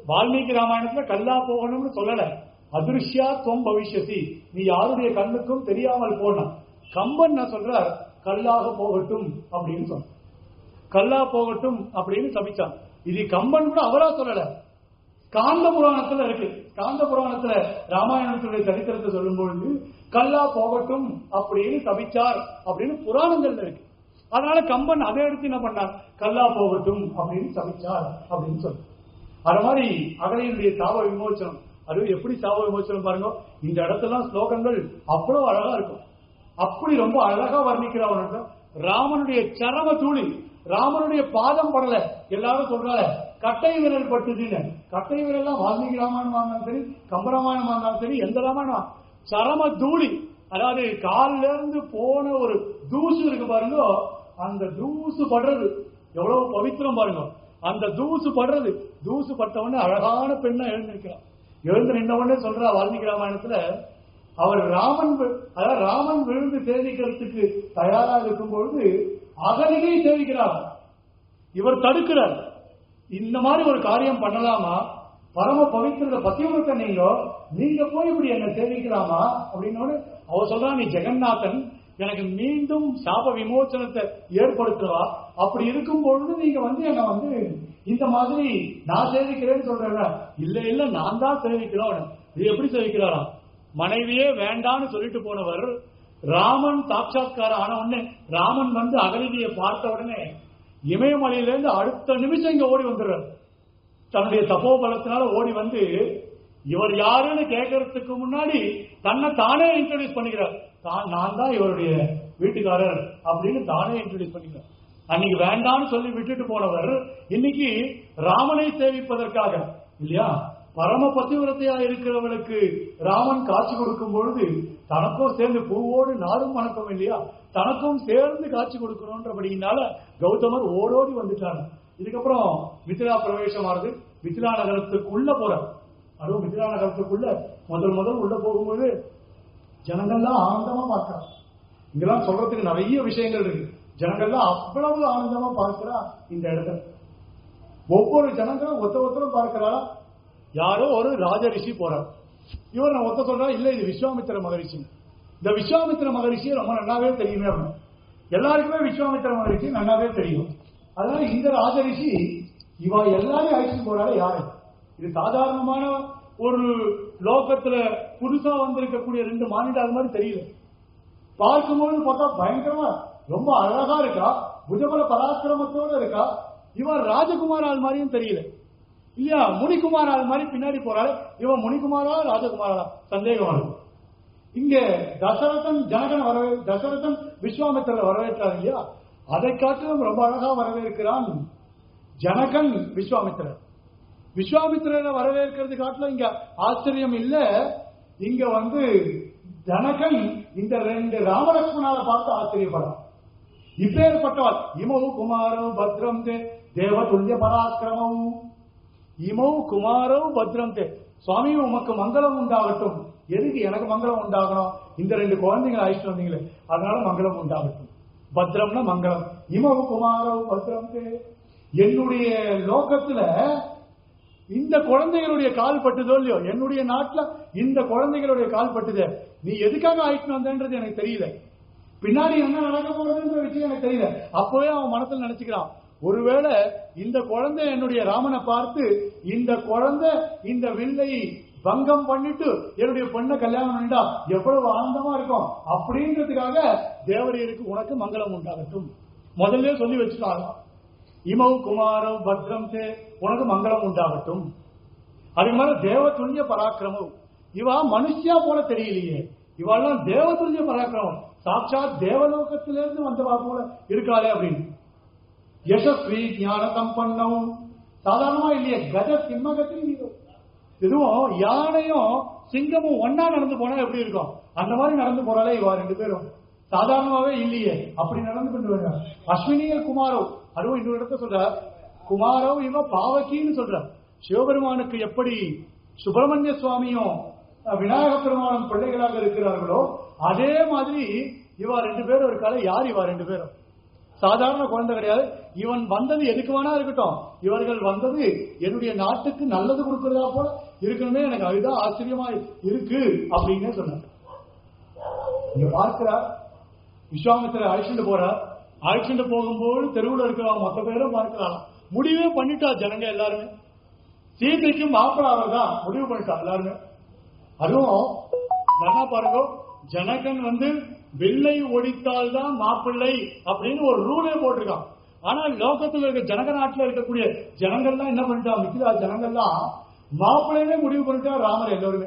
வால்மீகி ராமாயணத்துல கல்லா போகணும்னு சொல்லல அதிருஷ்யா துவம் பவிஷ்யசி நீ யாருடைய கண்ணுக்கும் தெரியாமல் போன கம்பன் நான் சொல்றார் கல்லாக போகட்டும் அப்படின்னு சொன்ன கல்லா போகட்டும் அப்படின்னு சபிச்சான் இது கம்பன் கூட அவரா சொல்லல காந்த புராணத்துல இருக்கு காந்த புராணத்துல ராமாயணத்துடைய சரித்திரத்தை சொல்லும் பொழுது கல்லா போகட்டும் அப்படின்னு சபிச்சார் அப்படின்னு புராணங்கள்ல இருக்கு அதனால கம்பன் அதை எடுத்து என்ன பண்ணார் கல்லா போகட்டும் அப்படின்னு சபிச்சார் அப்படின்னு சொல்லு அது மாதிரி அகலையினுடைய சாப விமோச்சனம் அது எப்படி சாப விமோச்சனம் பாருங்க இந்த இடத்துல ஸ்லோகங்கள் அவ்வளவு அழகா இருக்கும் அப்படி ரொம்ப அழகா வர்ணிக்கிறவன் ராமனுடைய சரம தூளி ராமனுடைய பாதம் படல எல்லாரும் சொல்றாங்க கட்டை விரல் பட்டுதுன்னு கட்டை விரல்லாம் வால்மீகி ராமாயணமா இருந்தாலும் சரி கம்பராமாயணமா இருந்தாலும் சரி எந்த ராமாயணம் சரம தூளி அதாவது கால்ல இருந்து போன ஒரு தூசு இருக்கு பாருங்க அந்த தூசு படுறது எவ்வளவு பவித்திரம் பாருங்க அந்த தூசு படுறது தூசு பட்ட உடனே அழகான பெண்ணா எழுந்திருக்கிறான் எழுந்து நின்ற உடனே சொல்றா வால்மீகி ராமாயணத்துல அவர் ராமன் வி- அதாவது ராமன் விழுந்து சேவிக்கிறதுக்கு தயாரா இருக்கும் பொழுது அகலிகை சேவிக்கிறார் இவர் தடுக்கிறார் இந்த மாதிரி ஒரு காரியம் பண்ணலாமா பரம பவித்திரத பத்தியவர்த்த நீங்க நீங்க போய் இப்படி என்ன சேவிக்கலாமா அப்படின்னு அவ சொல்றா நீ ஜெகநாதன் எனக்கு மீண்டும் சாப விமோச்சனத்தை ஏற்படுத்துவா அப்படி இருக்கும் பொழுது நீங்க வந்து என்ன வந்து இந்த மாதிரி நான் சேவிக்கிறேன்னு சொல்றேன் இல்ல இல்ல நான் தான் சேவிக்கிறோம் இது எப்படி சேவிக்கிறாராம் மனைவியே வேண்டான்னு சொல்லிட்டு போனவர் ராமன் சாட்சாத்காரம் ஆன உடனே ராமன் வந்து அகலிதியை பார்த்த உடனே இமயமலையிலேருந்து அடுத்த நிமிஷம் இங்க ஓடி வந்துடுறார் தன்னுடைய தபோபலத்தினால ஓடி வந்து இவர் யாருன்னு கேட்கறதுக்கு முன்னாடி தன்னை தானே இன்ட்ரோடியூஸ் பண்ணிக்கிறார் தான் நான் தான் இவருடைய வீட்டுக்காரர் அப்படின்னு தானே இன்ட்ரோடியூஸ் பண்ணிக்கிறார் அன்னைக்கு வேண்டாம்னு சொல்லி விட்டுட்டு போனவர் இன்னைக்கு ராமனை சேவிப்பதற்காக இல்லையா பரம பத்திவிரத்தையா இருக்கிறவளுக்கு ராமன் காட்சி கொடுக்கும் பொழுது தனக்கும் சேர்ந்து பூவோடு நாடும் வணக்கம் இல்லையா தனக்கும் சேர்ந்து காட்சி கொடுக்கணும்ன்றபடியினால கௌதமர் ஓடோடி வந்துட்டாங்க இதுக்கப்புறம் மிथिला பிரவேசம் ஆறுது மிथिला நகரத்துக்குள்ள போறார் அதுவும் மிथिला நகரத்துக்குள்ள முதல் முதல் உள்ள போகும்போது ஜனங்கள்லாம் ஆனந்தமா பார்க்கறாங்க இங்கெல்லாம் சொல்றதுக்கு நிறைய விஷயங்கள் இருக்கு ஜனங்கள்லாம் அவ்வளவு ஆனந்தமா பார்க்கிறா இந்த இடத்துல ஒவ்வொரு ஜனங்களும் ஒத்த ஒருத்தரும் பார்க்கிறா யாரோ ஒரு ராஜ ரிஷி போறார் இவர் நான் ஒத்த சொல்றா இல்ல இது விஸ்வாமித்திர மகரிஷி இந்த விஸ்வாமித்திர மகரிஷியை ரொம்ப நல்லாவே தெரியுமே அப்படின்னு எல்லாருக்குமே விஸ்வாமித்திர மகரிஷி நல்லாவே தெரியும் அதனால இந்த ராஜ ரிஷி இவ எல்லாரையும் அழைச்சிட்டு போறாரு யாரு இது சாதாரணமான ஒரு லோகத்துல புதுசா வந்திருக்கக்கூடிய ரெண்டு மாநில அது மாதிரி தெரியல பார்க்கும்போது பார்த்தா பயங்கரமா ரொம்ப அழகா இருக்கா புஜபல பராக்கிரமத்தோட இருக்கா இவன் ராஜகுமார் ஆள் மாதிரியும் தெரியல இல்லையா முனிகுமார் ஆள் மாதிரி பின்னாடி போறாரு இவன் முனிகுமாரா ராஜகுமாரா சந்தேகம் வருது இங்க தசரதன் ஜனகன் வரவே தசரதன் விஸ்வாமித்திர வரவேற்றார் இல்லையா அதை காட்டிலும் ரொம்ப அழகா வரவேற்கிறான் ஜனகன் விஸ்வாமித்திரர் விஸ்வாமித்திரரை வரவேற்கிறது காட்டிலும் இங்க ஆச்சரியம் இல்ல இங்க வந்து ஜனகன் இந்த ரெண்டு ராமலட்சுமணால பார்த்து ஆச்சரியப்படான் இப்பேற்பட்டவள் இமௌ குமாரோ பத்ரம் தே தேவ துல்லிய பராக்கிரமம் இமௌ குமாரோ பத்ரம் தே சுவாமி உமக்கு மங்களம் உண்டாகட்டும் எதுக்கு எனக்கு மங்களம் உண்டாகணும் இந்த ரெண்டு குழந்தைங்களை அழைச்சிட்டு வந்தீங்களே அதனால மங்களம் உண்டாகட்டும் பத்ரம்னா மங்களம் இமௌ குமாரோ பத்ரம் தே என்னுடைய லோகத்துல இந்த குழந்தைகளுடைய கால் பட்டுதோ இல்லையோ என்னுடைய நாட்டுல இந்த குழந்தைகளுடைய கால் பட்டுதே நீ எதுக்காக ஆயிட்டு வந்தன்றது எனக்கு தெரியல பின்னாடி என்ன நடக்க போறதுன்ற விஷயம் எனக்கு தெரியல அப்பவே அவன் மனசுல நினைச்சுக்கிறான் ஒருவேளை இந்த குழந்தை என்னுடைய ராமனை பார்த்து இந்த குழந்தை இந்த வில்லை பங்கம் பண்ணிட்டு என்னுடைய பொண்ணை கல்யாணம் பண்ணிட்டா எவ்வளவு ஆனந்தமா இருக்கும் அப்படின்றதுக்காக தேவரியருக்கு உனக்கு மங்களம் உண்டாகட்டும் முதல்ல சொல்லி வச்சுட்டாங்க இமௌ குமாரம் பத்ரம் தே உனக்கு மங்களம் உண்டாகட்டும் அது மாதிரி தேவதுல்லிய பராக்கிரமம் இவா மனுஷியா போல தெரியலையே இவாள்லாம் தேவதுல்லிய பராக்கிரமம் சாட்சாத் தேவலோகத்திலிருந்து வந்தவா போல இருக்காளே அப்படின்னு யசஸ்வி ஞான சம்பன்னம் சாதாரணமா இல்லையே கஜ சிம்மகத்தில் இதுவும் யானையும் சிங்கமும் ஒன்னா நடந்து போனா எப்படி இருக்கும் அந்த மாதிரி நடந்து போறாளே இவா ரெண்டு பேரும் சாதாரணமாவே இல்லையே அப்படி நடந்து கொண்டு வர்றார் அஸ்வினிய குமாரோ அதுவும் இன்னொரு இடத்த சொல்ற குமாரோ இவ பாவக்கின்னு சொல்ற சிவபெருமானுக்கு எப்படி சுப்பிரமணிய சுவாமியும் அஹ், விநாயக பெருமானும் பிள்ளைகளாக இருக்கிறார்களோ அதே மாதிரி இவா ரெண்டு பேரும் இருக்காளே யார் இவா ரெண்டு பேரும் சாதாரண குழந்தை கிடையாது இவன் வந்தது எதுக்கு வேணா இருக்கட்டும் இவர்கள் வந்தது என்னுடைய நாட்டுக்கு நல்லது கொடுக்கறதா போல இருக்கணுமே எனக்கு அதுதான் ஆச்சரியமா இருக்கு அப்படின்னு சொன்னார் இங்க பார்க்கிறார் விஸ்வாமித்திர அழைச்சிட்டு போறார் அழைச்சிட்டு போகும்போது தெருவுல இருக்கிறவங்க மொத்த பேரும் பார்க்கிறாங்க முடிவே பண்ணிட்டா ஜனங்க எல்லாருமே சீதைக்கு மாப்பிள்ள அவர் தான் முடிவு பண்ணிட்டா எல்லாருமே அதுவும் நல்லா பாருங்க ஜனகன் வந்து வெள்ளை ஒடித்தால் தான் மாப்பிள்ளை அப்படின்னு ஒரு ரூலே போட்டிருக்கான் ஆனா லோகத்துல இருக்க ஜனக நாட்டுல இருக்கக்கூடிய ஜனங்கள்லாம் என்ன பண்ணிட்டா மித்திரா ஜனங்கள்லாம் மாப்பிள்ளையே முடிவு பண்ணிட்டா ராமர் எல்லாருமே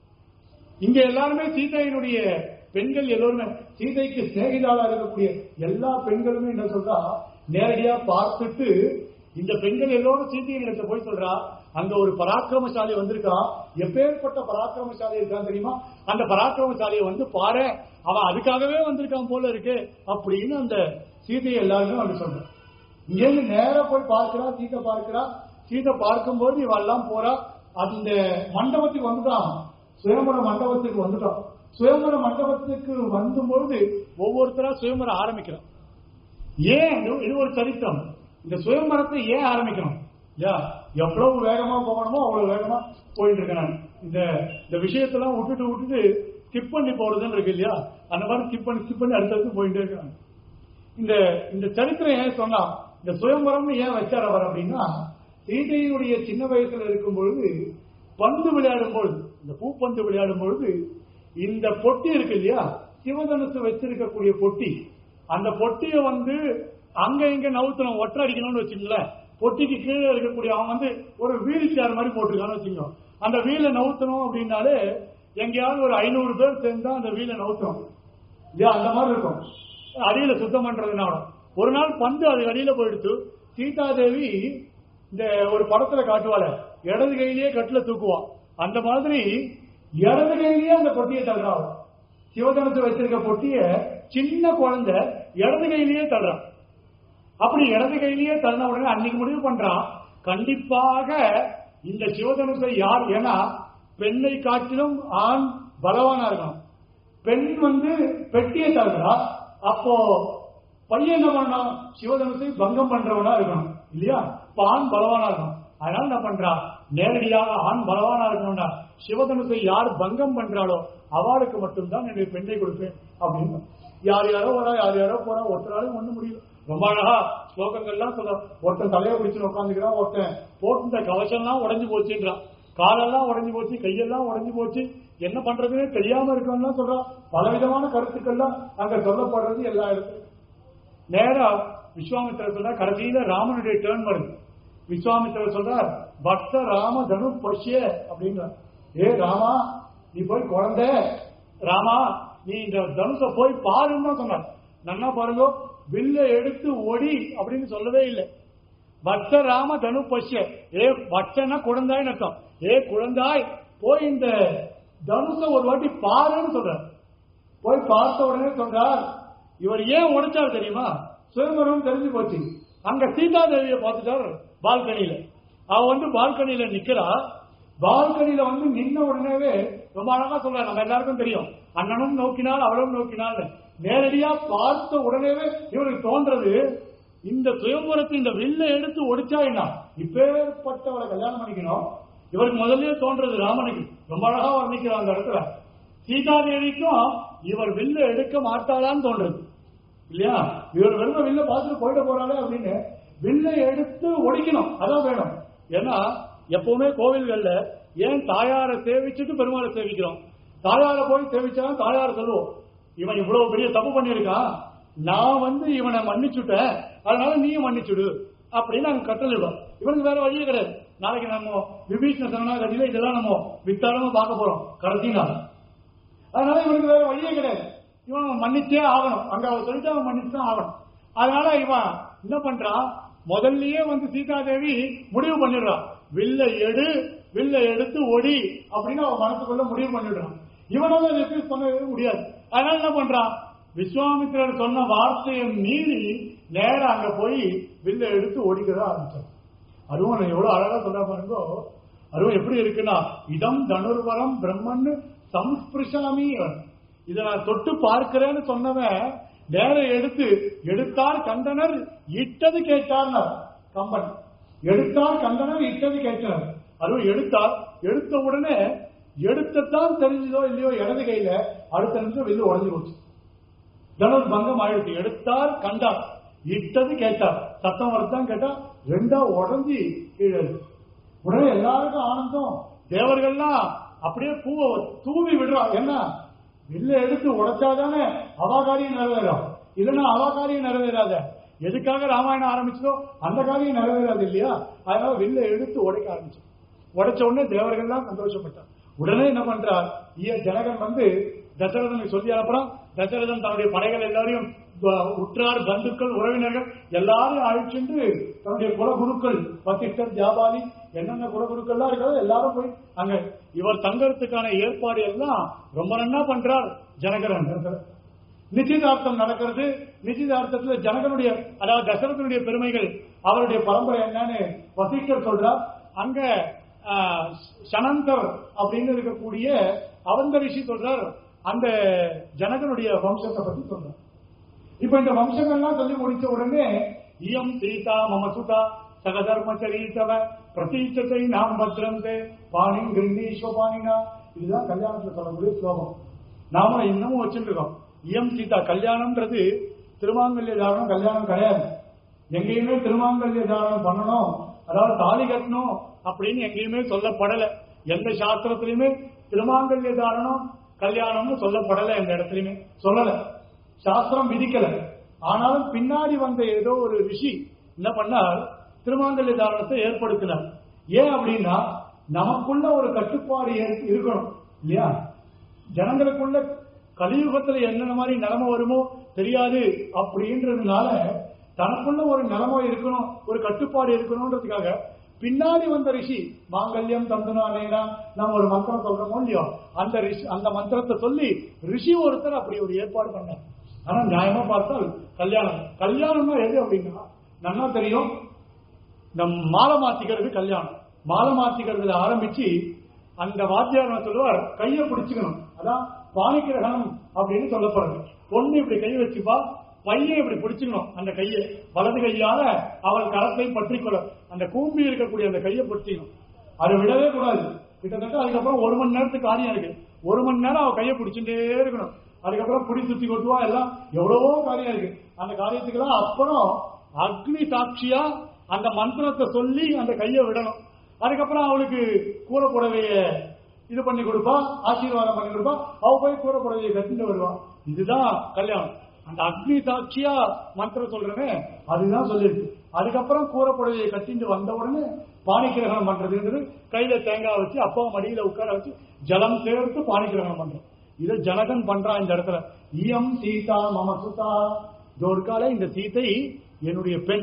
இங்க எல்லாருமே சீதையினுடைய பெண்கள் எல்லோருமே சீதைக்கு சிநேகிதாளா இருக்கக்கூடிய எல்லா பெண்களுமே என்ன சொல்றா நேரடியா பார்த்துட்டு இந்த பெண்கள் எல்லோரும் சீதையின் இடத்துல போய் சொல்றா அங்க ஒரு பராக்கிரமசாலி வந்திருக்கான் எப்பேற்பட்ட பராக்கிரமசாலி இருக்கான் தெரியுமா அந்த பராக்கிரமசாலியை வந்து பாரு அவன் அதுக்காகவே வந்திருக்கான் போல இருக்கு அப்படின்னு அந்த சீதையை எல்லாருமே வந்து சொல்றான் இங்கேருந்து நேரா போய் பார்க்கிறா சீதை பார்க்கிறா சீதை பார்க்கும்போது இவன் எல்லாம் போறா அந்த மண்டபத்துக்கு வந்துட்டான் சுயம்பர மண்டபத்துக்கு வந்துட்டான் சுயம்பர மண்டபத்துக்கு வந்தபொழுது ஒவ்வொருத்தரா சுயம்பரம் ஆரம்பிக்கிறான் ஏன் இது- இது ஒரு சரித்திரம் இந்த சுயம்பரத்தை ஏன் ஆரம்பிக்கணும் யா எவ்வளவு வேகமா போகணுமோ அவ்வளவு வேகமா போயிட்டு இருக்கேன் நான் இந்த இந்த விஷயத்தெல்லாம் விட்டுட்டு விட்டுட்டு ஸ்கிப் பண்ணி போறதுன்னு இருக்கு இல்லையா அந்த மாதிரி ஸ்கிப் பண்ணி ஸ்கிப் பண்ணி அடுத்தடுத்து போயிட்டே இருக்காங்க இந்த இந்த சரித்திரம் ஏன் சொன்னா இந்த சுயம்பரம்னு ஏன் வச்சார் அவர் அப்படின்னா சீதையினுடைய சின்ன வயசுல இருக்கும் பொழுது பந்து விளையாடும் பொழுது இந்த பூப்பந்து விளையாடும் பொழுது இந்த பொட்டி இருக்கு இல்லையா சிவதனுசு வச்சிருக்கக்கூடிய பொட்டி அந்த பொட்டியை வந்து அங்க இங்க நவுத்தணும் ஒற்றை அடிக்கணும்னு வச்சுங்களேன் பொட்டிக்கு கீழே இருக்கக்கூடிய அவன் வந்து ஒரு வீல் சேர் மாதிரி போட்டிருக்கான்னு வச்சுக்கோ அந்த வீலை நவுத்தணும் அப்படின்னாலே எங்கேயாவது ஒரு ஐநூறு பேர் சேர்ந்தா அந்த வீலை நவுத்தணும் இல்லையா அந்த மாதிரி இருக்கும் அடியில சுத்தம் பண்றதுனால ஒரு நாள் பந்து அது அடியில போயிடுச்சு சீதாதேவி இந்த ஒரு படத்துல காட்டுவாள இடது கையிலேயே கட்டுல தூக்குவான் அந்த மாதிரி இடது கையிலேயே அந்த பொட்டியை தள்ளுறாள் சிவதனத்தை வச்சிருக்க பொட்டிய சின்ன குழந்தை இடது கையிலேயே தள்ளுறான் அப்படி இடது கையிலேயே தள்ளின உடனே அன்னைக்கு முடிவு பண்றான் கண்டிப்பாக இந்த சிவதனுசை யார் ஏன்னா பெண்ணை காட்டிலும் ஆண் பலவானா இருக்கணும் பெண் வந்து பெட்டியை தள்ளுறா அப்போ பையன் என்ன பண்ணணும் சிவதனுசை பங்கம் பண்றவனா இருக்கணும் இல்லையா இப்ப ஆண் பலவானா இருக்கணும் அதனால என்ன பண்றா நேரடியாக ஆண் பலவானா இருக்கணும்னா சிவதனுசை யார் பங்கம் பண்றாளோ அவளுக்கு மட்டும்தான் என்னுடைய பெண்ணை கொடுப்பேன் அப்படின்னு யார் யாரோ வரா யார் யாரோ போறா ஒருத்தராலையும் ஒண்ணு முடியல ரொம்ப அழகா ஸ்லோகங்கள்லாம் சொல்ற ஒருத்தன் தலையை பிடிச்சு உட்காந்துக்கிறான் ஒருத்தன் போட்டு கவசம்லாம் உடைஞ்சு போச்சுன்றான் காலெல்லாம் உடைஞ்சு போச்சு கையெல்லாம் உடைஞ்சு போச்சு என்ன பண்றதுன்னே தெரியாம இருக்கணும்லாம் சொல்றான் பலவிதமான கருத்துக்கள்லாம் அங்க சொல்லப்படுறது எல்லா இடத்துலயும் நேரா விஸ்வாமித்திரர் சொல்ற கடைசியில ராமனுடைய டேர்ன் வருது விஸ்வாமித்திரர் சொல்றார் பக்த ராம தனு பஷ்ய அப்படின்றார் ஏ ராமா நீ போய் குழந்தை ராமா நீ இந்த தனுஷ போய் பாருன்னு தான் சொன்னார் நன்னா பாருங்க வில்ல எடுத்து ஒடி அப்படின்னு சொல்லவே இல்லை பக்த ராம தனு பஷ்ய ஏ பக்தனா குழந்தாய்னு அர்த்தம் ஏ குழந்தாய் போய் இந்த தனுஷ ஒரு வாட்டி பாருன்னு சொல்றார் போய் பார்த்த உடனே சொல்றார் இவர் ஏன் உடைச்சார் தெரியுமா சுயம்பரம் தெரிஞ்சு போச்சு அங்க சீதா தேவியை பார்த்துட்டார் பால்கனியில அவ வந்து பால்கனியில நிக்கிறா பால்கனியில வந்து நின்ன உடனேவே ரொம்ப அழகா சொல்ற நம்ம எல்லாருக்கும் தெரியும் அண்ணனும் நோக்கினால் அவளும் நோக்கினாள் நேரடியா பார்த்த உடனேவே இவருக்கு தோன்றது இந்த சுயம்பரத்தை இந்த வில்ல எடுத்து ஒடிச்சா என்ன இப்பேற்பட்டவளை கல்யாணம் பண்ணிக்கணும் இவருக்கு முதல்லயே தோன்றது ராமனுக்கு ரொம்ப அழகா வர்ணிக்கிறார் அந்த இடத்துல சீதாதேவிக்கும் இவர் வில்ல எடுக்க மாட்டாளான்னு தோன்றது இல்லையா இவர் வெறும் வில்ல பார்த்துட்டு போயிட போறாளே அப்படின்னு வில்லை எடுத்து ஒடிக்கணும் அதான் வேணும் ஏன்னா எப்பவுமே கோவில்கள்ல ஏன் தாயாரை சேவிச்சுட்டு பெருமாளை சேவிக்கிறோம் தாயாரை போய் சேவிச்சாலும் தாயார் சொல்லுவோம் இவன் இவ்வளவு பெரிய தப்பு பண்ணியிருக்கான் நான் வந்து இவனை மன்னிச்சுட்டேன் அதனால நீயும் மன்னிச்சுடு அப்படின்னு நாங்க கட்டளிடுவோம் இவனுக்கு வேற வழியே கிடையாது நாளைக்கு நம்ம விபீஷ்ண சரணாகதியில இதெல்லாம் நம்ம வித்தாரமா பார்க்க போறோம் கடைசி நாள் அதனால இவனுக்கு வேற வழியே கிடையாது இவன் மன்னிச்சே ஆகணும் அங்க அவன் சொல்லிட்டு அவன் மன்னிச்சு தான் ஆகணும் அதனால இவன் என்ன பண்றான் முதல்லயே வந்து சீதாதேவி முடிவு பண்ணிடுறான் வில்ல எடு வில்ல எடுத்து ஒடி அப்படின்னு அவன் மனசுக்குள்ள முடிவு பண்ணிடுறான் இவனால ரெஃப்யூஸ் பண்ணவே முடியாது அதனால என்ன பண்றான் விஸ்வாமித்திரர் சொன்ன வார்த்தையை மீறி நேரா அங்க போய் வில்ல எடுத்து ஒடிக்கிறத ஆரம்பிச்சான் அதுவும் நான் எவ்வளவு அழகா சொல்ல பாருங்கோ அதுவும் எப்படி இருக்குன்னா இதம் தனுர்வரம் பிரம்மன் சம்ஸ்பிருஷாமி இதை நான் தொட்டு பார்க்கிறேன்னு சொன்னவன் நேர எடுத்து எடுத்தார் கண்டனர் இட்டது கேட்டார்னர் கம்பன் எடுத்தார் கண்டனர் இட்டது கேட்டனர் அதுவும் எடுத்தார் எடுத்த உடனே எடுத்ததான் தெரிஞ்சதோ இல்லையோ இடது கையில அடுத்த நிமிஷம் வெளில உடஞ்சு போச்சு தனுர் பங்கம் ஆயிடுச்சு எடுத்தார் கண்டார் இட்டது கேட்டார் சத்தம் வரத்தான் கேட்டா ரெண்டா உடஞ்சி கீழே இருக்கு. உடனே எல்லாருக்கும் ஆனந்தம் தேவர்கள்லாம் அப்படியே பூவை தூவி விடுறா என்ன வில்ல எடுத்து உடைச்சாதானே அவா காரியம் நிறைவேறும் இல்லைன்னா அவா காரியம் நிறைவேறாத எதுக்காக ராமாயணம் ஆரம்பிச்சதோ அந்த காரியம் நிறைவேறாது இல்லையா அதனால வில்ல எடுத்து உடைக்க ஆரம்பிச்சு உடைச்ச உடனே தேவர்கள்லாம் சந்தோஷப்பட்டார் உடனே என்ன பண்றார் ஈய ஜனகன் வந்து தசரதனுக்கு சொல்லி அனுப்புறான் தசரதன் தன்னுடைய படைகள் எல்லாரையும் ப- உற்றார் பந்துக்கள் உறவினர்கள் எல்லாரையும் அழைச்சிட்டு தன்னுடைய குலகுருக்கள் வசிஷ்டர் ஜாபாலி என்னென்ன குலகுருக்கள்லாம் இருக்கிறதோ எல்லாரும் போய் அங்க இவர் தங்கறதுக்கான ஏற்பாடு எல்லாம் ரொம்ப நன்னா பண்றார் ஜனகரன் நிச்சயதார்த்தம் நடக்கிறது நிச்சயதார்த்தத்துல ஜனகனுடைய அதாவது தசரதனுடைய பெருமைகள் அவருடைய பரம்பரை என்னன்னு வசிஷ்டர் சொல்றார் அங்க ஆஹ், சனந்தர் அப்படின்னு இருக்கக்கூடிய அவந்த ரிஷி சொல்றார் அந்த ஜனகனுடைய வம்சத்தை பத்தி சொல்றார் இப்ப இந்த வம்சங்கள்லாம் சொல்லி முடிச்ச உடனே இயம் சீதா மம சுதா சகதர்மச்சரீதவ பிரதீட்சத்தை நாம் பத்ரந்தே பாணிம் கிருந்தீஸ்வ பாணினா இதுதான் கல்யாணத்துல சொல்லக்கூடிய ஸ்லோகம் நாம இன்னமும் வச்சுட்டு இருக்கோம் இயம் சீதா கல்யாணம்ன்றது திருமாங்கல்ய தாரணம் கல்யாணம் கிடையாது எங்கேயுமே திருமாங்கல்ய தாரணம் பண்ணணும் அதாவது தாலி கட்டணும் அப்படின்னு எங்கேயுமே சொல்லப்படல எந்த சாஸ்திரத்திலுமே திருமாங்கல்ய தாரணம் கல்யாணம்னு சொல்லப்படல எந்த இடத்துலயுமே சொல்லல சாஸ்திரம் விதிக்கல ஆனாலும் பின்னாடி வந்த ஏதோ ஒரு ரிஷி என்ன பண்ணார் திருமாங்கல்ய தாரணத்தை ஏற்படுத்தினார் ஏன் அப்படின்னா நமக்குள்ள ஒரு கட்டுப்பாடு ஏற்- இருக்கணும் இல்லையா ஜனங்களுக்குள்ள கலியுகத்துல என்னென்ன மாதிரி நிலைமை வருமோ தெரியாது அப்படின்றதுனால தனக்குள்ள ஒரு நிலைமை இருக்கணும் ஒரு கட்டுப்பாடு இருக்கணும்ன்றதுக்காக பின்னாடி வந்த ரிஷி மாங்கல்யம் தந்தனானேனா நம்ம ஒரு மந்திரம் சொல்றோமோ இல்லையோ அந்த ரிஷி அந்த மந்திரத்தை சொல்லி ரிஷி ஒருத்தர் அப்படி ஒரு ஏற்பாடு பண்ணார் ஆனா நியாயமா பார்த்தால் கல்யாணம் கல்யாணம்னா எது அப்படின்னா நல்லா தெரியும் நம் மாலை மாத்திக்கிறது கல்யாணம் மாலை மாத்திக்கிறதுல ஆரம்பிச்சு அந்த வாத்தியார் என்ன சொல்லுவார் கையை பிடிச்சுக்கணும் அதான் பாணிக்கிரகணம் அப்படின்னு சொல்லப்படுறது பொண்ணு இப்படி கை வச்சுப்பா பையன் இப்படி பிடிச்சுக்கணும் அந்த கையை வலது கையால அவள் கரத்தை பற்றிக்கொள்ள அந்த கூம்பி இருக்கக்கூடிய அந்த கையை பிடிச்சிக்கணும் அதை விடவே கூடாது கிட்டத்தட்ட அதுக்கப்புறம் ஒரு மணி நேரத்துக்கு காரியம் இருக்கு ஒரு மணி நேரம் அவ கையை பிடிச்சுட்டே இருக்கணும் அதுக்கப்புறம் புடி சுத்தி கொட்டுவா எல்லாம் எவ்வளவோ காரியம் இருக்கு அந்த காரியத்துக்கெல்லாம் அப்புறம் அக்னி சாட்சியா அந்த மந்திரத்தை சொல்லி அந்த கையை விடணும் அதுக்கப்புறம் அவளுக்கு கூரை புடவைய இது பண்ணி கொடுப்பா ஆசீர்வாதம் பண்ணி கொடுப்பா அவ போய் கூரை புடவையை கட்டிட்டு வருவா இதுதான் கல்யாணம் அந்த அக்னி சாட்சியா மந்திரம் சொல்றேனே அதுதான் சொல்லிருக்கு அதுக்கப்புறம் கூரை புடவையை கட்டிட்டு வந்த உடனே பாணிக்கிரகணம் பண்றதுன்றது கையில தேங்காய் வச்சு அப்பா மடியில உட்கார வச்சு ஜலம் சேர்த்து பாணிக்கிரகணம் பண்றோம் இதை ஜனகன் பண்றான் இந்த இடத்துல இயம் சீதா மம சுதா ஜோர்கால இந்த சீதை என்னுடைய பெண்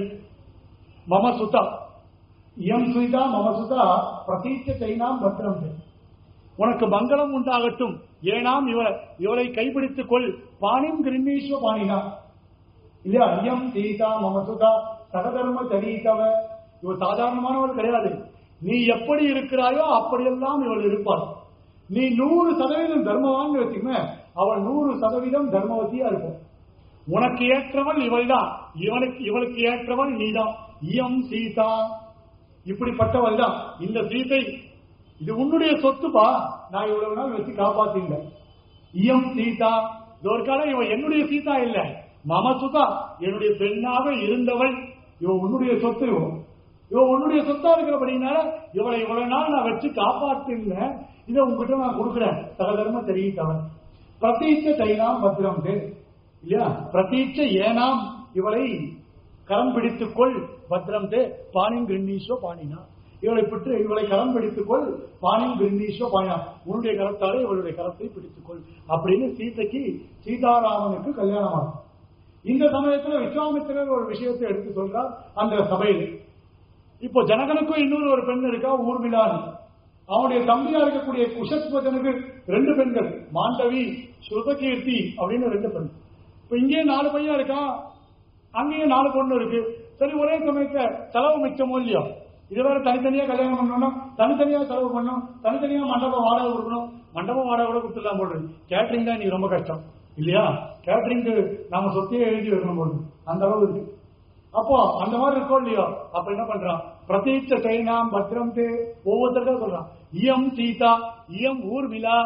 மம சுதா இயம் சீதா மம சுதா பிரதீட்ச சைனாம் பத்ரம் தே. உனக்கு மங்களம் உண்டாகட்டும் ஏனாம் இவ இவளை கைப்பிடித்துக் கொள் பாணிம் கிருண்ணீஸ்வ பாணினா இல்லையா ஐயம் சீதா மம சுதா சகதர்ம சரீதவ இவள் சாதாரணமானவள் கிடையாது நீ எப்படி இருக்கிறாயோ அப்படியெல்லாம் இவள் இருப்பாள் நீ நூறு சதவீதம் தர்மவான் வச்சுக்கமே அவள் நூறு சதவீதம் தர்மவதியா இருக்கும் உனக்கு ஏற்றவள் இவள் தான் இவனுக்கு இவளுக்கு ஏற்றவள் நீதான் இயம் சீதா இப்படிப்பட்டவள் தான் இந்த சீதை இது உன்னுடைய சொத்துப்பா நான் இவ்வளவு நாள் வச்சு காப்பாத்திங்க இயம் சீதா இதோர்கால இவன் என்னுடைய சீதா இல்ல மம சுதா என்னுடைய பெண்ணாக இருந்தவள் இவன் உன்னுடைய சொத்து இவன் இவன் உன்னுடைய சொத்தா இருக்கிறபடினால இவளை இவ்வளவு நாள் நான் வச்சு காப்பாத்திருந்தேன் இதை உங்ககிட்ட நான் கொடுக்குறேன் சகதர்ம தெரிவித்தவன் பிரதீட்ச தைனாம் பத்திரம் தே இல்லையா பிரதீட்ச ஏனாம் இவளை கரம் பிடித்துக்கொள் பத்ரம் தே பாணிங் கிருண்ணீஸ்வ பாணினா இவளை பிட்டு இவளை கரம் பிடித்துக்கொள் பாணிங் கிருண்ணீஸ்வ பாணினா உன்னுடைய கரத்தாலே இவளுடைய கரத்தை பிடித்துக்கொள் அப்படின்னு சீதைக்கு சீதாராமனுக்கு கல்யாணம் ஆகும் இந்த சமயத்துல விஸ்வாமித்திரர் ஒரு விஷயத்தை எடுத்து சொல்றார் அந்த சபையில் இப்போ ஜனகனுக்கும் இன்னொரு ஒரு பெண் இருக்கா ஊர்மிளான் அவனுடைய தம்பியா இருக்கக்கூடிய குஷத்வஜனுக்கு ரெண்டு பெண்கள் மாண்டவி ஸ்ருதகீர்த்தி அப்படின்னு ரெண்டு பெண் இப்ப இங்கேயே நாலு பையன் இருக்கான் அங்கேயும் நாலு பொண்ணு இருக்கு சரி ஒரே சமயத்துல செலவு மிச்சமோ இல்லையா இது வேற தனித்தனியா கல்யாணம் பண்ணணும் தனித்தனியா செலவு பண்ணணும் தனித்தனியா மண்டபம் வாடகை கொடுக்கணும் மண்டபம் வாடகை கூட கொடுத்துடலாம் போடுறது கேட்டரிங் தான் நீ ரொம்ப கஷ்டம் இல்லையா கேட்டரிங்க்கு நாம சொத்தையே எழுதி வைக்கணும் போது அந்த அளவு இருக்கு அப்போ அந்த மாதிரி இருக்கோ இல்லையோ அப்ப என்ன பண்றான் பிரதீட்ச சைனாம் பத்ரம் தே ஒவ்வொருத்தருக்கும் சொல்றான் இயம் சீதா இயம் ஊர்மிளா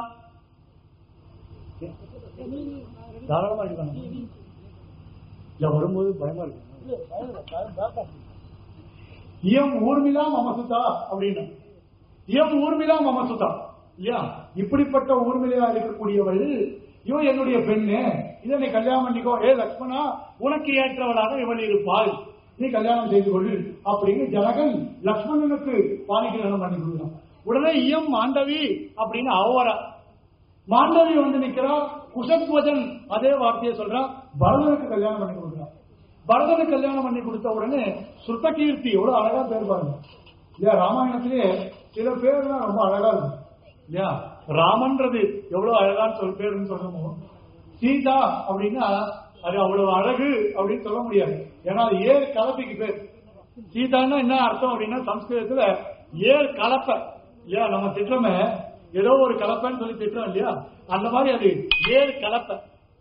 தாராளமா இருக்காங்க இல்ல வரும்போது பயமா இருக்கு இயம் ஊர்மிளா மமசுதா அப்படின்னு இயம் ஊர்மிளா மமசுதா இல்லையா இப்படிப்பட்ட ஊர்மிளையா இருக்கக்கூடியவள் இவன் என்னுடைய பெண்ணு இதை நீ கல்யாணம் பண்ணிக்கோ ஏ லக்ஷ்மணா உனக்கு ஏற்றவளாக இவள் இருப்பாள் நீ கல்யாணம் செய்து கொள்ளு அப்படின்னு ஜனகன் லக்ஷ்மணனுக்கு பாணிகிரகணம் பண்ணி கொடுக்குறான் உடனே இயம் மாண்டவி அப்படின்னு அவரா மாண்டவி வந்து நிக்கிறா குஷத்வஜன் அதே வார்த்தையை சொல்றான் பரதனுக்கு கல்யாணம் பண்ணி கொடுக்குறான் பரதனுக்கு கல்யாணம் பண்ணி கொடுத்த உடனே சுத்த கீர்த்தி எவ்வளவு அழகா பேர் பாருங்க இல்லையா ராமாயணத்திலே சில பேர்லாம் ரொம்ப அழகா இருக்கும் இல்லையா ராமன்றது எவ்வளவு அழகான சொல் பேருன்னு சொல்றோமோ சீதா அப்படின்னா அது அவ்வளவு அழகு அப்படின்னு சொல்ல முடியாது ஏன்னா அது ஏர் கலப்பைக்கு பேர் சீதான்னா என்ன அர்த்தம் அப்படின்னா சம்ஸ்கிருதத்துல ஏர் கலப்பை இல்லையா நம்ம திட்டமே ஏதோ ஒரு கலப்பைன்னு சொல்லி திட்டம் இல்லையா அந்த மாதிரி அது ஏர் கலப்பை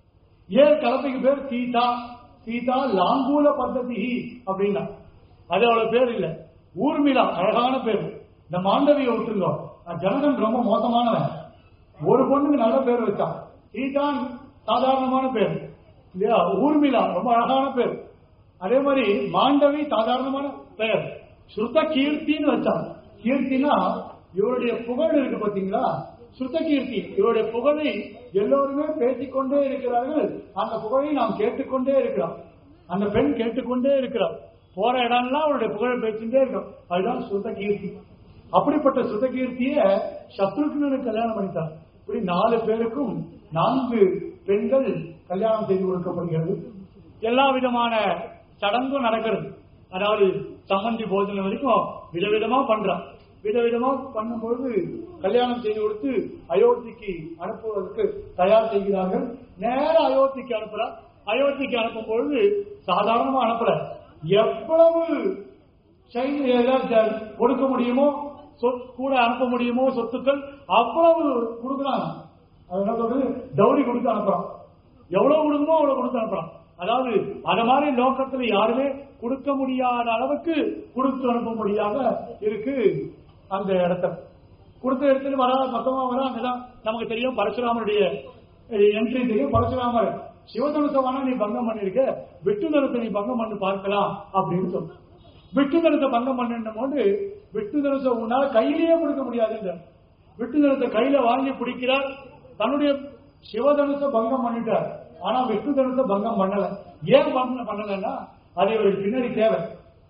ஏர் கலப்பைக்கு பேர் சீதா சீதா லாங்கூல பద్ధதி அப்படின்னா அது அவ்வளவு பேர் இல்ல ஊர்மிளா அழகான பேர் இந்த மாண்டவியை விட்டுருங்க ஜனகன் ரொம்ப மோசமானவன் ஒரு பொண்ணுக்கு நல்ல பேர் வச்சான் சீதான் சாதாரணமான பேர் இல்லையா ஊர்மிளா ரொம்ப அழகான பேர் அதே மாதிரி மாண்டவி சாதாரணமான பெயர் ஸ்ருத கீர்த்தின்னு வச்சான் கீர்த்தினா இவருடைய புகழ் இருக்கு பாத்தீங்களா ஸ்ருத கீர்த்தி இவருடைய புகழை எல்லோருமே பேசிக்கொண்டே இருக்கிறார்கள் அந்த புகழை நாம் கேட்டுக்கொண்டே இருக்கிறோம் அந்த பெண் கேட்டுக்கொண்டே இருக்கிறார் போற இடம்லாம் அவருடைய புகழை பேசிட்டே இருக்கோம் அதுதான் ஸ்ருத கீர்த்தி அப்படிப்பட்ட ஸ்ருத கீர்த்திய சத்ருக்னனுக்கு கல்யாணம் பண்ணிட்டார் இப்படி நாலு பேருக்கும் நான்கு பெண்கள் கல்யாணம் செய்து கொடுக்கப்படுகிறது எல்லா விதமான சடங்கும் நடக்கிறது அதாவது சம்மந்தி போஜனம் வரைக்கும் விதவிதமா பண்றான் விதவிதமா பண்ணும்பொழுது கல்யாணம் செய்து கொடுத்து அயோத்திக்கு அனுப்புவதற்கு தயார் செய்கிறார்கள் நேர அயோத்திக்கு அனுப்புறார் அயோத்திக்கு அனுப்பும் பொழுது சாதாரணமா அனுப்புற எவ்வளவு சைன் ஏதாவது கொடுக்க முடியுமோ சொத் கூட அனுப்ப முடியுமோ சொத்துக்கள் அவ்வளவு கொடுக்குறாங்க அது என்ன சொல்றது டவுரி கொடுத்து அனுப்புறான் எவ்வளவு கொடுக்குமோ அவ்வளவு கொடுத்து அனுப்புறான் அதாவது அத மாதிரி லோக்கத்துல யாருமே கொடுக்க முடியாத அளவுக்கு கொடுத்து அனுப்ப முடியாத இருக்கு அந்த இடத்த கொடுத்த இடத்துல வர மொத்தமா வர அங்கதான் நமக்கு தெரியும் பரசுராமருடைய என்ட்ரி தெரியும் பரசுராமர் சிவதனுசமான நீ பங்கம் பண்ணிருக்க விட்டுதனத்தை நீ பங்கம் பண்ணி பார்க்கலாம் அப்படின்னு சொல்ற விட்டுதனத்தை பங்கம் பண்ணும் போது விட்டுதனத்தை உன்னால கையிலேயே கொடுக்க முடியாதுன்ற விட்டுதனத்தை கையில வாங்கி பிடிக்கிறார் தன்னுடைய சிவதனுச பங்கம் பண்ணிட்டார் ஆனா விஷ்ணுதனுச பங்கம் பண்ணல ஏன் பண்ண பண்ணலன்னா அது இவருக்கு பின்னாடி தேவை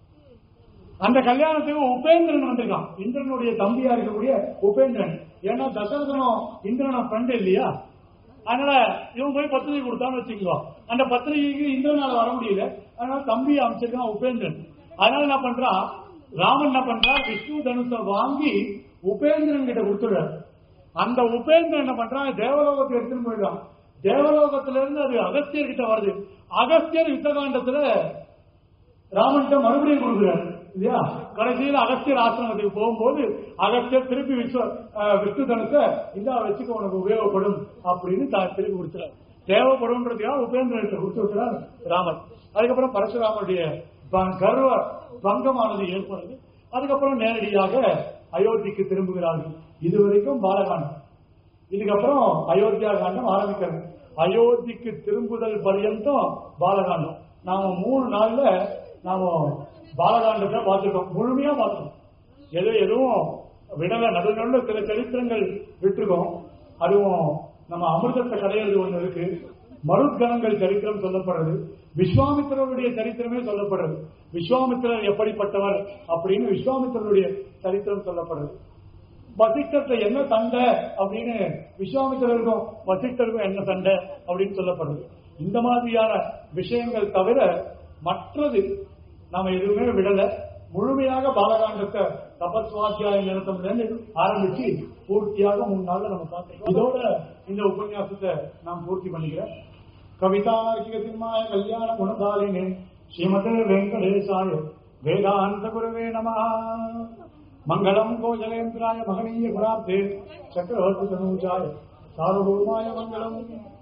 அந்த கல்யாணத்துக்கு உபேந்திரன் வந்திருக்கான் இந்திரனுடைய தம்பியா இருக்கக்கூடிய உபேந்திரன் ஏன்னா தசரதனும் இந்திரனும் ஃப்ரெண்ட் இல்லையா அதனால இவன் போய் பத்திரிகை கொடுத்தான்னு வச்சுக்கோ அந்த பத்திரிகைக்கு இந்திரனால வர முடியல அதனால தம்பி அமைச்சிருக்கான் உபேந்திரன் அதனால என்ன பண்றான் ராமன் என்ன பண்றான் விஷ்ணு தனுஷை வாங்கி உபேந்திரன் கிட்ட கொடுத்துடுறாரு அந்த உபேந்திரன் என்ன பண்றான் தேவலோகத்தை எடுத்துன்னு போயிடுறான் தேவலோகத்துல இருந்து அது அகஸ்தியர் கிட்ட வருது அகஸ்தியர் யுத்தகாண்டத்துல ராமன்கிட்ட மறுபடியும் கொடுக்குறாரு இல்லையா கடைசியில் அகஸ்தியர் ஆசிரமத்துக்கு போகும்போது அகஸ்தியர் திருப்பி விஸ்வ அஹ், விஷ்ணு தனுசை இதா வச்சுக்க உனக்கு உபயோகப்படும் அப்படின்னு தா- திருப்பி கொடுத்துறாரு தேவைப்படும்ன்றதுக்காக உபேந்திரத்தை கொடுத்து விட்டுறார் ராமன் அதுக்கப்புறம் பரசுராமனுடைய ப- கர்வ பங்கமானது ஏற்படுது அதுக்கப்புறம் நேரடியாக அயோத்திக்கு திரும்புகிறார்கள் இதுவரைக்கும் பாலகாண்டம் இதுக்கப்புறம் அயோத்தியா காண்டம் ஆரம்பிக்கிறது அயோத்திக்கு திரும்புதல் பர்யந்தம் பாலகாண்டம் நாம மூணு நாள்ல நாம பாலகாண்டத்தை பார்த்துட்டோம் முழுமையா பார்த்தோம் எது எதுவும் விடல நடு நடுல சில சரித்திரங்கள் விட்டுருக்கோம் அதுவும் நம்ம அமிர்தத்தை கடையிறது ஒண்ணு இருக்கு மருத்கணங்கள் சரித்திரம் சொல்லப்படுறது விஸ்வாமித்திரருடைய சரித்திரமே சொல்லப்படுறது விஸ்வாமித்திரர் எப்படிப்பட்டவர் அப்படின்னு விஸ்வாமித்திரருடைய சரித்திரம் சொல்லப்படுறது வசிஷ்டத்துல என்ன சண்டை அப்படின்னு விஸ்வாமித்திரருக்கும் வசிஷ்டருக்கும் என்ன சண்டை அப்படின்னு சொல்லப்படுது இந்த மாதிரியான விஷயங்கள் தவிர மற்றது நாம எதுவுமே விடல முழுமையாக பாலகாண்டத்தை தபஸ்வாத்தியாய நிறுத்தம்ல இருந்து ஆரம்பிச்சு பூர்த்தியாக மூணு நாள்ல நம்ம பார்த்துருக்கோம் இதோட இந்த உபன்யாசத்தை நான் பூர்த்தி பண்ணிக்கிறேன் கவிதார்க்கிக சிம்மாய கல்யாண குணசாலினே ஸ்ரீமதே வெங்கடேசாய வேதாந்த குருவே நமः மங்களம் கோஜலேந்திராய மகனீய குணாப்தே சக்கரவர்த்தி தனூஜாய சார்வபௌமாய மங்களம்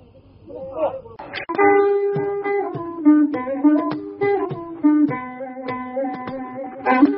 Thank you.